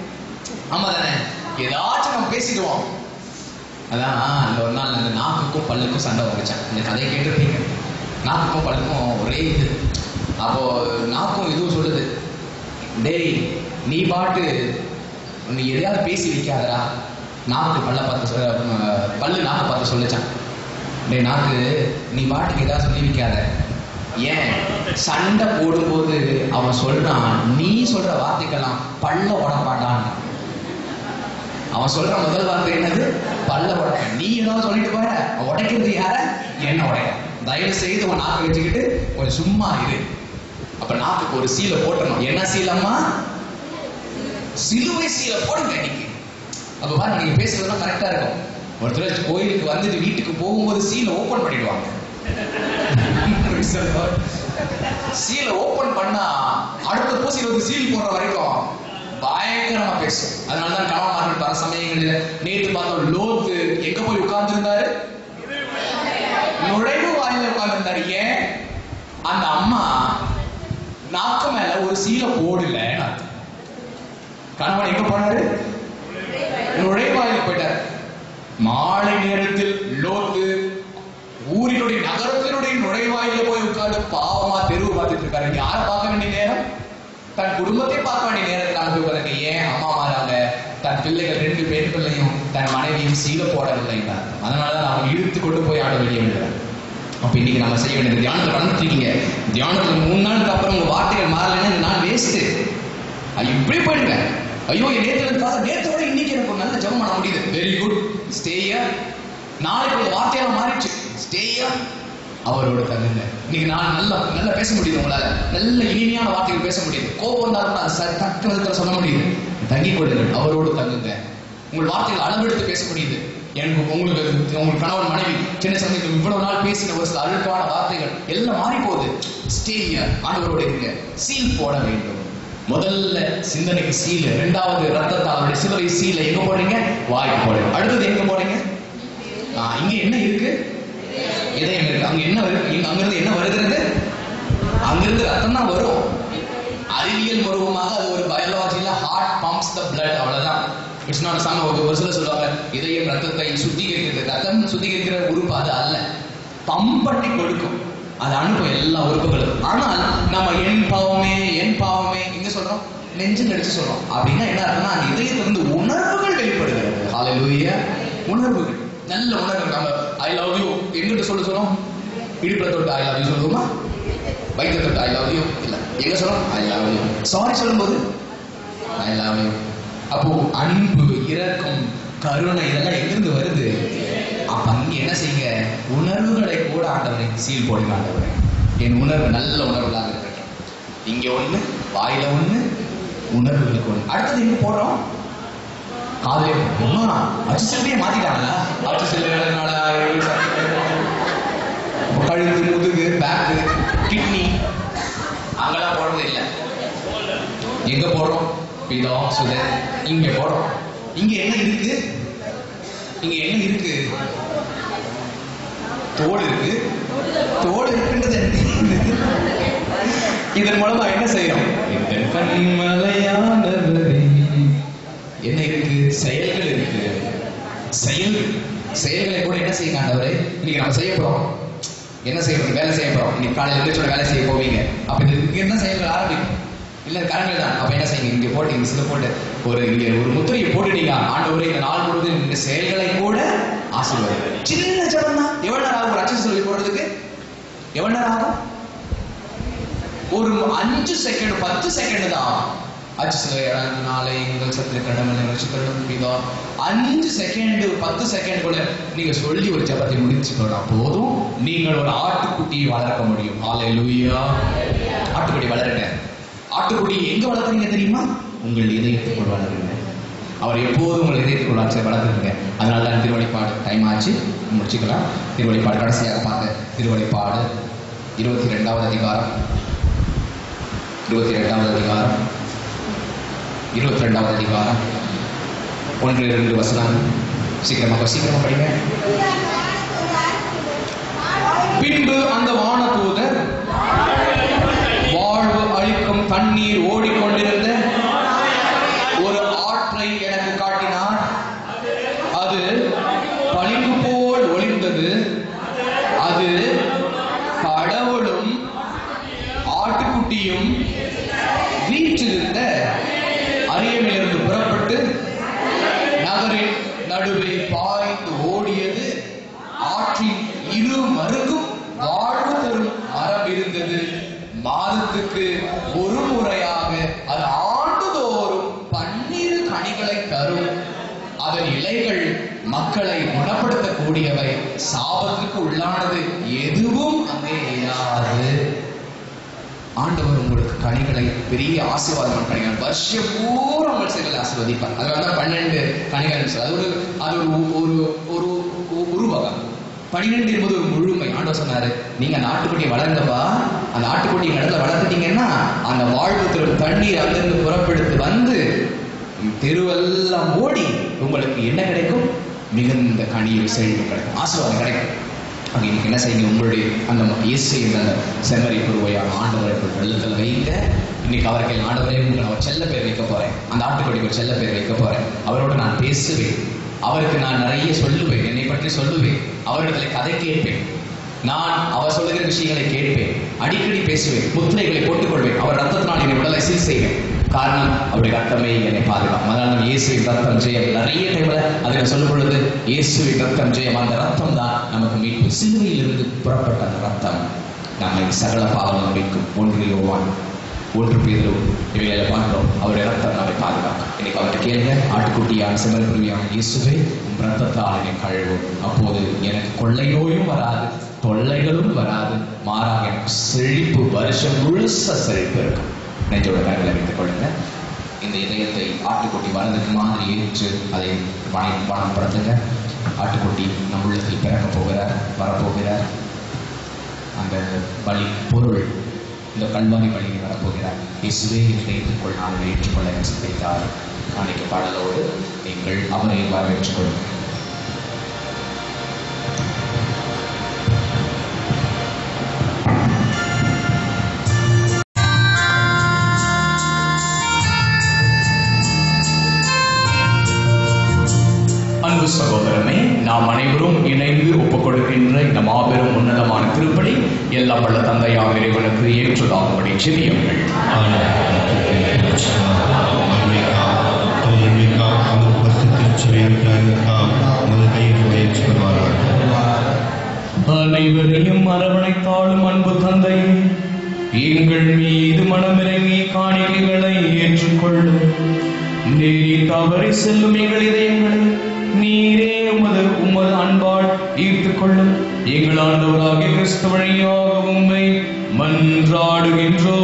ஆமா தானே ஏதாச்சும் நம்ம பேசிடுவோம் அதான் அந்த ஒரு நாள் அந்த நாக்குக்கும் பல்லுக்கும் சண்டை வந்துச்சான் இந்த கதையை கேட்டிருப்பீங்க நாக்குக்கும் பல்லுக்கும் ஒரே இது அப்போ நாக்கும் இதுவும் சொல்லுது டேய் நீ பாட்டு நீ எதையாவது பேசி வைக்காதடா நாக்கு பல்ல பார்த்து சொல்ல அஹ், பல்லு நாக்கு பார்த்து சொல்லுச்சான் டேய் நாக்கு நீ பாட்டுக்கு ஏதாவது சொல்லி வைக்காத ஏன் சண்டை போடும்போது அவன் சொல்றான் நீ சொல்ற வார்த்தைக்கெல்லாம் பல்ல உடப்பாட்டான் அவன் சொல்ற முதல் வார்த்தை என்னது பல்ல உடைக்க நீ ஏதாவது சொல்லிட்டு போற அவன் உடைக்கிறது யார என்ன உடைய தயவு செய்து உன் நாக்கு வச்சுக்கிட்டு கொஞ்சம் சும்மா இரு அப்ப நாக்குக்கு ஒரு சீலை போட்டணும் என்ன சீலம்மா சிலுவை சீலை போடுங்க இன்னைக்கு அப்ப பாருங்க நீங்க பேசுறதெல்லாம் கரெக்டா இருக்கும் ஒருத்தர் கோயிலுக்கு வந்துட்டு வீட்டுக்கு போகும்போது சீலை ஓபன் பண்ணிடுவாங்க சீலை ஓபன் பண்ணா அடுத்த பூசி வந்து சீல் போடுற வரைக்கும் பயங்கரமா பேசும் அதனாலதான் கணவன் பல சமயங்களில் நேற்று பார்த்தோம் லோத்து எங்க போய் உட்கார்ந்து இருந்தாரு நுழைவு வாயில உட்கார்ந்து இருந்தாரு ஏன் அந்த அம்மா நாக்கு மேல ஒரு சீலை போடல கணவன் எங்க போனாரு நுழைவாயில் போயிட்டார் மாலை நேரத்தில் லோத்து ஊரினுடைய நகரத்தினுடைய நுழைவாயில போய் உட்கார்ந்து பாவமா தெருவு பார்த்துட்டு இருக்காரு யாரை பார்க்க வேண்டிய நேரம் தன் குடும்பத்தை பார்க்க வேண்டிய நேரத்தில் அங்க போய் உட்கார்ந்து ஏன் அம்மா மாறாங்க தன் பிள்ளைகள் ரெண்டு பெண் பிள்ளையும் தன் மனைவியும் சீல போடவில்லை அதனாலதான் அவங்க இழுத்து கொண்டு போய் ஆட வேண்டிய அப்ப இன்னைக்கு நம்ம செய்ய வேண்டியது தியானத்துல நடந்துட்டு இருக்கீங்க தியானத்துல மூணு நாளுக்கு அப்புறம் உங்க வார்த்தைகள் மாறலைன்னா இந்த நாள் வேஸ்ட் இப்படி போயிடுங்க ஐயோ என் நேத்துல பார்த்தா நேத்தோட இன்னைக்கு எனக்கு ஒரு நல்ல ஜெபம் பண்ண முடியுது வெரி குட் ஸ்டே நாளைக்கு உங்க வார்த்தையெல்லாம் மாறிடுச்சு ஸ்டேயா அவரோட தங்குங்க இன்னைக்கு நான் நல்லா நல்லா பேச முடியுது உங்களால நல்ல இனிமையான வார்த்தைகள் பேச முடியுது கோபம் வந்தாலும் நான் ச- தக்க விதத்துல சொல்ல முடியுது தங்கிக் கொள்ளுங்கள் அவரோடு தங்குங்க உங்கள் வார்த்தைகள் அளவெடுத்து பேச முடியுது எனக்கு உங்களுக்கு உங்கள் கணவன் மனைவி சின்ன சமயத்தில் இவ்வளவு நாள் பேசின ஒரு சில அழுக்கான வார்த்தைகள் எல்லாம் மாறி போகுது ஸ்டே ஆண்டவரோட இருங்க சீல் போட வேண்டும் முதல்ல சிந்தனைக்கு சீல் இரண்டாவது ரத்தத்தால் அவருடைய சிலுவை சீல எங்க போடுறீங்க வாய்க்கு போடுங்க அடுத்தது எங்க போடுறீங்க ஆ, இங்க என்ன இருக்கு இதயம் இருக்கு அங்க என்ன வருது இங்க அங்கிருந்து என்ன வருகிறது அங்கிருந்து ரத்தம் தான் வரும் அறிவியல் பூர்வமாக அது ஒரு பயாலஜில ஹார்ட் பம்ப்ஸ் த பிளட் அவ்வளவுதான் இட்ஸ் நாட் சம் ஒரு ஒரு சிலர் சொல்லுவாங்க இதயம் ரத்தத்தை சுத்திகரிக்கிறது ரத்தம் சுத்திகரிக்கிற உறுப்பு அது அல்ல பம்ப் பண்ணி கொடுக்கும் அது அனுப்பும் எல்லா உறுப்புகளும் ஆனால் நம்ம என் பாவமே என் பாவமே எங்க சொல்றோம் நெஞ்சு நடிச்சு சொல்றோம் அப்படின்னா என்ன அர்த்தம்னா அந்த இதயத்திலிருந்து உணர்வுகள் வெளிப்படுகிறது ஹalleluya உணர்வுகள் நல்ல உணர்வு நம்ம ஐ லவ் யூ எங்கிட்ட சொல்ல சொல்றோம் இடுப்புல தொட்டு ஐ லவ் யூ சொல்லுவோமா வயிற்று தொட்டு ஐ லவ் யூ இல்ல எங்க சொல்றோம் ஐ லவ் யூ சாரி சொல்லும்போது ஐ லவ் யூ அப்போ அன்பு இரக்கம் கருணை இதெல்லாம் எங்கிருந்து வருது அப்ப அங்க என்ன செய்யுங்க உணர்வுகளை கூட ஆண்டவரை சீல் போடுங்க ஆண்டவரை என் உணர்வு நல்ல உணர்வுகளாக இருக்கட்டும் இங்க ஒண்ணு வாயில ஒண்ணு உணர்வுகளுக்கு ஒண்ணு அடுத்தது எங்க போடுறோம் காதலே அம்மா அச்சு செல்வியே மாத்திட்டாங்களா அச்சு செல்லுனால கழுத்து முதுகு பேக்கு கிட்னி அங்கெல்லாம் போடுறது இல்லை எங்க போடுறோம் பிதம் சுதர் இங்க போடுறோம் இங்க என்ன இருக்கு இங்க என்ன இருக்கு தோல் இருக்கு தோல் இருக்குன்றது என்ன? இதன் மூலமா என்ன செய்யறோம் இந்த கண்மலையானவரே என்ன இருக்கு செயல்கள் இருக்கு செயல் செயல்களை கூட என்ன செய்யுங்க ஆண்டவரே இன்னைக்கு நம்ம செய்ய போறோம் என்ன செய்ய போறோம் வேலை செய்ய போறோம் இன்னைக்கு காலையில எழுந்திரிச்சோட வேலை செய்ய போவீங்க அப்ப இது இங்க என்ன செயல்கள் ஆரம்பிக்கும் இல்ல கரங்கள் தான் அப்ப என்ன செய்யுங்க இங்க போட்டு இங்க சில போட்டு ஒரு இங்க ஒரு முத்திரையை போட்டுட்டீங்க ஆண்டவரே இந்த நாள் முழுவதும் இந்த செயல்களை கூட ஆசீர்வாதம் சின்ன ஜபம் தான் எவ்வளவு நேரம் ஆகும் ஒரு அச்சு சொல்லி போடுறதுக்கு எவ்வளவு நேரம் ஆகும் ஒரு அஞ்சு செகண்ட் பத்து செகண்ட் தான் அச்சு சில நாளை எங்கள் சத்திர கடமை ரசிக்கணும் பிதா அஞ்சு செகண்ட் பத்து செகண்ட் கூட நீங்க சொல்லி ஒரு ஜபத்தை முடிச்சுக்கலாம் போதும் நீங்கள் ஒரு ஆட்டுக்குட்டியை வளர்க்க முடியும் ஆலை லூயா ஆட்டுக்குட்டி வளருங்க ஆட்டுக்குட்டி எங்க வளர்க்குறீங்க தெரியுமா உங்கள் இதயத்துக்குள் வளருங்க அவர் எப்போதும் உங்கள் இதயத்துக்குள் வளர்ச்சி வளர்க்குறீங்க அதனால தான் திருவழிப்பாடு டைம் ஆச்சு முடிச்சுக்கலாம் திருவழிப்பாடு கடைசியாக பார்த்த திருவழிப்பாடு இருபத்தி ரெண்டாவது அதிகாரம் இருபத்தி ரெண்டாவது அதிகாரம் இருபத்தி ரெண்டாவது அதிகாரம் ஒன்று இரண்டு வசனம் சீக்கிரமாக சீக்கிரமா படிங்க பின்பு அந்த வானதூதர் வாழ்வு அளிக்கும் தண்ணீர் ஓடிக்கொண்டிருந்த ஒரு ஆற்றை எனக்கு காட்டினார் அது பளிங்கு போல் ஒளிர்ந்தது அது கடவுளும் ஆட்டுக்குட்டியும் வீற்றிருந்த அரியமிலிருந்து புறப்பட்டு நகரின் நடுவே பாய்ந்து ஓடியது ஆற்றின் இரு மருங்கும் வாழ்வு தரும் மரம் இருந்தது மாதத்துக்கு ஒரு முறையாக அது ஆண்டுதோறும் பன்னிரு கனிகளை தரும் அதன் இலைகள் மக்களை குணப்படுத்தக்கூடியவை சாபத்துக்கு உள்ளானது எதுவும் அங்கே இராது ஆண்டவர் உங்களுக்கு கனிகளை பெரிய ஆசீர்வாதம் கனிகள் வருஷம் பூரா உங்கள் செயல்களை ஆசீர்வதிப்பார் அதனால தான் பன்னெண்டு கனிகள் சொல்லு. அது ஒரு அது ஒரு ஒரு ஒரு ஒரு உருவகம் பன்னிரெண்டு என்பது ஒரு முழுமை ஆண்டவர் சொன்னாரு நீங்க அந்த ஆட்டுக்குட்டியை வளருங்கப்பா அந்த ஆட்டுக்குட்டி இடத்துல வளர்த்துட்டீங்கன்னா அந்த வாழ்வு தரும் தண்ணீர் அங்கிருந்து புறப்படுத்து வந்து தெருவெல்லாம் ஓடி உங்களுக்கு என்ன கிடைக்கும் மிகுந்த கனியில் செழிப்பு கிடைக்கும் ஆசீர்வாதம் கிடைக்கும் அங்க இன்னைக்கு என்ன செய்யுங்க உங்களுடைய அந்த இயேசு என்ற அந்த செம்மறி குருவையான ஆண்டவரை இப்படி வெள்ளத்தில் வைங்க இன்னைக்கு அவருக்கு ஆண்டவரே உங்களுக்கு நான் ஒரு செல்ல பேர் வைக்க போறேன் அந்த ஆட்டுக்குடிக்கு ஒரு செல்ல பேர் வைக்க போறேன் அவரோட நான் பேசுவேன் அவருக்கு நான் நிறைய சொல்லுவேன் என்னை பற்றி சொல்லுவேன் அவரிடத்துல கதை கேட்பேன் நான் அவர் சொல்லுகிற விஷயங்களை கேட்பேன் அடிக்கடி பேசுவேன் முத்திரைகளை போட்டுக்கொள்வேன் அவர் ரத்தத்தினால் என்னை உடலை சீர் செய்வேன் காரணம் அவருடைய ரத்தமே என்னை பாதுகாக்கும் அதனால நான் இயேசுவின் ரத்தம் ஜெயம் நிறைய டைம்ல அதில் சொல்லும் பொழுது இயேசுவின் ரத்தம் ஜெயம் அந்த ரத்தம் தான் நமக்கு மீட்பு சிலுவையிலிருந்து புறப்பட்ட அந்த ரத்தம் நம்மை சகல பாவங்கள் மீட்கும் ஒன்று யோவான் ஒன்று பேரும் இவைகளை பார்க்கிறோம் அவருடைய ரத்தம் நம்மை பாதுகாக்கும் இன்னைக்கு அவர்கிட்ட கேளுங்க ஆட்டுக்குட்டியான சிவபிரவியான இயேசுவே உம் ரத்தத்தால் என்னை கழுவும் அப்போது எனக்கு கொள்ளை நோயும் வராது தொல்லைகளும் வராது மாறாக எனக்கு செழிப்பு வருஷம் முழுச செழிப்பு இருக்கும் நெஞ்சோட கரங்களை வைத்துக் கொள்ளுங்க இந்த இதயத்தை ஆட்டுக்குட்டி வரதுக்கு மாதிரி ஏற்று அதை வண வனப்படுத்துங்க ஆட்டுக்குட்டி நம் உள்ளத்தில் பிறக்க போகிறார் வரப்போகிறார் அந்த பலி பொருள் இந்த கல்வாரி பலியை வரப்போகிறார் இயேசுவே இதயத்திற்குள் நான் ஏற்றுக்கொள்ள எனக்கு சிந்தித்தார் அன்னைக்கு பாடலோடு நீங்கள் அவரை வரவேற்றுக் கொள்ளுங்கள் அன்பு சகோதரனே நாம் அனைவரும் இணைந்து ஒப்புக் கொடுக்கின்ற இந்த மாபெரும் உன்னதமான திருப்பலி எல்லா பள்ள தந்தையாக இறைவனுக்கு ஏற்றதாகும்படி செவியுங்கள் அனைவரையும் அரவணைத்தாலும் அன்பு தந்தை எங்கள் மீது மனமிறங்கி காணிக்கைகளை ஏற்றுக்கொள்ளும் நீர் தவறி செல்லும் எங்கள் இதயங்களை நீரே உமது உமது அன்பால் ஈர்த்துக் கொள்ளும் எங்கள் ஆண்டவராகிய கிறிஸ்து வழியாக உம்மை மன்றாடுகின்றோ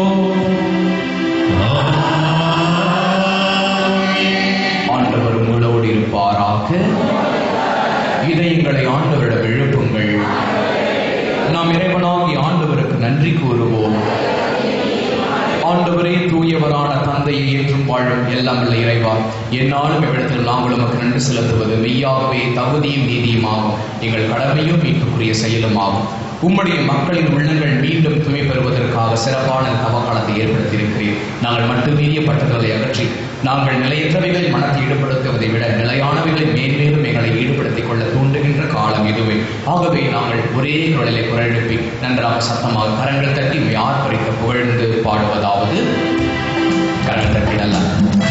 ஆண்டவர் உங்களோடு இருப்பாராக இதயங்களை ஆண்டவரிடம் எழுப்புங்கள் நாம் இறைவனாகி ஆண்டவருக்கு நன்றி கூறுவோம் ஆண்டவரே தூயவரான தந்தையை என்றும் வாழும் எல்லாம் உள்ள இறைவா என்னாலும் இவ்விடத்தில் நாங்கள் உமக்கு நன்றி செலுத்துவது மெய்யாகவே தகுதியும் நீதியுமாகும் எங்கள் கடமையும் மீட்புக்குரிய செயலுமாகும் உம்முடைய மக்களின் உள்ளங்கள் மீண்டும் தூய்மை பெறுவதற்காக சிறப்பான தவக்காலத்தை ஏற்படுத்தியிருக்கிறீர் நாங்கள் மட்டும் மீறிய பட்டங்களை அகற்றி நாங்கள் நிலையற்றவைகளை மனத்தை ஈடுபடுத்துவதை விட நிலையானவைகளை மேன்மேலும் எங்களை ஈடுபடுத்திக் கொள்ள தூண்டுகின்ற காலம் இதுவே ஆகவே நாங்கள் ஒரே குரலை குரலெழுப்பி நன்றாக சத்தமாக கரங்கள் தட்டி யார் பறிக்க புகழ்ந்து பாடுவதாவது கரங்கள் தட்டி நல்லா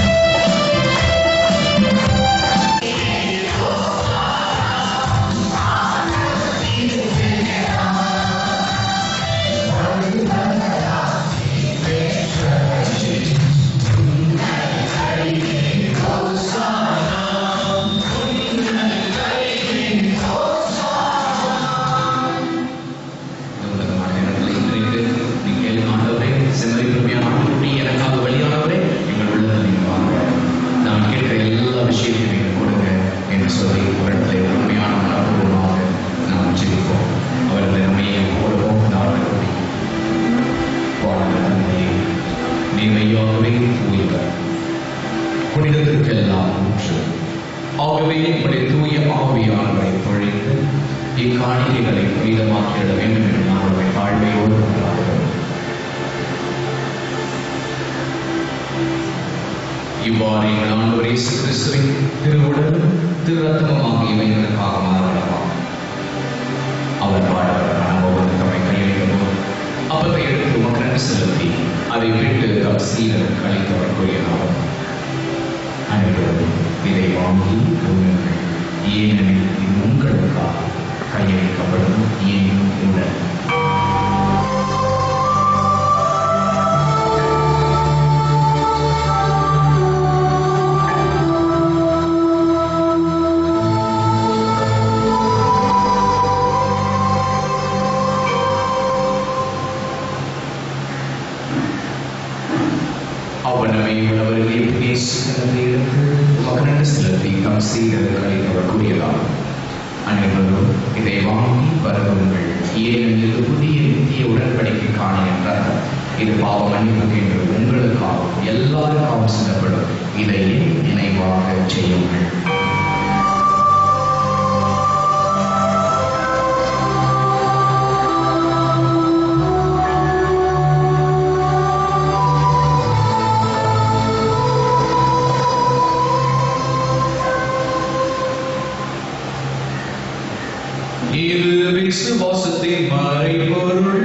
உலகமான இடங்களை இன்றைக்கு நீங்கள் ஆண்டவரே செம்மறி உண்மையான ஆட்டுக்குட்டி எனக்காக வெளியானவரே எங்கள் உள்ளதை நீங்கள் வாங்க நான் கேட்கிற எல்லா விஷயத்தையும் நீங்கள் கொடுங்க என்று சொல்லி அவர்களை உண்மையான மனப்பூர்வமாக நாம் ஜெபிப்போம் அவர்களை நம்மையே போடுவோம் நாட்டுக்குடி வாழ்ந்த தந்தையே நீ மெய்யாகவே தூயவர் புனிதத்திற்கெல்லாம் ஊற்று ஆகவே உங்களுடைய தூய ஆவியானவரை பொழிந்து இக்காணிக்கைகளை புனிதமாக்கிட வேண்டும் என்று நான் உங்களை தாழ்மையோடு கொண்டாடுகிறோம் இவ்வாறு எங்கள் ஆண்டவர் இயேசு கிறிஸ்துவின் திருவுடலும் திரு ரத்தமுமாக இவைகளுக்காக மாறலாம் அவர் பாடவர் அனுபவம் தம்மை கையளிக்கும் போது அப்பத்தை எடுத்து உமக்கு நன்றி செலுத்தி அதை விட்டு அவர் சீரனுக்கு அளித்தவர் கூறியதாகும் அனைவரும் இதை வாங்கி உண்ணுங்கள் ஏனெனில் இது உங்களுக்காக கையளிக்கப்படும் என் உடல் அவனமை உள்ளவர்களே நேசிக்கிறதை எடுத்து மகனு செலுத்தி தம் சீரர்களை அவர் கூறியதாகும் அனைவரும் இதை வாங்கி வருவங்கள் ஏனெனில் இது புதிய நித்திய உடன்படிக்கைக்கான என்றார் இது பாவ மன்னிப்புக்கு என்று உங்களுக்காகவும் எல்லாருக்காகவும் சிந்தப்படும் இதை நினைவாக செய்யுங்கள் இது விசுவாசத்தின் மறைபொருள்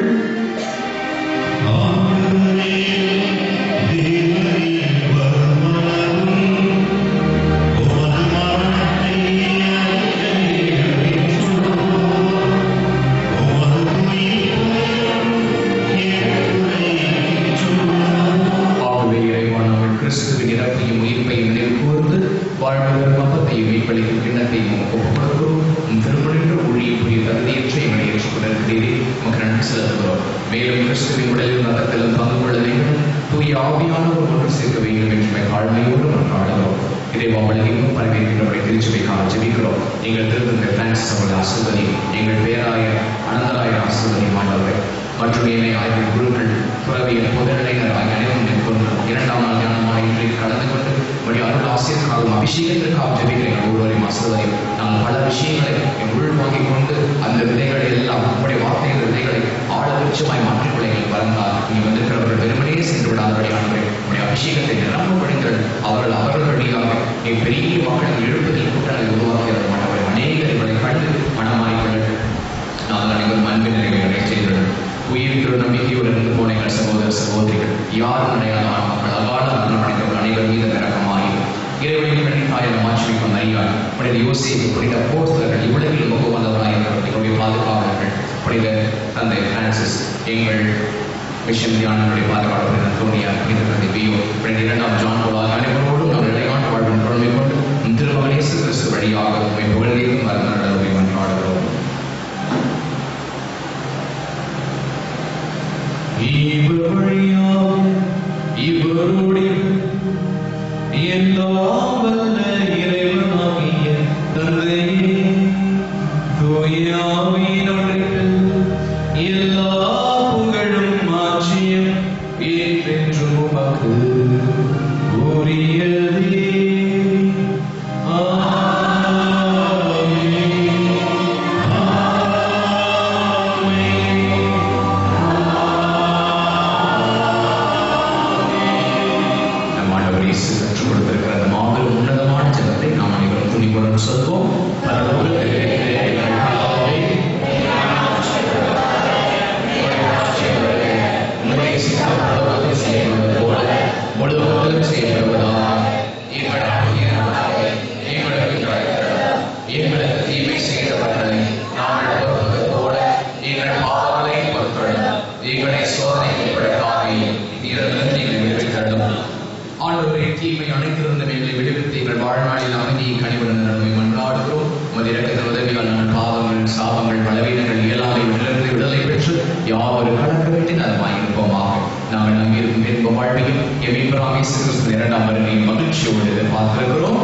ஆகவே இறைவன் நமக்கு கிறிஸ்துவின் இறப்பையும் உயிர்ப்பையும் நினைவு கூர்ந்து வாழ்வதற்கு அப்பத்தையும் மீட்பளிக்கும் கிண்ணத்தையும் உமக்கு ஒப்புக்கொடுக்கிறோம் உம் திருமணின்ற ஊழியம் புரிய தகுதியற்ற எங்களை ஏற்றுக்கொண்டிருக்கிறீரே உமக்கு நன்றி செலுத்துகிறோம் மேலும் கிறிஸ்துவின் உடலில் ரத்தத்திலும் பங்கு கொள்ள வேண்டும் தூய ஆவியானவர் ஒன்று சேர்க்க வேண்டும் என்று தாழ்மையோடு மன்றாடுகிறோம் இறைவா வழியும் பல்வேறு திருச்சபைக்காக ஜெபிக்கிறோம் எங்கள் திருத்தந்தை பிரான்சிஸ் அவர்கள் ஆசிர்வதி எங்கள் பேராய அனந்தராய ஆசிர்வதி மாண்டவரை மற்றும் ஏனைய ஆய்வு குழுக்கள் துறவியல் பொதுநிலையினர் ஆகிய அனைவரும் மேற்கொண்டு இரண்டாம் நாள் தியானமாக இன்றைக்கு கலந்து கொண்டு வழி அருள் ஆசிரியருக்காகவும் அபிஷேகத்திற்காக ஜெபிக்கிறேன் ஒவ்வொருவரையும் ஆசிர்வதையும் நாங்கள் பல விஷயங்களை என் உள் வாங்கிக் கொண்டு அந்த விதைகளை எல்லாம் உங்களுடைய வார்த்தைகள் விதைகளை ஆழ விருட்சமாய் மாற்றிக்கொள்ள எங்களுக்கு வரந்தால் நீ வந்திருக்கிறவர்கள் வெறுமனே சென்று விடாதபடி ஆண்டு உடைய அபிஷேகத்தை நிரம்ப படிங்கள் அவர்கள் அவர்கள் வழியாக நீ பெரிய மக்களின் எழுப்புதல் கூட்டங்களை உருவாக்கியவர் மாட்டவர் அநேகர் இவரை கண்டு மனமாய் கொள்ளட்டும் நாங்கள் அனைவரும் அன்பின் நிறைவேறலை செய்துள்ளோம் உயிர் திரு நம்பிக்கையோடு இருந்து போன எங்கள் சகோதர சகோதரிகள் யாரும் அடையாளமான மக்கள் அகால மரணம் அடைந்தவர்கள் அனைவர் மீது இறக்கமாயும் இறைவனின் கண்ணின் தாயான மாற்றிமிக்கும் நையாள் புனித யோசேப்பு புனித போஸ்தர்கள் இவ்வுலகில் முக வந்தவராய் எங்களுடைய பாதுகாவலர்கள் புனித தந்தை பிரான்சிஸ் எங்கள் மிஷன் தியானங்களுடைய பாதுகாவலர் அந்தோனியா புனித தந்தை பியோ புனித இரண்டாம் ஜான் போலாக அனைவரோடும் நாம் இளையாண்டு வாழ்வின் தொடர்பை கொண்டு உம் திருமகனேசு கிறிஸ்து வழியாக உண்மை புகழ்ந்தேன் மரண மன்றாடுகிறோம் இவர் வழியாக இவருடைய எல்லாம் வல்ல இறைவனாகிய தந்தையே தூயாவினுடைய எல்லா புகழும் ஆட்சியும் ஏற்றென்றும் உமக்கு உரியதே நம் ஆண்டவர் இயேசு கற்றுக் கொடுத்திருக்கிற அந்த மாபெரும் உன்னதமான ஜெபத்தை நாம் அனைவரும் துணிவுடன் சொல்வோம் பரலோகத்தில் இருக்கிற எங்கள் பிதாவே, உம்முடைய சித்தம் பரலோகத்தில் செய்யப்படுவது போல உலகத்திலும் செய்யப்படுவதாக எங்களுடைய உணவை எங்களுக்கு கிடைக்கிறது. எங்களுக்கு தீமை செய்தவர்களை நாங்கள் பொறுப்பது போல எங்கள் பாவங்களை பொறுத்தரும் எங்களை சோதனைக்கு உட்படுத்தாமையும் தீரத்திலிருந்து எங்களை விடுவித்தரும் ஆண்டவரே தீமை அனைத்திருந்த எங்களை விடுவித்து எங்கள் வாழ்நாளில் அமைதியை கனிவுடன் நன்மை மன்றாடுகிறோம் உமது இறக்கத்தின் உதவியால் நாங்கள் பாவங்கள் சாபங்கள் பலவீனங்கள் இயலாமை விடலிருந்து விடலை பெற்று யாவரு கடற்கவிட்டு நலமாயிருப்போமாக நாங்கள் நம்பியிருக்கும் இன்ப வாழ்வையும் எமீபராமேசு கிறிஸ்து இரண்டாம் வருகையும் மகிழ்ச்சியோடு எதிர்பார்த்திருக்கிறோம்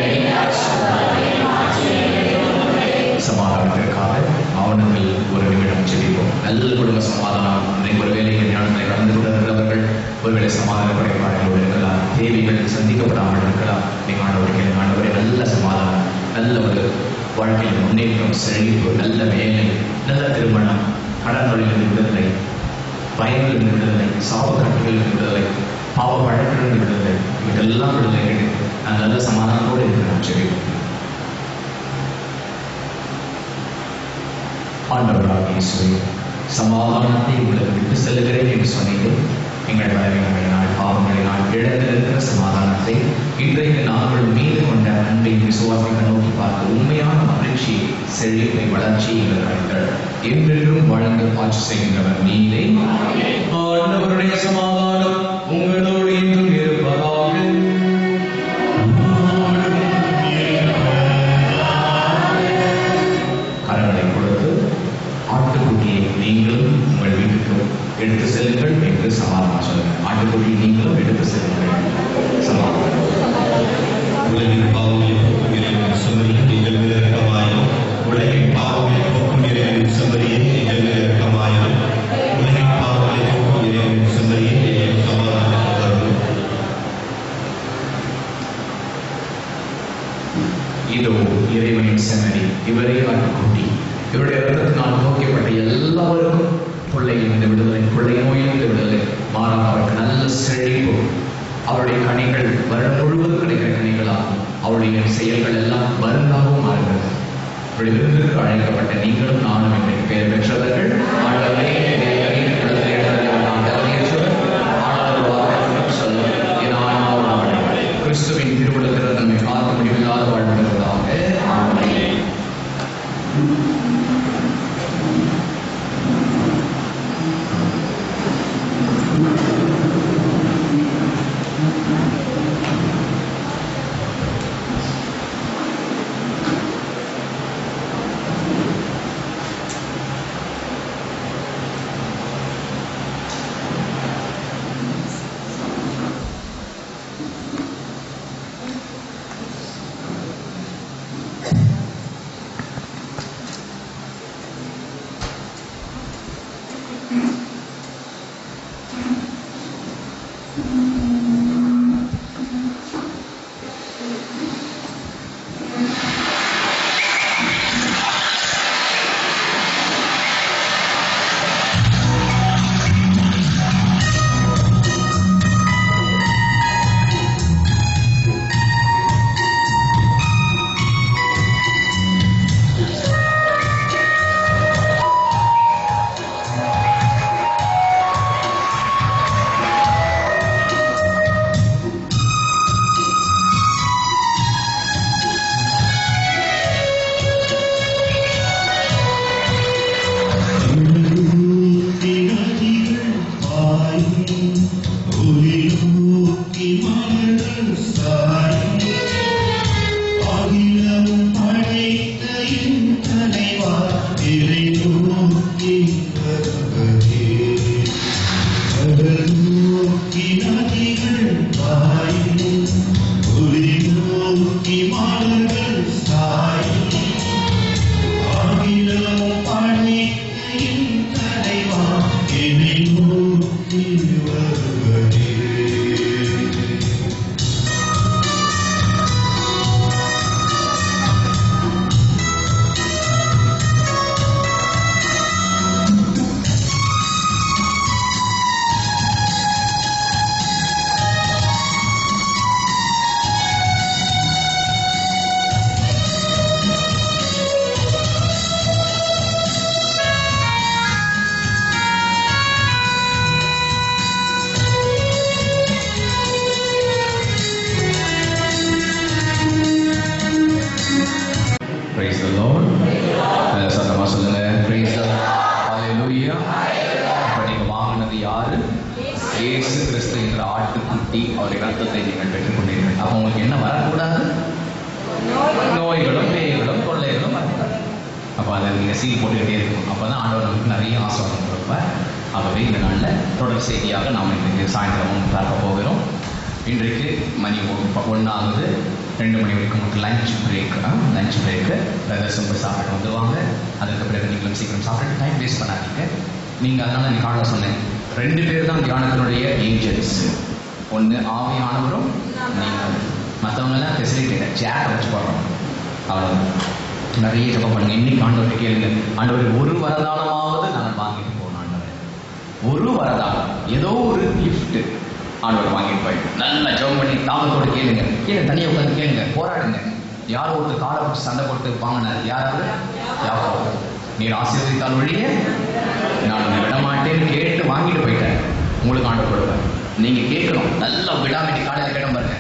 சமாதானத்திற்காக அவனுங்கள் ஒரு நிமிடம் செல்வோம் நல்ல குடும்ப சமாதானம் இன்றைக்கு ஒரு வேலை ஞானங்களை கடந்து கொண்டிருக்கிறவர்கள் ஒருவேளை சமாதான குறைபாடுகளோடு இருக்கலாம் தேவைகள் சந்திக்கப்படாமல் இருக்கலாம் நீங்கள் ஆண்டவருக்கு ஆண்டவரே நல்ல சமாதானம் நல்ல ஒரு வாழ்க்கையில் முன்னேற்றம் செழிப்பு நல்ல வேலை நல்ல திருமணம் கடன்களிலிருந்து விடுதலை பயனிலிருந்து விடுதலை சாபக்கட்டுகளிலிருந்து விடுதலை பாவ பழக்கிலிருந்து விடுதலை இதெல்லாம் விடுதலை கிடைக்கும் நான் நல்ல சமாதானத்தோடு இருக்கிறேன் செவிப்போம் ஆண்டவராக இயேசுவே சமாதானத்தை உங்களுக்கு விட்டு செல்கிறேன் என்று சொன்னீர்கள் எங்கள் பலவீனங்களினால் பாவங்களினால் இழந்திருக்கிற சமாதானத்தை இன்றைக்கு நாங்கள் மீது கொண்ட அன்பை விசுவாசிக்க நோக்கி பார்த்து உண்மையான மகிழ்ச்சியை செழிப்பை வளர்ச்சியை எங்கள் அழைத்தல் என்றென்றும் வழங்க ஆட்சி செய்கின்றவர் நீங்களே ஆண்டவருடைய சமாதானம் உங்களோடு இன்றும் இருப்பதாக கரங்களை கொடுத்து ஆட்டுக்குட்டியை நீங்களும் உங்கள் வீட்டுக்கு எடுத்து செல்லுங்கள் என்று சமாதானம் சொல்லுங்கள் ஆட்டுக்குட்டியை நீங்களும் எடுத்து செல்லுங்கள் சமாதானம் உலகின் பாவங்களை போக்கும் இறைவனின் செம்மறியே நீங்கள் மேல் இரக்கமாயிரும் உலகின் பாவங்களை போக்கும் இறைவனின் செம்மறியே நீங்கள் மேல் இரக்கமாயிரும் உலகின் பாவங்களை போக்கும் இறைவனின் செம்மறியே நீங்கள் சமாதானம் தரும் இதோ இறைவனின் செம்மறி இவரே ஆட்டுக்குட்டி இவருடைய ரத்தத்தினால் நோக்கப்பட்ட எல்லாருக்கும் பிள்ளையிலிருந்து விடுதலை பிள்ளை நோயிலிருந்து விடுதலை மாறாக அவருக்கு நல்ல செழிப்பு அவருடைய கனிகள் வருடம் முழுவதும் கிடைக்கிற கனிகளாகும் அவருடைய செயல்கள் எல்லாம் மருந்தாகவும் மாறுகிறது இப்படி விருந்துக்கு அழைக்கப்பட்ட நீங்களும் நானும் இன்றைக்கு பெயர் பெற்றவர்கள் ஆண்டவரே, தேவரீர் விடுதலை அடைந்தவர் நான் தகுதியற்றவர். ஆண்டவர் வார்த்தைகளும் சொல்லும் என் ஆன்மாவும் அவனை. கிறிஸ்துவின் திருவுள்ளத்தில் நம்மை காக்க முடிவில்லாத வாழ்வதாக ஆமென். மாணவர்கள் சாயும் அகிலமும் படைத்த என் தலைவா இறை நோக்கி வருவதே கடல் நோக்கி நதிகள் பாயும் ஒளி நோக்கி மாணவர்கள் சாயும் அகிலமும் படைத்த என் தலைவா இறை நோக்கி வருவதே பிரைஸ் த லார்ட் நல்ல சத்தமா சொல்லுங்க பிரைஸ் த ஹalleluya இப்ப நீங்க வாங்கினது யாரு இயேசு கிறிஸ்து என்ற ஆட்டுக்குட்டி அவருடைய ரத்தத்தை நீங்கள் பெற்றுக்கொண்டீர்கள் அப்ப உங்களுக்கு என்ன வரக்கூடாது நோய்களும் பேய்களும் கொள்ளைகளும் வரக்கூடாது அப்ப அதை நீங்க சீல் போட்டுக்கிட்டே இருக்கணும் அப்பதான் ஆண்டவர் நமக்கு நிறைய ஆசீர்வாதம் கொடுப்பார் ஆகவே இந்த நாள்ல தொடர் செய்தியாக நாம் இன்றைக்கு சாயந்தரமும் பார்க்க போகிறோம் இன்றைக்கு மணி ஒ- ஒண்ணாகுது ரெண்டு மணி வரைக்கும் உங்களுக்கு லஞ்ச் பிரேக் லஞ்ச் பிரேக்கு பிரதர்ஸும் போய் சாப்பிட்டு வந்துடுவாங்க அதுக்கு பிறகு நீங்களும் சீக்கிரம் சாப்பிட்டு டைம் வேஸ்ட் பண்ணாதீங்க நீங்கள் அதனால நீ காரணம் சொன்னேன் ரெண்டு பேர் தான் தியானத்தினுடைய ஏஜென்ட்ஸ் ஒன்று ஆவியானவரும் நீங்கள் மற்றவங்க எல்லாம் ஃபெசிலிட்டேட் சேட்டை வச்சு போடுறோம் அவ்வளோ நிறைய ஜெபம் பண்ணுங்க இன்னைக்கு ஆண்டவர்கிட்ட கேளுங்க ஆண்டவர் ஒரு வரதானமாவது நாங்கள் வாங்கிட்டு போகணும் ஆண்டவர் ஒரு வரதானம் ஏதோ ஒரு gift ஆண்டவர் வாங்கிட்டு போய் நல்லா ஜெபம் பண்ணி தாமத்தோட கேளுங்க கீழே தனியாக உட்காந்து கேளுங்க போராடுங்க யாரோ ஒருத்தர் காலை பிடிச்சி சண்டை போட்டு வாங்கினார் யாராவது யாரோ நீர் ஆசீர்வதித்தால் ஒழிய நான் உன்னை விட மாட்டேன்னு கேட்டு வாங்கிட்டு போயிட்டேன் உங்களுக்கு ஆண்டவர் கொடுப்பேன் நீங்க கேட்கணும் நல்லா விடாமட்டி காலையில் கேட்ட பாருங்க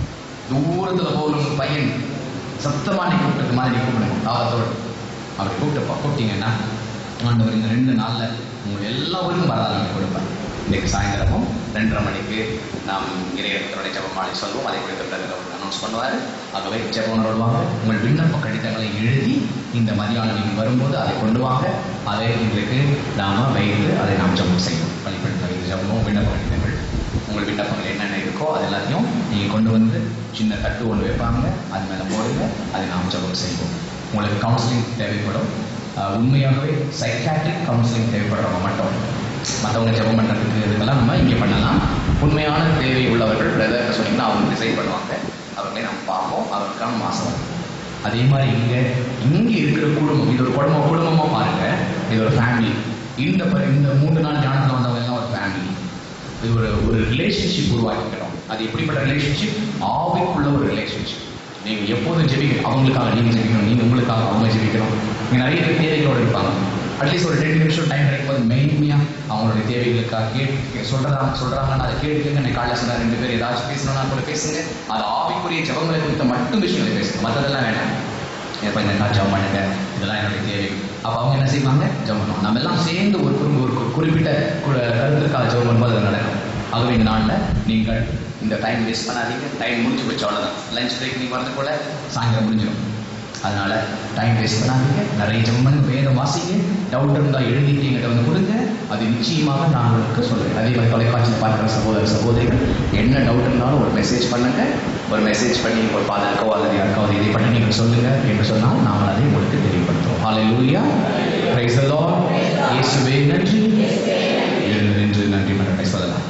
தூரத்துல போகிற ஒரு பையன் சத்தமா நீ கூப்பிட்டது மாதிரி நீ கூப்பிடணும் தாகத்தோடு அவர் கூப்பிட்டப்பா கூப்பிட்டீங்கன்னா ஆண்டவர் இந்த ரெண்டு நாள்ல உங்க எல்லாருக்கும் வரதாங்க கொடுப்பார் இன்னைக்கு சாயந்தரமும் ரெண்டரை மணிக்கு நாம் இறையத்தினுடைய ஜெபமாலை சொல்வோம் அதை குறித்த பிறகு அவர் அனௌன்ஸ் பண்ணுவார் ஆகவே ஜெபம் வருவாங்க உங்கள் விண்ணப்ப கடிதங்களை எழுதி இந்த மதியானம் நீங்கள் வரும்போது அதை கொண்டு வாங்க அதை இன்றைக்கு நாம வைத்து அதை நாம் ஜெபம் செய்வோம் பள்ளிப்படுத்த வைத்து ஜெபமும் விண்ணப்ப கடிதங்கள் உங்கள் விண்ணப்பங்கள் என்னென்ன இருக்கோ அது எல்லாத்தையும் நீங்கள் கொண்டு வந்து சின்ன தட்டு ஒன்று வைப்பாங்க அது மேலே போடுங்க அதை நாம் ஜெபம் செய்வோம் உங்களுக்கு கவுன்சிலிங் தேவைப்படும் ஆஹ் உண்மையாகவே சைக்காட்ரிக் கவுன்சிலிங் தேவைப்படுறவங்க மட்டும் மற்றவங்க ஜெபம் பண்ணுறதுக்கு இதுக்கெல்லாம் நம்ம இங்கே பண்ணலாம் உண்மையான தேவை உள்ளவர்கள் பிரதர் சொன்னீங்கன்னா அவங்க டிசைட் பண்ணுவாங்க அவர்களை நம்ம பார்ப்போம் அவருக்கான மாசம் வரும். அதே மாதிரி இங்க இங்க இருக்கிற குடும்பம் இது ஒரு குடும்பம் குடும்பமா பாருங்க இது ஒரு ஃபேமிலி இந்த ப- இந்த மூன்று நாள் தியானத்தில் வந்தவங்க எல்லாம் ஒரு ஃபேமிலி இது ஒரு ஒரு ரிலேஷன்ஷிப் உருவாக்கிக்கிறோம் அது எப்படிப்பட்ட ரிலேஷன்ஷிப் ஆவிக்குள்ள ஒரு ரிலேஷன்ஷிப் நீங்க எப்போதும் ஜெபிக்க அவங்களுக்காக நீங்க ஜெபிக்கணும் நீங்க உங்களுக்காக அவங்க ஜெபிக்கணும் நீங்க நிறைய பேர் தேவைகளோட இருப்பாங்க அட்லீஸ்ட் ஒரு ரெண்டு நிமிஷம் டைம் கிடைக்கும்போது மெயின்மையா அவங்களுடைய தேவைகளுக்காக கேட்டு சொல்றாங்க சொல்றாங்கன்னா அதை கேட்டுக்கங்க நான் காலைல சொன்ன ரெண்டு பேர் ஏதாச்சும் பேசணும்னா கூட பேசுங்க அது ஆவிக்குரிய ஜெபங்களை குறித்த மட்டும் விஷயங்களை பேசுங்க மற்றதெல்லாம் வேண்டாம் எப்போ இந்த ஜெபம் பண்ணுங்க இதெல்லாம் என்னுடைய தேவை அப்போ அவங்க என்ன செய்வாங்க ஜெபம் பண்ணுவாங்க நம்ம எல்லாம் சேர்ந்து ஒரு குறி- ஒரு குறி- குறிப்பிட்ட கு- கருத்துக்காக ஜெபம் பண்ணும்போது அது நடக்கும் ஆகவே இந்த நாளில் நீங்கள் இந்த டைம் வேஸ்ட் பண்ணாதீங்க டைம் முடிஞ்சு போச்சு அவ்வளோதான் லஞ்ச் பிரேக் நீங்கள் வரது போல சாயங்காலம் முடிஞ்சிடும் அதனால டைம் வேஸ்ட் பண்ணாதீங்க நிறைய ஜெபம் பண்ணுங்க வேதம் வாசிங்க டவுட் இருந்தால் எழுதிட்டு எங்கிட்ட வந்து கொடுங்க அது நிச்சயமாக நான் உங்களுக்கு சொல்றேன் அதே மாதிரி தொலைக்காட்சியில் பார்க்குற சகோதர சகோதரிகள் என்ன டவுட் இருந்தாலும் ஒரு மெசேஜ் பண்ணுங்க ஒரு மெசேஜ் பண்ணி ஒரு பாதருக்கோ அல்லது யாருக்காவது இதை பண்ணி நீங்கள் சொல்லுங்க என்று சொன்னால் நாங்கள் அதை உங்களுக்கு தெரியப்படுத்துவோம் ஹalleluya praise the lord இயேசுவே நன்றி எழுந்து நின்று நன்றி மன்றை சொல்லலாம்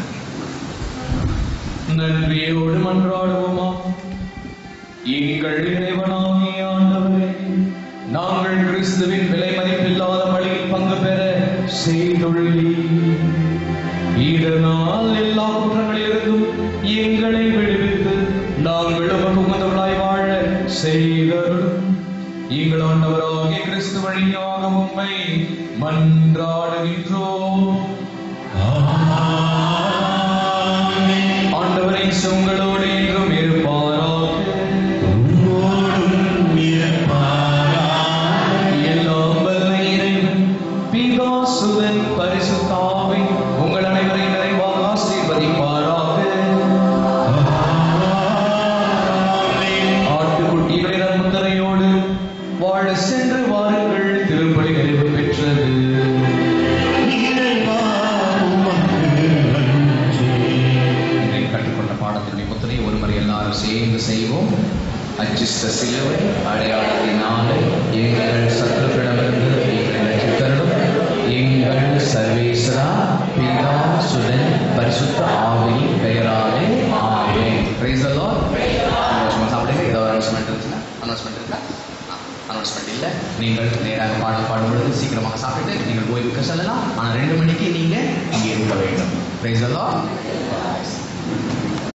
நன்றியோடு மன்றாடுவோமா எங்கள் இறைவனாகிய ஆண்டவரே நாங்கள் கிறிஸ்துவின் விலை மதிப்பில்லாத வழியில் பங்கு பெற செய்துள்ளீர் இதனால் எல்லா குற்றங்களிலிருந்தும் எங்களை விடுவித்து நாங்கள் உமக்கு உகந்தவர்களாய் வாழ செய்தருளும் எங்கள் ஆண்டவராகிய கிறிஸ்து வழியாக உம்மை மன்றாடுகின்றோம் ஆண்டவரை உங்களோடு என்றும் இருப்பாராக உம்மோடும் இருப்பாராக. எல்லாம் வல்ல இறைவன் பிதா சுதன் பரிசுத்தாவை உங்கள் அனைவரையும் நிறைவாக ஆசீர்வதிப்பாராக செய்வோம் அச்சிஷ்ட சிலுவை அடையாளத்தினாலே எங்கள் சத்துருக்களிடமிருந்து எங்களை ரட்சித்தருளும் எங்கள் சர்வேஸ்வரா பிதா சுதன் பரிசுத்த ஆவியின் பெயராலே ஆமென் பிரைஸ் தி லார்ட் சந்தோஷமா சாப்பிடுங்க ஏதோ அனௌன்ஸ்மெண்ட் இருந்துச்சுன்னா அனௌன்ஸ்மெண்ட் இருக்கா அனௌன்ஸ்மெண்ட் இல்லை நீங்கள் நேராக பாடல் பாடும் பொழுது சீக்கிரமாக சாப்பிட்டு நீங்கள் ஓய்வுக்கு செல்லலாம் ஆனால் ரெண்டு மணிக்கு நீங்கள் இங்கே இருக்க வேண்டும் பிரைஸ் தி லார்ட்